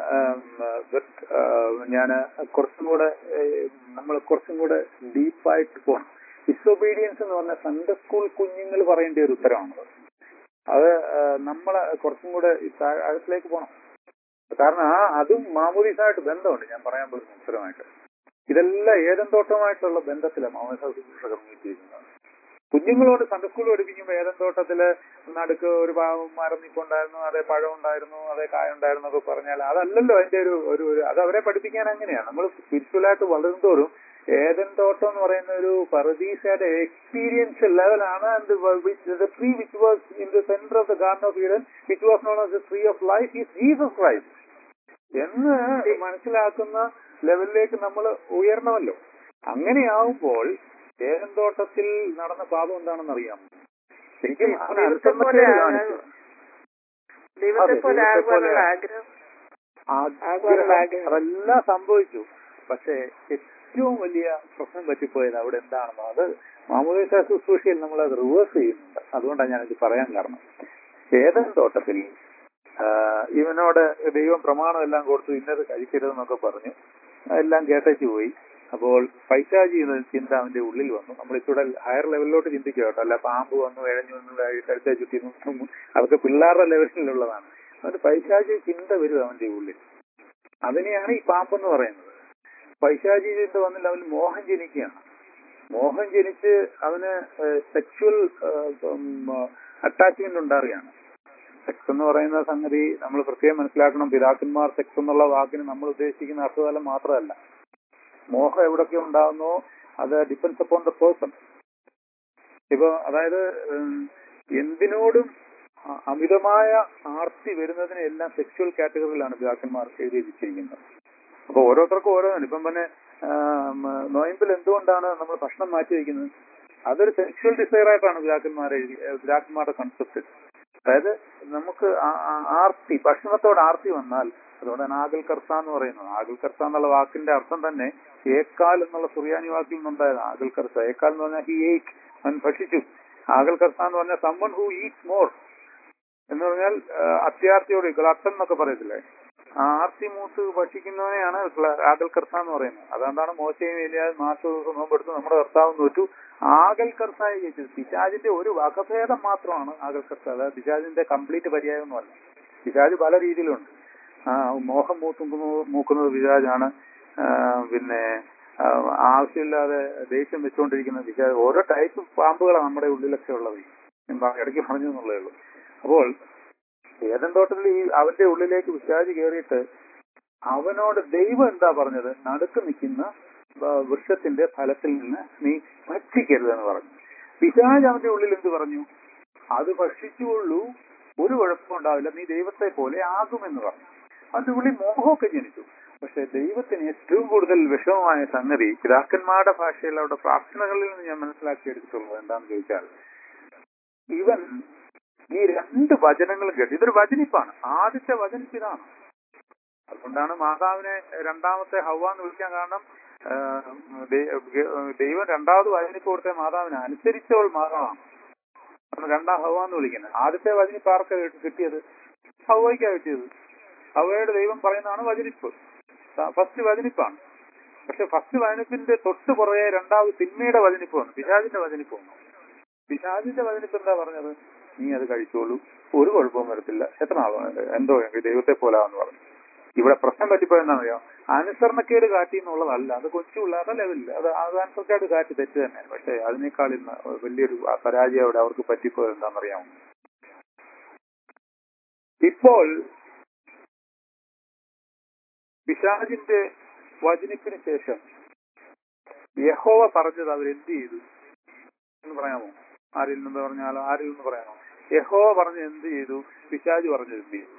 ഞാൻ കുറച്ചും കൂടെ നമ്മൾ കുറച്ചും കൂടെ ഡീപ്പായിട്ട് പോകണം ഡിസൊബീഡിയൻസ് എന്ന് പറഞ്ഞാൽ സൺഡേ സ്കൂൾ കുഞ്ഞുങ്ങൾ പറയേണ്ട ഒരു ഉത്തരവാണത് അത് നമ്മൾ കുറച്ചും കൂടെ ഈ താഴ്- ആഴത്തിലേക്ക് പോകണം കാരണം ആ അതും മാമൂലീസായിട്ട് ബന്ധമുണ്ട് ഞാൻ പറയാൻ പോകുന്ന ഉത്തരമായിട്ട് ഇതെല്ലാം ഏതൻ തോട്ടമായിട്ടുള്ള ബന്ധത്തിലാണ് മാമൂലിസ ശുശ്രൂഷ ക്രമീകരിച്ചിരിക്കുന്നത് കുഞ്ഞുങ്ങളോട് സൺഡേ സ്കൂൾ പഠിപ്പിക്കുമ്പോൾ ഏതൻ തോട്ടത്തില് നടുക്ക് ഒരു പാവം മരം നിൽപ്പുണ്ടായിരുന്നു അതേ പഴം ഉണ്ടായിരുന്നു അതേ കായ ഉണ്ടായിരുന്നു എന്നൊക്കെ പറഞ്ഞാൽ അതല്ലല്ലോ അതിന്റെ ഒരു ഒരു ഒരു- അത് അവരെ പഠിപ്പിക്കാൻ അങ്ങനെയാണ് നമ്മൾ സ്പിരിച്വലായിട്ട് വളരുന്തോറും ഏതൻ തോട്ടം എന്ന് പറയുന്ന ഒരു പരദീസയുടെ എക്സ്പീരിയൻസ് ലെവലാണ് tree which was in the centre of the garden of Eden which was known as the tree of life is Jesus Christ എന്ന് മനസ്സിലാക്കുന്ന ലെവലിലേക്ക് നമ്മൾ ഉയരണമല്ലോ അങ്ങനെയാവുമ്പോൾ ഏതൻ തോട്ടത്തിൽ നടന്ന പാപം എന്താണെന്ന് അറിയാം ശരിക്കും അവൻ ദൈവത്തെ പോലെ അൽപ്പമറ്റൊരു കാണിച്ചു ദൈവത്തെ അതെ, പോലെ ദൈവത്തെ പോലെ ആകുവാനുള്ള ആഗ്രഹം ആഗ്രഹം ആകുവാനുള്ള ആഗ്രഹം. അതെല്ലാം സംഭവിച്ചു പക്ഷേ ഇറ്റ്സ് ഏറ്റവും വലിയ പ്രശ്നം പറ്റിപ്പോയത് അവിടെ എന്താണെന്നോ അത് മാമോദിസ ശുശ്രൂഷയിൽ നമ്മൾ അത് റിവേഴ്സ് ചെയ്യുന്നുണ്ട് അതുകൊണ്ടാണ് ഞാനിത് പറയാൻ കാരണം ഏതൻ തോട്ടത്തിൽ ആ, ഇവനോട് ദൈവം പ്രമാണം എല്ലാം കൊടുത്തു ഇന്നത് കഴിക്കരുതെന്നൊക്കെ പറഞ്ഞു എല്ലാം കേട്ടേച്ച് പോയി അപ്പോൾ പൈശാചി എന്ന ചിന്ത അവന്റെ ഉള്ളിൽ വന്നു നമ്മൾ ഇച്ചിരി ഹയർ ലെവലിലോട്ട് ചിന്തിക്കുക കേട്ടോ അല്ല പാമ്പ് വന്നു ഇഴഞ്ഞു വന്നു കഴുത്തെ ചുറ്റി നിന്നു അതൊക്കെ പിള്ളേരുടെ ലെവലിലുള്ളതാണ് അതുകൊണ്ട് പൈശാചി ചിന്ത വരും അവന്റെ ഉള്ളിൽ അതിനെയാണ് ഈ പാമ്പെന്ന് പറയുന്നത് പൈശാചി ചിന്ത വന്നില്ല അവന് മോഹം ജനിക്കുകയാണ് മോഹം ജനിച്ച് അവന് സെക്ഷുവൽ അറ്റാച്ച്മെന്റ് ഉണ്ടാവുകയാണ് സെക്സ് എന്ന് പറയുന്ന സംഗതി നമ്മൾ പ്രത്യേകം മനസ്സിലാക്കണം പിതാക്കന്മാർ സെക്സ് എന്നുള്ള വാക്കിന് നമ്മൾ ഉദ്ദേശിക്കുന്ന അർത്ഥതലം മാത്രമല്ല മോഹം എവിടൊക്കെ ഉണ്ടാകുന്നോ അത് ഡിപ്പെൻസ് അപ്പോൺ ദ പേഴ്സൺ ഇപ്പൊ അതായത് ഉം, എന്തിനോടും അ- അമിതമായ ആർത്തി വരുന്നതിനെ എല്ലാം സെക്ഷുവൽ കാറ്റഗറിയിലാണ് പിതാക്കന്മാർ എഴുതി വെച്ചിരിക്കുന്നത് അപ്പൊ ഓരോരുത്തർക്കും ഓരോന്നാണ് ഇപ്പം പിന്നെ ആം, നോയമ്പിൽ എന്തുകൊണ്ടാണ് നമ്മൾ ഭക്ഷണം മാറ്റി വയ്ക്കുന്നത് അതൊരു സെക്ഷുവൽ ഡിസയർ ആയിട്ടാണ് പിതാക്കന്മാർ എഴുതി ഏഹ് പിതാക്കന്മാരുടെ കൺസെപ്റ്റ് അതായത് നമുക്ക് ആ- ആ- ആർത്തി ഭക്ഷണത്തോട് ആർത്തി വന്നാൽ അതുകൊണ്ടാണ് ആകൽ കർത്ത എന്ന് പറയുന്നത് ആകൽ കർത്ത എന്നുള്ള വാക്കിന്റെ അർത്ഥം തന്നെ ഏക്കാൽ എന്നുള്ള സുറിയാനി വാക്കിൽ നിന്നുണ്ടായത് ആകൽ കർത്ത ഏക്കാൽ എന്ന് പറഞ്ഞാൽ ഹി ഏറ്റ് അവൻ ഭക്ഷിച്ചു ആകൽ കർത്ത എന്ന് പറഞ്ഞാൽ സമ്മൺ ഹു ഈറ്റ് മോർ എന്ന് പറഞ്ഞാൽ ആ, അത്യാർത്തിയോട് ഗ്ലട്ടൻ എന്നൊക്കെ പറയത്തില്ലേ ആ ആർത്തി മൂത്ത് ഭക്ഷിക്കുന്നവനെയാണ് ഗ്ല- ആകൽ കർത്ത എന്ന് പറയുന്നത് അതുകൊണ്ടാണ് മോശയും ഏലിയായും നാൽപ്പത് ദിവസം നോമ്പെടുത്ത് നമ്മുടെ കർത്താവ് നോറ്റു ആകൽ കർത്തായി ജയിച്ചത് പിശാജിന്റെ ഒരു വകഭേദം മാത്രമാണ് ആകൽ കർത്ത അതായത് പിശാജിന്റെ കംപ്ലീറ്റ് പര്യായമൊന്നുമല്ല പിശാജ് പല രീതിയിലുണ്ട് ആ, മോഹം മൂത്തുന്നത് മൂക്കുന്നത് പിശാജാണ് ആ, പിന്നെ ആ, ആവശ്യമില്ലാതെ ദേഷ്യം വെച്ചുകൊണ്ടിരിക്കുന്ന പിശാജ് ഓരോ ടൈപ്പ് പാമ്പുകളാണ് നമ്മുടെ ഉള്ളിലൊക്കെ ഉള്ളത് ഞാൻ പ- ഇടയ്ക്ക് പറഞ്ഞു എന്നുള്ളതേ ഉള്ളൂ അപ്പോൾ ഏതൻ തോട്ടത്തിൽ ഈ അവന്റെ ഉള്ളിലേക്ക് പിശാജ് കയറിയിട്ട് അവനോട് ദൈവം എന്താ പറഞ്ഞത് നടുക്ക് നിൽക്കുന്ന ആ, വൃക്ഷത്തിന്റെ ഫലത്തിൽ നിന്ന് നീ ഭക്ഷിക്കരുതെന്ന് പറഞ്ഞു പിശാജ് അവന്റെ ഉള്ളിൽ എന്ത് പറഞ്ഞു അത് ഭക്ഷിച്ചുകൊള്ളൂ ഒരു കുഴപ്പം ഉണ്ടാവില്ല നീ ദൈവത്തെ പോലെ ആകുമെന്ന് പറഞ്ഞു അതിന്റെ ഉള്ളിൽ മോഹമൊക്കെ ജനിച്ചു പക്ഷെ ദൈവത്തിന് ഏറ്റവും കൂടുതൽ വിഷമമായ സംഗതി പിതാക്കന്മാരുടെ ഭാഷയിൽ അവിടെ പ്രാർത്ഥനകളിൽ നിന്ന് ഞാൻ മനസ്സിലാക്കിയെടുത്തിട്ടുള്ളത് എന്താണെന്ന് ചോദിച്ചാൽ ഇവൻ ഈ രണ്ട് വചനങ്ങളും കേട്ടു ഇതൊരു വചനിപ്പാണ് ആദ്യത്തെ വചനിപ്പ് ഇതാണ് അതുകൊണ്ടാണ് മാതാവിനെ രണ്ടാമത്തെ ഹവ എന്ന് വിളിക്കാൻ കാരണം ആ, ദൈ- ദൈവം രണ്ടാമത് വചനിപ്പ് കൊടുത്ത മാതാവിനെ അനുസരിച്ചവൾ മാതാവാണ് അതാണ് രണ്ടാം ഹവ എന്ന് വിളിക്കുന്നത് ആദ്യത്തെ വചനിപ്പ് ആർക്കാ കിട്ടി- കിട്ടിയത് ഹവയ്ക്കാ കിട്ടിയത് ഹവയുടെ ദൈവം പറയുന്നതാണ് വചനിപ്പ് ഫസ്റ്റ് വചനിപ്പാണ് പക്ഷെ ഫസ്റ്റ് വചനിപ്പിന്റെ തൊട്ട് പുറകെ രണ്ടാമത് തിന്മയുടെ വചനിപ്പ് വന്നു പിശാചിന്റെ വചനിപ്പ് വന്നു പിശാചിന്റെ വചനിപ്പ് എന്താ പറഞ്ഞത് നീ അത് കഴിച്ചോളൂ ഒരു കുഴപ്പവും വരത്തില്ല എത്ര നാള് എന്തോ എങ്കിൽ ദൈവത്തെ പോലാന്ന് പറഞ്ഞു ഇവിടെ പ്രശ്നം പറ്റിപ്പോയെന്നാണെന്നറിയോ അനുസരണക്കേട് കാട്ടി എന്നുള്ളതല്ല അത് കൊച്ചു പിള്ളേരുടെ ലെവലിൽ അത് അത് അനുസരണക്കേട് കാട്ടി തെറ്റ് തന്നെ പക്ഷെ അതിനേക്കാൾ ഇന്ന് വലിയൊരു പരാജയം അവിടെ അവർക്ക് പറ്റിപ്പോയത് എന്താണെന്നറിയാമോ ഇപ്പോൾ പിശാജിന്റെ വചനിപ്പിന് ശേഷം യഹോവ പറഞ്ഞത് അവരെന്ത് ചെയ്തു എന്ന് പറയാമോ ആരിൽ നിന്ന് പറഞ്ഞാലോ ആരിൽ നിന്ന് പറയാമോ യഹോവ പറഞ്ഞ് എന്ത് ചെയ്തു പിശാജ് പറഞ്ഞത് എന്ത് ചെയ്തു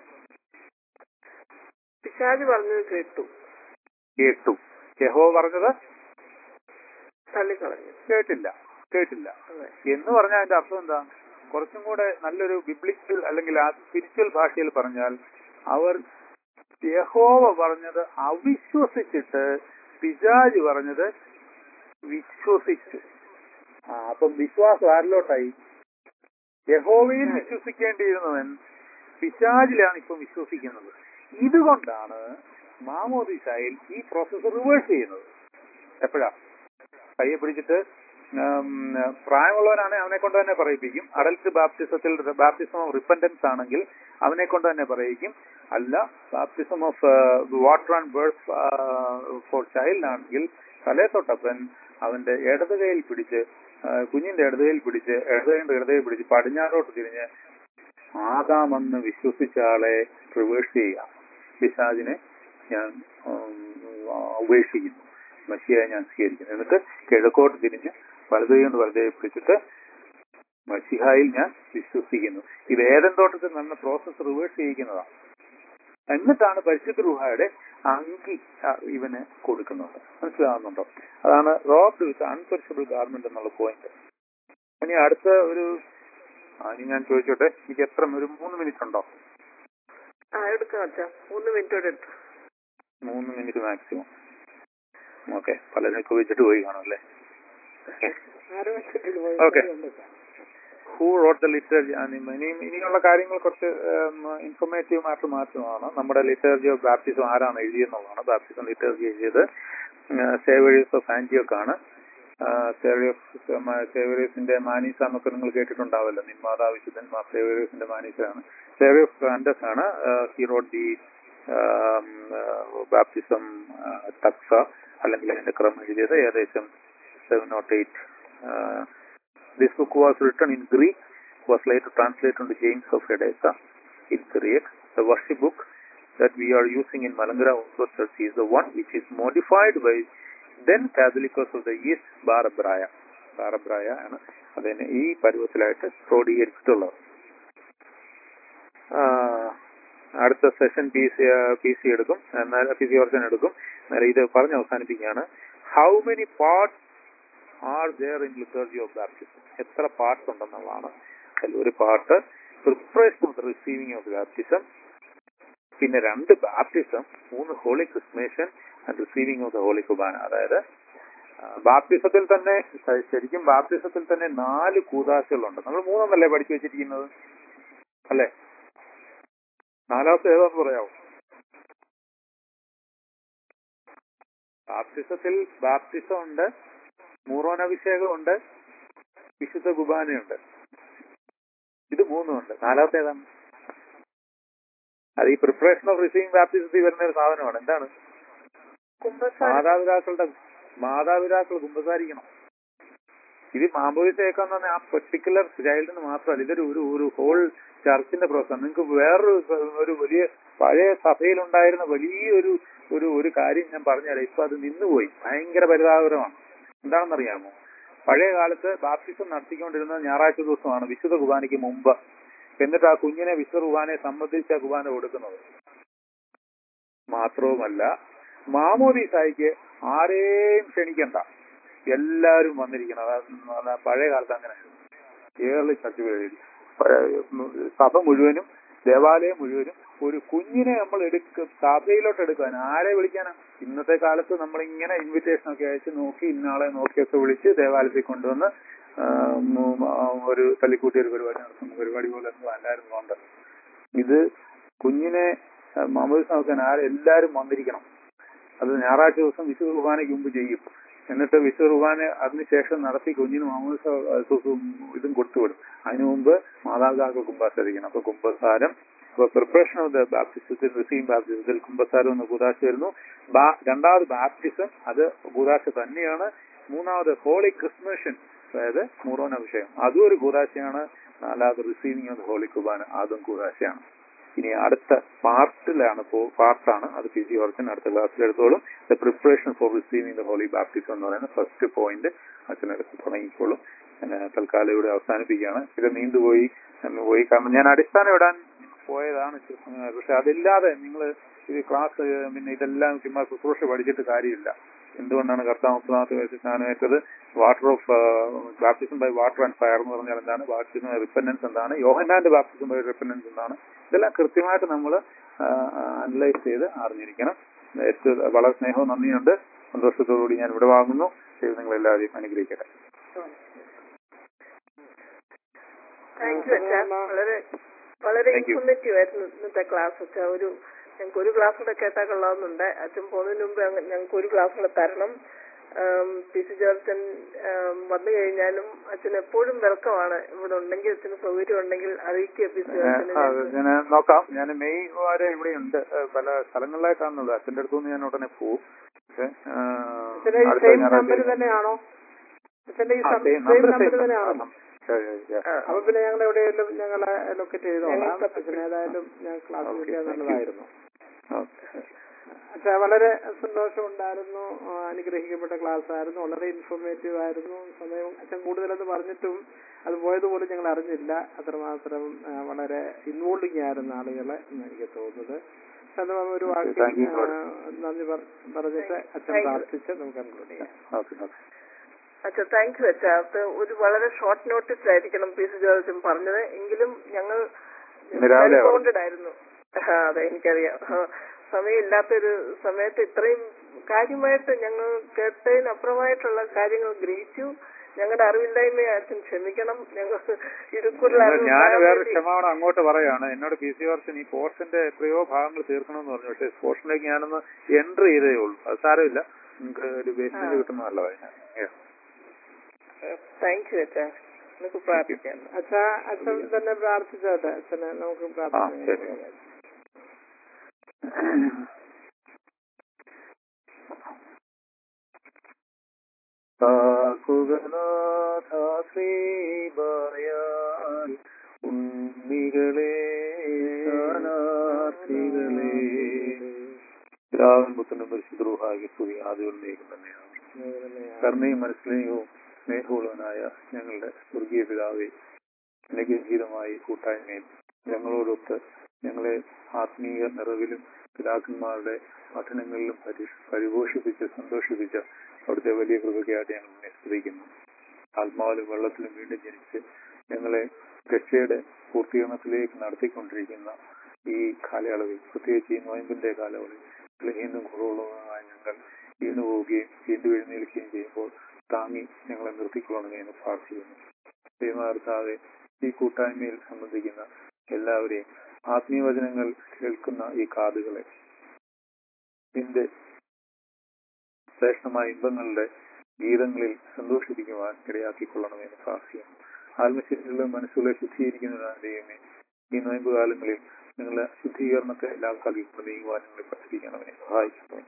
പിശാജ് പറഞ്ഞത് കേട്ടു കേട്ടു യഹോവ പറഞ്ഞത് തള്ളിക്കളഞ്ഞു കേട്ടില്ല കേട്ടില്ല അതെ എന്ന് പറഞ്ഞാൽ അതിന്റെ അർത്ഥം എന്താ കുറച്ചും കൂടെ നല്ലൊരു ബിബ്ലിക്കൽ അല്ലെങ്കിൽ ആ സ്പിരിച്വൽ ഭാഷയിൽ പറഞ്ഞാൽ അവർ യഹോവ പറഞ്ഞത് അവിശ്വസിച്ചിട്ട് പിശാജ് പറഞ്ഞത് വിശ്വസിച്ചു ആ അപ്പം വിശ്വാസം ആരിലോട്ടായി യഹോവയിൽ വിശ്വസിക്കേണ്ടിയിരുന്നവൻ പിശാജിലാണ് ഇപ്പൊ വിശ്വസിക്കുന്നത് ഇതുകൊണ്ടാണ് മാമോദിസായിൽ ഈ പ്രോസസ്സ് റിവേഴ്സ് ചെയ്യുന്നത് എപ്പോഴാ കയ്യെ പിടിച്ചിട്ട് ഉം, പ്രായമുള്ളവനാണ് അവനെ കൊണ്ട് തന്നെ പറയിപ്പിക്കും അഡൽട്ട് ബാപ്റ്റിസത്തിൽ ബാപ്റ്റിസം ഓഫ് റിപ്പൻഡൻസ് ആണെങ്കിൽ അവനെ കൊണ്ട് തന്നെ പറയിക്കും അല്ല baptism of water and birth for child ആണെങ്കിൽ തലേ തൊട്ടപ്പൻ അവന്റെ ഇടത് കൈയിൽ പിടിച്ച് ആ, കുഞ്ഞിന്റെ ഇടത് കൈയിൽ പിടിച്ച് ഇടത് കൈയുടെ ഇടത് കൈ പിടിച്ച് പടിഞ്ഞാറോട്ട് തിരിഞ്ഞ് ആകാമെന്ന് വിശ്വസിച്ച ആളെ റിവേഴ്സ് ചെയ്യുക പിശാജിനെ ഞാൻ ഉം, ഉപേക്ഷിക്കുന്നു മഷിയായി ഞാൻ സ്വീകരിക്കുന്നു എന്നിട്ട് കിഴക്കോട്ട് തിരിഞ്ഞ് വലത് കൈ കൊണ്ട് വലത് കൈ പിടിച്ചിട്ട് മഷിഹായിൽ ഞാൻ വിശ്വസിക്കുന്നു ഈ വേദൻ തോട്ടത്തിൽ നടന്ന പ്രോസസ്സ് റിവേഴ്സ് ചെയ്യിക്കുന്നതാണ് എന്നിട്ടാണ് പരിശുദ്ധ റുഹായുടെ അങ്കി ആ, ഇവന് കൊടുക്കുന്നത് മനസ്സിലാവുന്നുണ്ടോ അതാണ് റോബ്ഡ് വിത്ത് അൺപെരിഷബിൾ ഗാർമെന്റ് എന്നുള്ള പോയിന്റ് ഇനി അടുത്ത ഒരു ആ, ഇനി ഞാൻ ചോദിച്ചോട്ടെ എനിക്ക് എത്ര ഒരു മൂന്ന് മിനിറ്റ് ഉണ്ടോ ആ എടുക്കാം അച്ഛാ മൂന്ന് മിനിറ്റ് കൂടെ എടുത്തു മൂന്ന് മിനിറ്റ് മാക്സിമം ഓക്കെ പലരൊക്കെ വെച്ചിട്ട് പോയി കാണും അല്ലേ ആരും വെച്ചിട്ടില്ല പോയി Okay. ഉണ്ട് sir. Who wrote the liturgy ഇനി ഇനിയുള്ള കാര്യങ്ങൾ കുറച്ച് ഇൻഫോർമേറ്റീവ് ആയിട്ട് മാത്രമാണ് നമ്മുടെ ലിറ്റർജി ഓഫ് ബാപ്റ്റിസം ആരാണ് എഴുതിയെന്നുള്ളതാണ് ബാപ്റ്റിസം ലിറ്റർജി എഴുതിയത് സേവേഴ്സ് ഓഫ് ആന്റിയോക്ക് ആണ് സേവേഴ്സിന്റെ മാനീസ എന്നൊക്കെ നിങ്ങൾ കേട്ടിട്ടുണ്ടാവല്ലോ നിന്മാതാ വിശുദ്ധന്മാർ സേവേഴ്സിന്റെ മാനീസാണ് സേവേഴ്സ് ഓഫ് ആൻഡസ് ആണ് ഹി റോട്ട് ദി ബാപ്റ്റിസം തക്സ അല്ലെങ്കിൽ അതിന്റെ ക്രമം എഴുതിയത് ഏകദേശം seven not eight This book was written in Greek, was later translated into James of Edessa in Syriac. The worship book that we are using in Malangara Orthodox Church is the one which is modified by then Catholicos of the East, Barabraya. Barabraya ആണ് അതിന് ഈ പരുവത്തിലായിട്ട് ക്രോഡീകരിച്ചിട്ടുള്ളത് ആഹ് അടുത്ത session P C P C എടുക്കും എന്നാൽ പി സി ഓർജൻ എടുക്കും എന്നാൽ ഇത് പറഞ്ഞ് അവസാനിപ്പിക്കുകയാണ് how many parts are there in liturgy of baptism എത്ര പാർട്സ് ഉണ്ടെന്നുള്ളതാണ് അതിൽ ഒരു part preparation of the receiving of baptism പിന്നെ രണ്ട് ബാപ്റ്റിസം മൂന്ന് holy chrismation and receiving of the holy Qurbana അതായത് ബാപ്റ്റിസത്തിൽ തന്നെ ശ- ശരിക്കും ബാപ്റ്റിസത്തിൽ തന്നെ നാല് കൂതാശകളുണ്ട് നമ്മൾ മൂന്നെണ്ണല്ലേ പഠിച്ചു വെച്ചിരിക്കുന്നത് അല്ലേ നാലാമത്തെ ഏതാന്ന് പറയാമോ ബാപ്റ്റിസത്തിൽ ബാപ്റ്റിസം ഉണ്ട് മൂറോനഭിഷേകമുണ്ട് വിശുദ്ധ കുബാനയുണ്ട് ഇത് മൂന്നുമുണ്ട് നാലാമത്തെ ഏതാണ് അത് ഈ പ്രിപ്പറേഷൻ ഓഫ് റിസീവിംഗ് ബാപ്റ്റിസത്തിൽ വരുന്ന ഒരു സാധനമാണ് എന്താണ് കുംഭസാരം മാതാപിതാക്കളുടെ മാതാപിതാക്കൾ കുമ്പസാരിക്കണം ഇത് മാമ്പോയിസേക്കാന്ന് പറഞ്ഞാൽ ആ പെർട്ടിക്കുലർ ചൈൽഡിന് മാത്രമല്ല ഇതൊരു ഒരു ഒരു ഹോൾ ചർച്ചിന്റെ പ്രോസസ് നിങ്ങൾക്ക് വേറൊരു സ- ഒരു വലിയ പഴയ സഭയിലുണ്ടായിരുന്ന വലിയൊരു ഒരു ഒരു കാര്യം ഞാൻ പറഞ്ഞുതരാം ഇപ്പൊ അത് നിന്നുപോയി ഭയങ്കര പരിതാപകരമാണ് എന്താണെന്നറിയാമോ പഴയ കാലത്ത് ബാപ്റ്റിസം നടത്തിക്കൊണ്ടിരുന്നത് ഞായറാഴ്ച ദിവസമാണ് വിശുദ്ധ കുർബാനയ്ക്ക് മുമ്പ് എന്നിട്ട് ആ കുഞ്ഞിനെ വിശുദ്ധ കുർബാനയെ സംബന്ധിച്ച കുർബാന കൊടുക്കുന്നത് മാത്രവുമല്ല മാമോദീസായിക്ക് ആരെയും ക്ഷണിക്കണ്ട എല്ലാവരും വന്നിരിക്കണം അതാ- അതാ പഴയ കാലത്ത് അങ്ങനെ ഏർലി ചർച്ചുകളിൽ സഭ മുഴുവനും ദേവാലയം മുഴുവനും ഒരു കുഞ്ഞിനെ നമ്മൾ എടുക്ക സഭയിലോട്ട് എടുക്കാൻ ആരെ വിളിക്കാനാ ഇന്നത്തെ കാലത്ത് നമ്മൾ ഇങ്ങനെ ഇൻവിറ്റേഷൻ ഒക്കെ അയച്ച് നോക്കി ഇന്നാളെ നോക്കിയൊക്കെ വിളിച്ച് ദേവാലയത്തിൽ കൊണ്ടുവന്ന് ആ, ഉം, ആ, ഒരു തല്ലിക്കൂട്ടി ഒരു പരിപാടി നടത്തുന്ന പരിപാടി പോലെ ഒന്നും അല്ലായിരുന്നു ഉണ്ട് ഇത് കുഞ്ഞിനെ മാമോദിസ നോക്കാൻ ആരെ എല്ലാവരും വന്നിരിക്കണം അത് ഞായറാഴ്ച ദിവസം വിശുദ്ധ കുർബാനയ്ക്ക് മുമ്പ് ചെയ്യും എന്നിട്ട് വിശുദ്ധ കുർബാന അതിനുശേഷം നടത്തി കുഞ്ഞിന് മാമോദിസ ഇതും കൊടുത്തുവിടും അതിനു മുമ്പ് മാതാപിതാക്കൾ കുംഭാസരിക്കണം അപ്പൊ കുംഭസാരം അപ്പൊ പ്രിപ്പറേഷൻ ഓഫ് ദ ബാപ്റ്റിസത്തിൽ റിസീവ് ബാപ്റ്റിസത്തിൽ കുംഭസാരം എന്ന് കൂതാശ വരുന്നു ബാ- രണ്ടാമത് ബാപ്റ്റിസം അത് കൂതാശ തന്നെയാണ് മൂന്നാമത് ഹോളി ക്രിസ്മേഷൻ അതായത് മൂറോൻ അഭിഷേകം അതും ഒരു കൂതാശയാണ് നാലാമത് റിസീവിംഗ് ഓഫ് ഹോളി കുർബാന അതും കൂതാശയാണ് ഇനി അടുത്ത പാർട്ടിലാണ് പാർട്ടാണ് അത് പി സി ഓർച്ചൻ അടുത്ത ക്ലാസ്സിൽ എടുത്തോളും the preparation for receiving the holy baptism എന്ന് പറയുന്ന ഫസ്റ്റ് പോയിന്റ് അച്ഛനെടുത്ത് തുടങ്ങിക്കോളും ഞാൻ തൽക്കാലം ഇവിടെ അവസാനിപ്പിക്കുകയാണ് ഇത് നീണ്ടുപോയി എന്ന് പോയി കാരണം ഞാൻ അടിസ്ഥാനം ഇടാൻ പോയതാണ് ചു- പക്ഷെ അതില്ലാതെ നിങ്ങൾ ഇത് ക്ലാസ് പിന്നെ ഇതെല്ലാം ചുമ്മാ ശുശ്രൂഷ പഠിച്ചിട്ട് കാര്യമില്ല എന്തുകൊണ്ടാണ് കർത്താവ് മുപ്പതാമത്തെ വയസ്സിൽ സ്നാനമേറ്റത് water of baptism by water and fire എന്ന് പറഞ്ഞാൽ എന്താണ് ബാപ്റ്റിസം റിപ്പൻഡൻസ് എന്താണ് യോഹന്നാന്റെ ബാപ്റ്റിസം ബൈ റിപ്പൻഡൻസ് എന്താണ് ഇതെല്ലാം കൃത്യമായിട്ട് നമ്മൾ അനലൈസ് ചെയ്ത് അറിഞ്ഞിരിക്കണം ഏറ്റവും വളരെ സ്നേഹവും നന്ദിയുണ്ട് സന്തോഷത്തോടുകൂടി ഞാൻ ഇവിടെ വാങ്ങുന്നു ദൈവം നിങ്ങളെല്ലാവരെയും അനുഗ്രഹിക്കട്ടെ താങ്ക് യു അച്ഛാ വളരെ വളരെ Thank you. ഇൻഫോർമേറ്റീവ് ആയിരുന്നു ഇന്നത്തെ ക്ലാസ് അച്ഛാ ഒരു ഞങ്ങൾക്ക് ഒരു ക്ലാസ് കൂടെ കേട്ടാൽ കൊള്ളാമെന്നുണ്ട് അച്ഛൻ പോകുന്നതിന് മുമ്പ് അങ്ങ് ഞങ്ങൾക്ക് ഒരു ക്ലാസ് കൂടെ തരണം പി സി ജോർജൻ ആം, വന്നു കഴിഞ്ഞാലും അച്ഛൻ എപ്പോഴും വെൽക്കമാണ് ഇവിടെ ഉണ്ടെങ്കിൽ അച്ഛന് സൗകര്യം ഉണ്ടെങ്കിൽ അറിയിക്കുക പി സി ജോർജനെ അത് ഞാൻ നോക്കാം ഞാൻ മെയ് വരെ ഇവിടെയുണ്ട് ഏഹ് പല സ്ഥലങ്ങളിലായിട്ടാണുള്ളത് അച്ഛൻ്റെ അടുത്തുനിന്ന് ഞാൻ ഉടനെ പോകും പക്ഷേ അച്ഛന്റെ ഈ സെയിം നമ്പർ തന്നെയാണോ അച്ഛന്റെ ഈ സെയിം നമ്പർ തന്നെയാണോ അപ്പൊ പിന്നെ ഞങ്ങൾ എവിടെയെങ്കിലും ഞങ്ങളെ ലൊക്കേറ്റ് ചെയ്തോളാം അച്ഛൻ ഏതായാലും ഞാൻ ക്ലാസ് കിട്ടിയാൽ നല്ലതായിരുന്നു അച്ഛാ വളരെ സന്തോഷമുണ്ടായിരുന്നു ആ, അനുഗ്രഹിക്കപ്പെട്ട ക്ലാസ് ആയിരുന്നു വളരെ ഇൻഫോർമേറ്റീവ് ആയിരുന്നു സമയം അച്ഛൻ കൂടുതലെന്ന് പറഞ്ഞിട്ടും അത് പോയതുപോലും ഞങ്ങൾ അറിഞ്ഞില്ല അത്രമാത്രം ആ, വളരെ ഇൻവോൾവിംഗ് ആയിരുന്ന ആളുകളെ എന്ന് എനിക്ക് തോന്നുന്നത് സ്വന്തം ഒരു വാക്ക് Thank you, Lord. ആ, നന്ദി പറ- പറഞ്ഞിട്ട് അച്ഛൻ Thank you. പ്രാർത്ഥിച്ച് നമുക്ക് കൺക്ലൂഡ് ചെയ്യാം ഓക്കെ ഓക്കെ അച്ഛാ താങ്ക് യു അച്ഛാ അത് ഒരു വളരെ ഷോർട്ട് നോട്ടീസ് ആയിരിക്കണം പി സി ജോർജൻ പറഞ്ഞത് എങ്കിലും ഞങ്ങൾ ഇന്ന് രാവിലെ ബൗണ്ടഡ് ആയിരുന്നു ആ, അതെ എനിക്കറിയാം ആ, സമയമില്ലാത്തൊരു സമയത്ത് ഇത്രയും കാര്യമായിട്ട് ഞങ്ങൾ കേട്ടതിനപ്പുറമായിട്ടുള്ള കാര്യങ്ങൾ ഗ്രഹിച്ചു ഞങ്ങളുടെ അറിവില്ലായ്മയെ അച്ഛൻ ക്ഷമിക്കണം ഞങ്ങൾ ഇത് കൂടുതൽ അറിവ് ഞാൻ ഉണ്ടാകാൻ വേറെ വേണ്ടി- ക്ഷമാപണം അങ്ങോട്ട് പറയാണ് എന്നോട് പി സി വർഷൻ ഈ പോർഷന്റെ എത്രയോ ഭാഗങ്ങൾ തീർക്കണമെന്ന് പറഞ്ഞു പക്ഷേ പോർഷനിലേക്ക് ഞാനൊന്ന് എൻട്രി ചെയ്തേ ഉള്ളൂ അത് സാരമില്ല നിങ്ങൾക്ക് ഒരു ബേസ്മെന്റ് കിട്ടുന്ന നല്ലതാണ് ഞാൻ താങ്ക് യു അച്ഛാ നമുക്ക് പ്രാർത്ഥിക്കാം അച്ഛാ അച്ഛൻ തന്നെ പ്രാർത്ഥിച്ചോട്ടെ അച്ഛനെ നമുക്ക് ശരി. പ്രാർത്ഥിക്കാം ശ്രീബായാൽ ഉണ്ണികളെ സ്ഥാനാർത്ഥികളെ പിതാവിൻ പുത്രനും പരിശുദ്ധ സ്തുതി ആദ്യങ്ങളിലേക്കും തന്നെയാണ് കരുണയും മനസ്സിലേയും സ്നേഹമുള്ളവനായ ഞങ്ങളുടെ സ്വർഗീയ പിതാവെ അനുഗ്രഹീതമായി കൂട്ടായ്മയും ഞങ്ങളോടൊത്ത് ഞങ്ങളെ ആത്മീയ നിറവിലും പിതാക്കന്മാരുടെ പഠനങ്ങളിലും പരി പരിപോഷിപ്പിച്ച് സന്തോഷിപ്പിച്ച അവിടുത്തെ വലിയ കൃപയ്ക്കായിട്ട് ഞങ്ങൾ നിന്നെ സ്തുതിക്കുന്നു ആത്മാവിലും വെള്ളത്തിലും വീണ്ടും ജനിച്ച് ഞങ്ങളെ രക്ഷയുടെ പൂർത്തീകരണത്തിലേക്ക് നടത്തിക്കൊണ്ടിരിക്കുന്ന ഈ കാലയളവിൽ പ്രത്യേകിച്ച് ഈ നോയമ്പിന്റെ കാലയളവിൽ ബലഹീനം കുറവുള്ളതായ ഞങ്ങൾ വീണുപോവുകയും വീണ്ടും എഴുന്നേൽക്കുകയും ചെയ്യുമ്പോൾ താങ്ങി ഞങ്ങളെ നിർത്തിക്കൊള്ളണമേ എന്ന് പ്രാർത്ഥിക്കുന്നു ദൈവമാർത്താതെ ഈ കൂട്ടായ്മയിൽ സംബന്ധിക്കുന്ന എല്ലാവരെയും ആത്മീയവചനങ്ങൾ കേൾക്കുന്ന ഈ കാതുകളെ നിന്റെ ശ്രേഷ്ഠമായ ഇമ്പങ്ങളുടെ ഗീതങ്ങളിൽ സന്തോഷിപ്പിക്കുവാൻ ഇടയാക്കിക്കൊള്ളണമെന്ന് പ്രാർത്ഥിക്കുന്നു ആത്മശരീരത്തിലും മനസ്സുകളെ ശുദ്ധീകരിക്കുന്നതിനാണ് ദൈവമേ ഈ നോയമ്പ് കാലങ്ങളിൽ നിങ്ങളുടെ ശുദ്ധീകരണത്തെ ലാക്കാക്കി നീങ്ങുവാൻ നിങ്ങളെ പഠിപ്പിക്കണമേ സഹായിക്കണമേ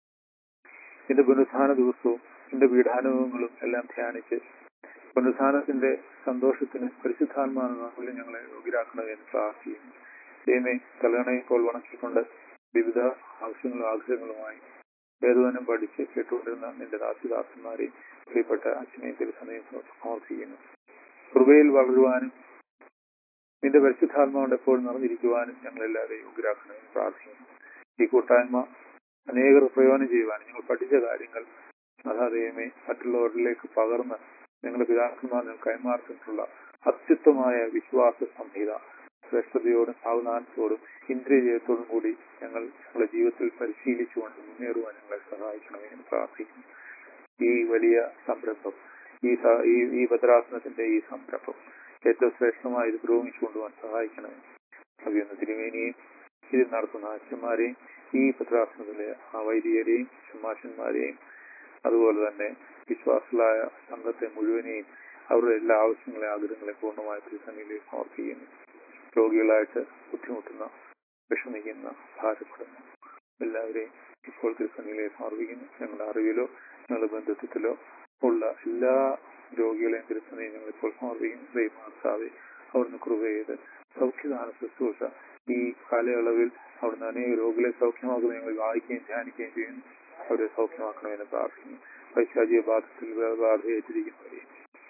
എന്റെ പുനരുത്ഥാന ദിവസവും എന്റെ പീഠാനുഭവങ്ങളും എല്ലാം ധ്യാനിച്ച് പുനരുത്ഥാനത്തിന്റെ സന്തോഷത്തിന് പരിശുദ്ധാത്മാവിൽ ഞങ്ങളെ യോഗ്യരാക്കണമെന്ന് പ്രാർത്ഥിക്കുന്നു ദൈവമേ തലകണയിൽ വണക്കിക്കൊണ്ട് വിവിധ ആവശ്യങ്ങളും ആഗ്രഹങ്ങളുമായി വേദവനം പഠിച്ച് കേട്ടുകൊണ്ടിരുന്ന നിന്റെ ദാസിദാസന്മാരെയും പ്രിയപ്പെട്ട അച്ഛനെയും തിരുസമയം സമർപ്പിക്കുന്നു കൃപയിൽ വളരുവാനും നിന്റെ പരിശുദ്ധാത്മാവുണ്ട് എപ്പോഴും നിറഞ്ഞിരിക്കുവാനും ഞങ്ങൾ എല്ലാവരെയും യോഗ്യരാക്കണമെന്ന് പ്രാർത്ഥിക്കുന്നു ഈ കൂട്ടായ്മ അനേകർ പ്രയോജനം ചെയ്യുവാനും ഞങ്ങൾ പഠിച്ച കാര്യങ്ങൾ അതാ ദൈവമേ മറ്റുള്ളവരിലേക്ക് പകർന്ന് ഞങ്ങളുടെ പിതാക്കന്മാർ ഞങ്ങൾ കൈമാറിയിട്ടുള്ള അത്യുത്തമായ വിശ്വാസ സംഹിത ശ്രേഷ്ഠതയോടും സാവധാനത്തോടും ഇന്ദ്രിയജയത്തോടും കൂടി ഞങ്ങൾ ഞങ്ങളുടെ ജീവിതത്തിൽ പരിശീലിച്ചുകൊണ്ട് മുന്നേറുവാൻ ഞങ്ങളെ സഹായിക്കണമേ എന്ന് പ്രാർത്ഥിക്കുന്നു ഈ വലിയ സംരംഭം ഈ സ- ഈ ഈ ഭദ്രാസനത്തിന്റെ ഈ സംരംഭം ഏറ്റവും ശ്രേഷ്ഠമായി ഇത് പുരോഗമിച്ചു കൊണ്ടുപോകാൻ സഹായിക്കണമേ അഭിയൊന്ന് തിരുമേനിയും ഇത് നടത്തുന്ന അച്ഛന്മാരെയും ഈ ഭദ്രാസനത്തിലെ ആ വൈദികരെയും ഷമാശന്മാരെയും അതുപോലെ തന്നെ വിശ്വാസികളായ സംഘത്തെ മുഴുവനെയും അവരുടെ എല്ലാ ആവശ്യങ്ങളെ ആഗ്രഹങ്ങളെ പൂർണ്ണമായ തിരുസന്നിധിയിലേക്ക് സമർപ്പിക്കുന്നു രോഗികളായിട്ട് ബുദ്ധിമുട്ടുന്ന വിഷമിക്കുന്ന ഭാരപ്പെടുന്ന എല്ലാവരെയും ഇപ്പോൾ തിരുസന്നിധിയിലേക്ക് സമർപ്പിക്കുന്നു ഞങ്ങളുടെ അറിവിലോ ഞങ്ങളുടെ ബന്ധത്തിലോ ഉള്ള എല്ലാ രോഗികളെയും തിരുസന്നിധി ഞങ്ങൾ ഇപ്പോൾ സമർപ്പിക്കുന്നു ദൈവമാർത്താവെ അവിടുന്ന് കൃപ ചെയ്ത് സൗഖ്യദാന ശുശ്രൂഷ ഈ കാലയളവിൽ അവിടുന്ന് അനേക രോഗികളെ സൗഖ്യമാക്കുന്നത് ഞങ്ങൾ വായിക്കുകയും ധ്യാനിക്കുകയും ചെയ്യുന്നു അവരെ സൗഖ്യമാക്കണമെന്ന് പ്രാർത്ഥിക്കുന്നു പൈശാചിക ബാധത്തിൽ ബാധയേറ്റിരിക്കുന്നവരെയും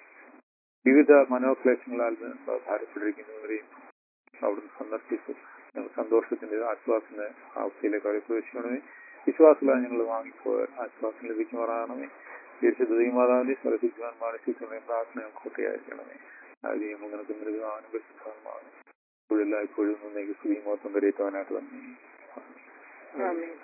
വിവിധ മനോക്ലേശങ്ങളാൽ ഭാരപ്പെട്ടിരിക്കുന്നവരെയും അവിടുന്ന് സന്ദർശിച്ച് ഞങ്ങൾ സന്തോഷത്തിന്റെ ആശ്വാസത്തിന്റെ അവസ്ഥയിലേക്ക് അവരെ പ്രവേശിക്കണമേ വിശ്വാസങ്ങളാൽ ഞങ്ങൾ വാങ്ങിപ്പോയാൽ ആശ്വാസം ലഭിക്കുമാറാകണമേ തീർച്ചയായിട്ടും ദൈവമാതാവിന്റെ സർവശുദ്ധാൻ മാനസികങ്ങളെയും പ്രാർത്ഥന കൂട്ടിയായിരിക്കണമേ അത് ഞങ്ങൾ നിനക്ക് മൃഗാനും പരിശുദ്ധമാണ് ഇപ്പോഴെല്ലായ്പ്പോഴും നിന്നേക്ക് സ്ത്രീമോത്വം കരയറ്റുവാനായിട്ട് തന്നെ ആമേൻ.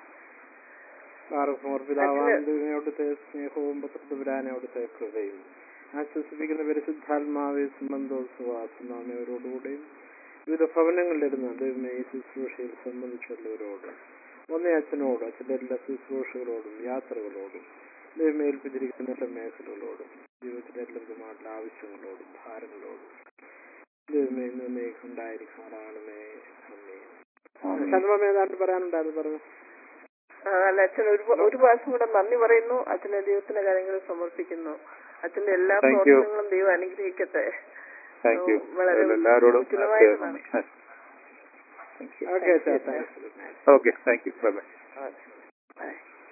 അവിടുത്തെ സ്നേഹവും പുത്രപുരാനെ അവിടുത്തെ കൃപയും ആശ്വസിപ്പിക്കുന്ന പരിശുദ്ധാത്മാവെ സംബന്ധോത്സവാസനാമയോടുകൂടെയും വിവിധ ഭവനങ്ങളിലിരുന്ന് ദൈവമേ ഈ ശുശ്രൂഷയിൽ സംബന്ധിച്ചുള്ളവരോടും ഒന്നേ അച്ഛനോടും അച്ഛൻ്റെ എല്ലാ ശുശ്രൂഷകളോടും യാത്രകളോടും ദൈവമേ ഏൽപ്പിച്ചിരിക്കുന്ന എല്ലാ മേഖലകളോടും ജീവിതത്തിലെ എല്ലാ വിധമായിട്ടുള്ള ആവശ്യങ്ങളോടും ഭാരങ്ങളോടും ദൈവമേ ഇന്ന് ഉണ്ടായിരിക്കുമാറാകണമേ അമ്മേ ശതമാനം ഏതാണ്ട് പറയാനുണ്ടായിരുന്നു പറഞ്ഞു ആ, അല്ല അച്ഛൻ ഒരു ഒരു പ്രാവശ്യം കൂടെ നന്ദി പറയുന്നു അച്ഛനെ ദൈവത്തിന്റെ കാര്യങ്ങൾ സമർപ്പിക്കുന്നു അച്ഛന്റെ എല്ലാ Thank you. പ്രവർത്തനങ്ങളും ദൈവം അനുഗ്രഹിക്കട്ടെ താങ്ക് യു വളരെ എല്ലാവരോടും ഉചിതമായ നന്ദി thank you okay sir thanks okay thank you bye bye ആ.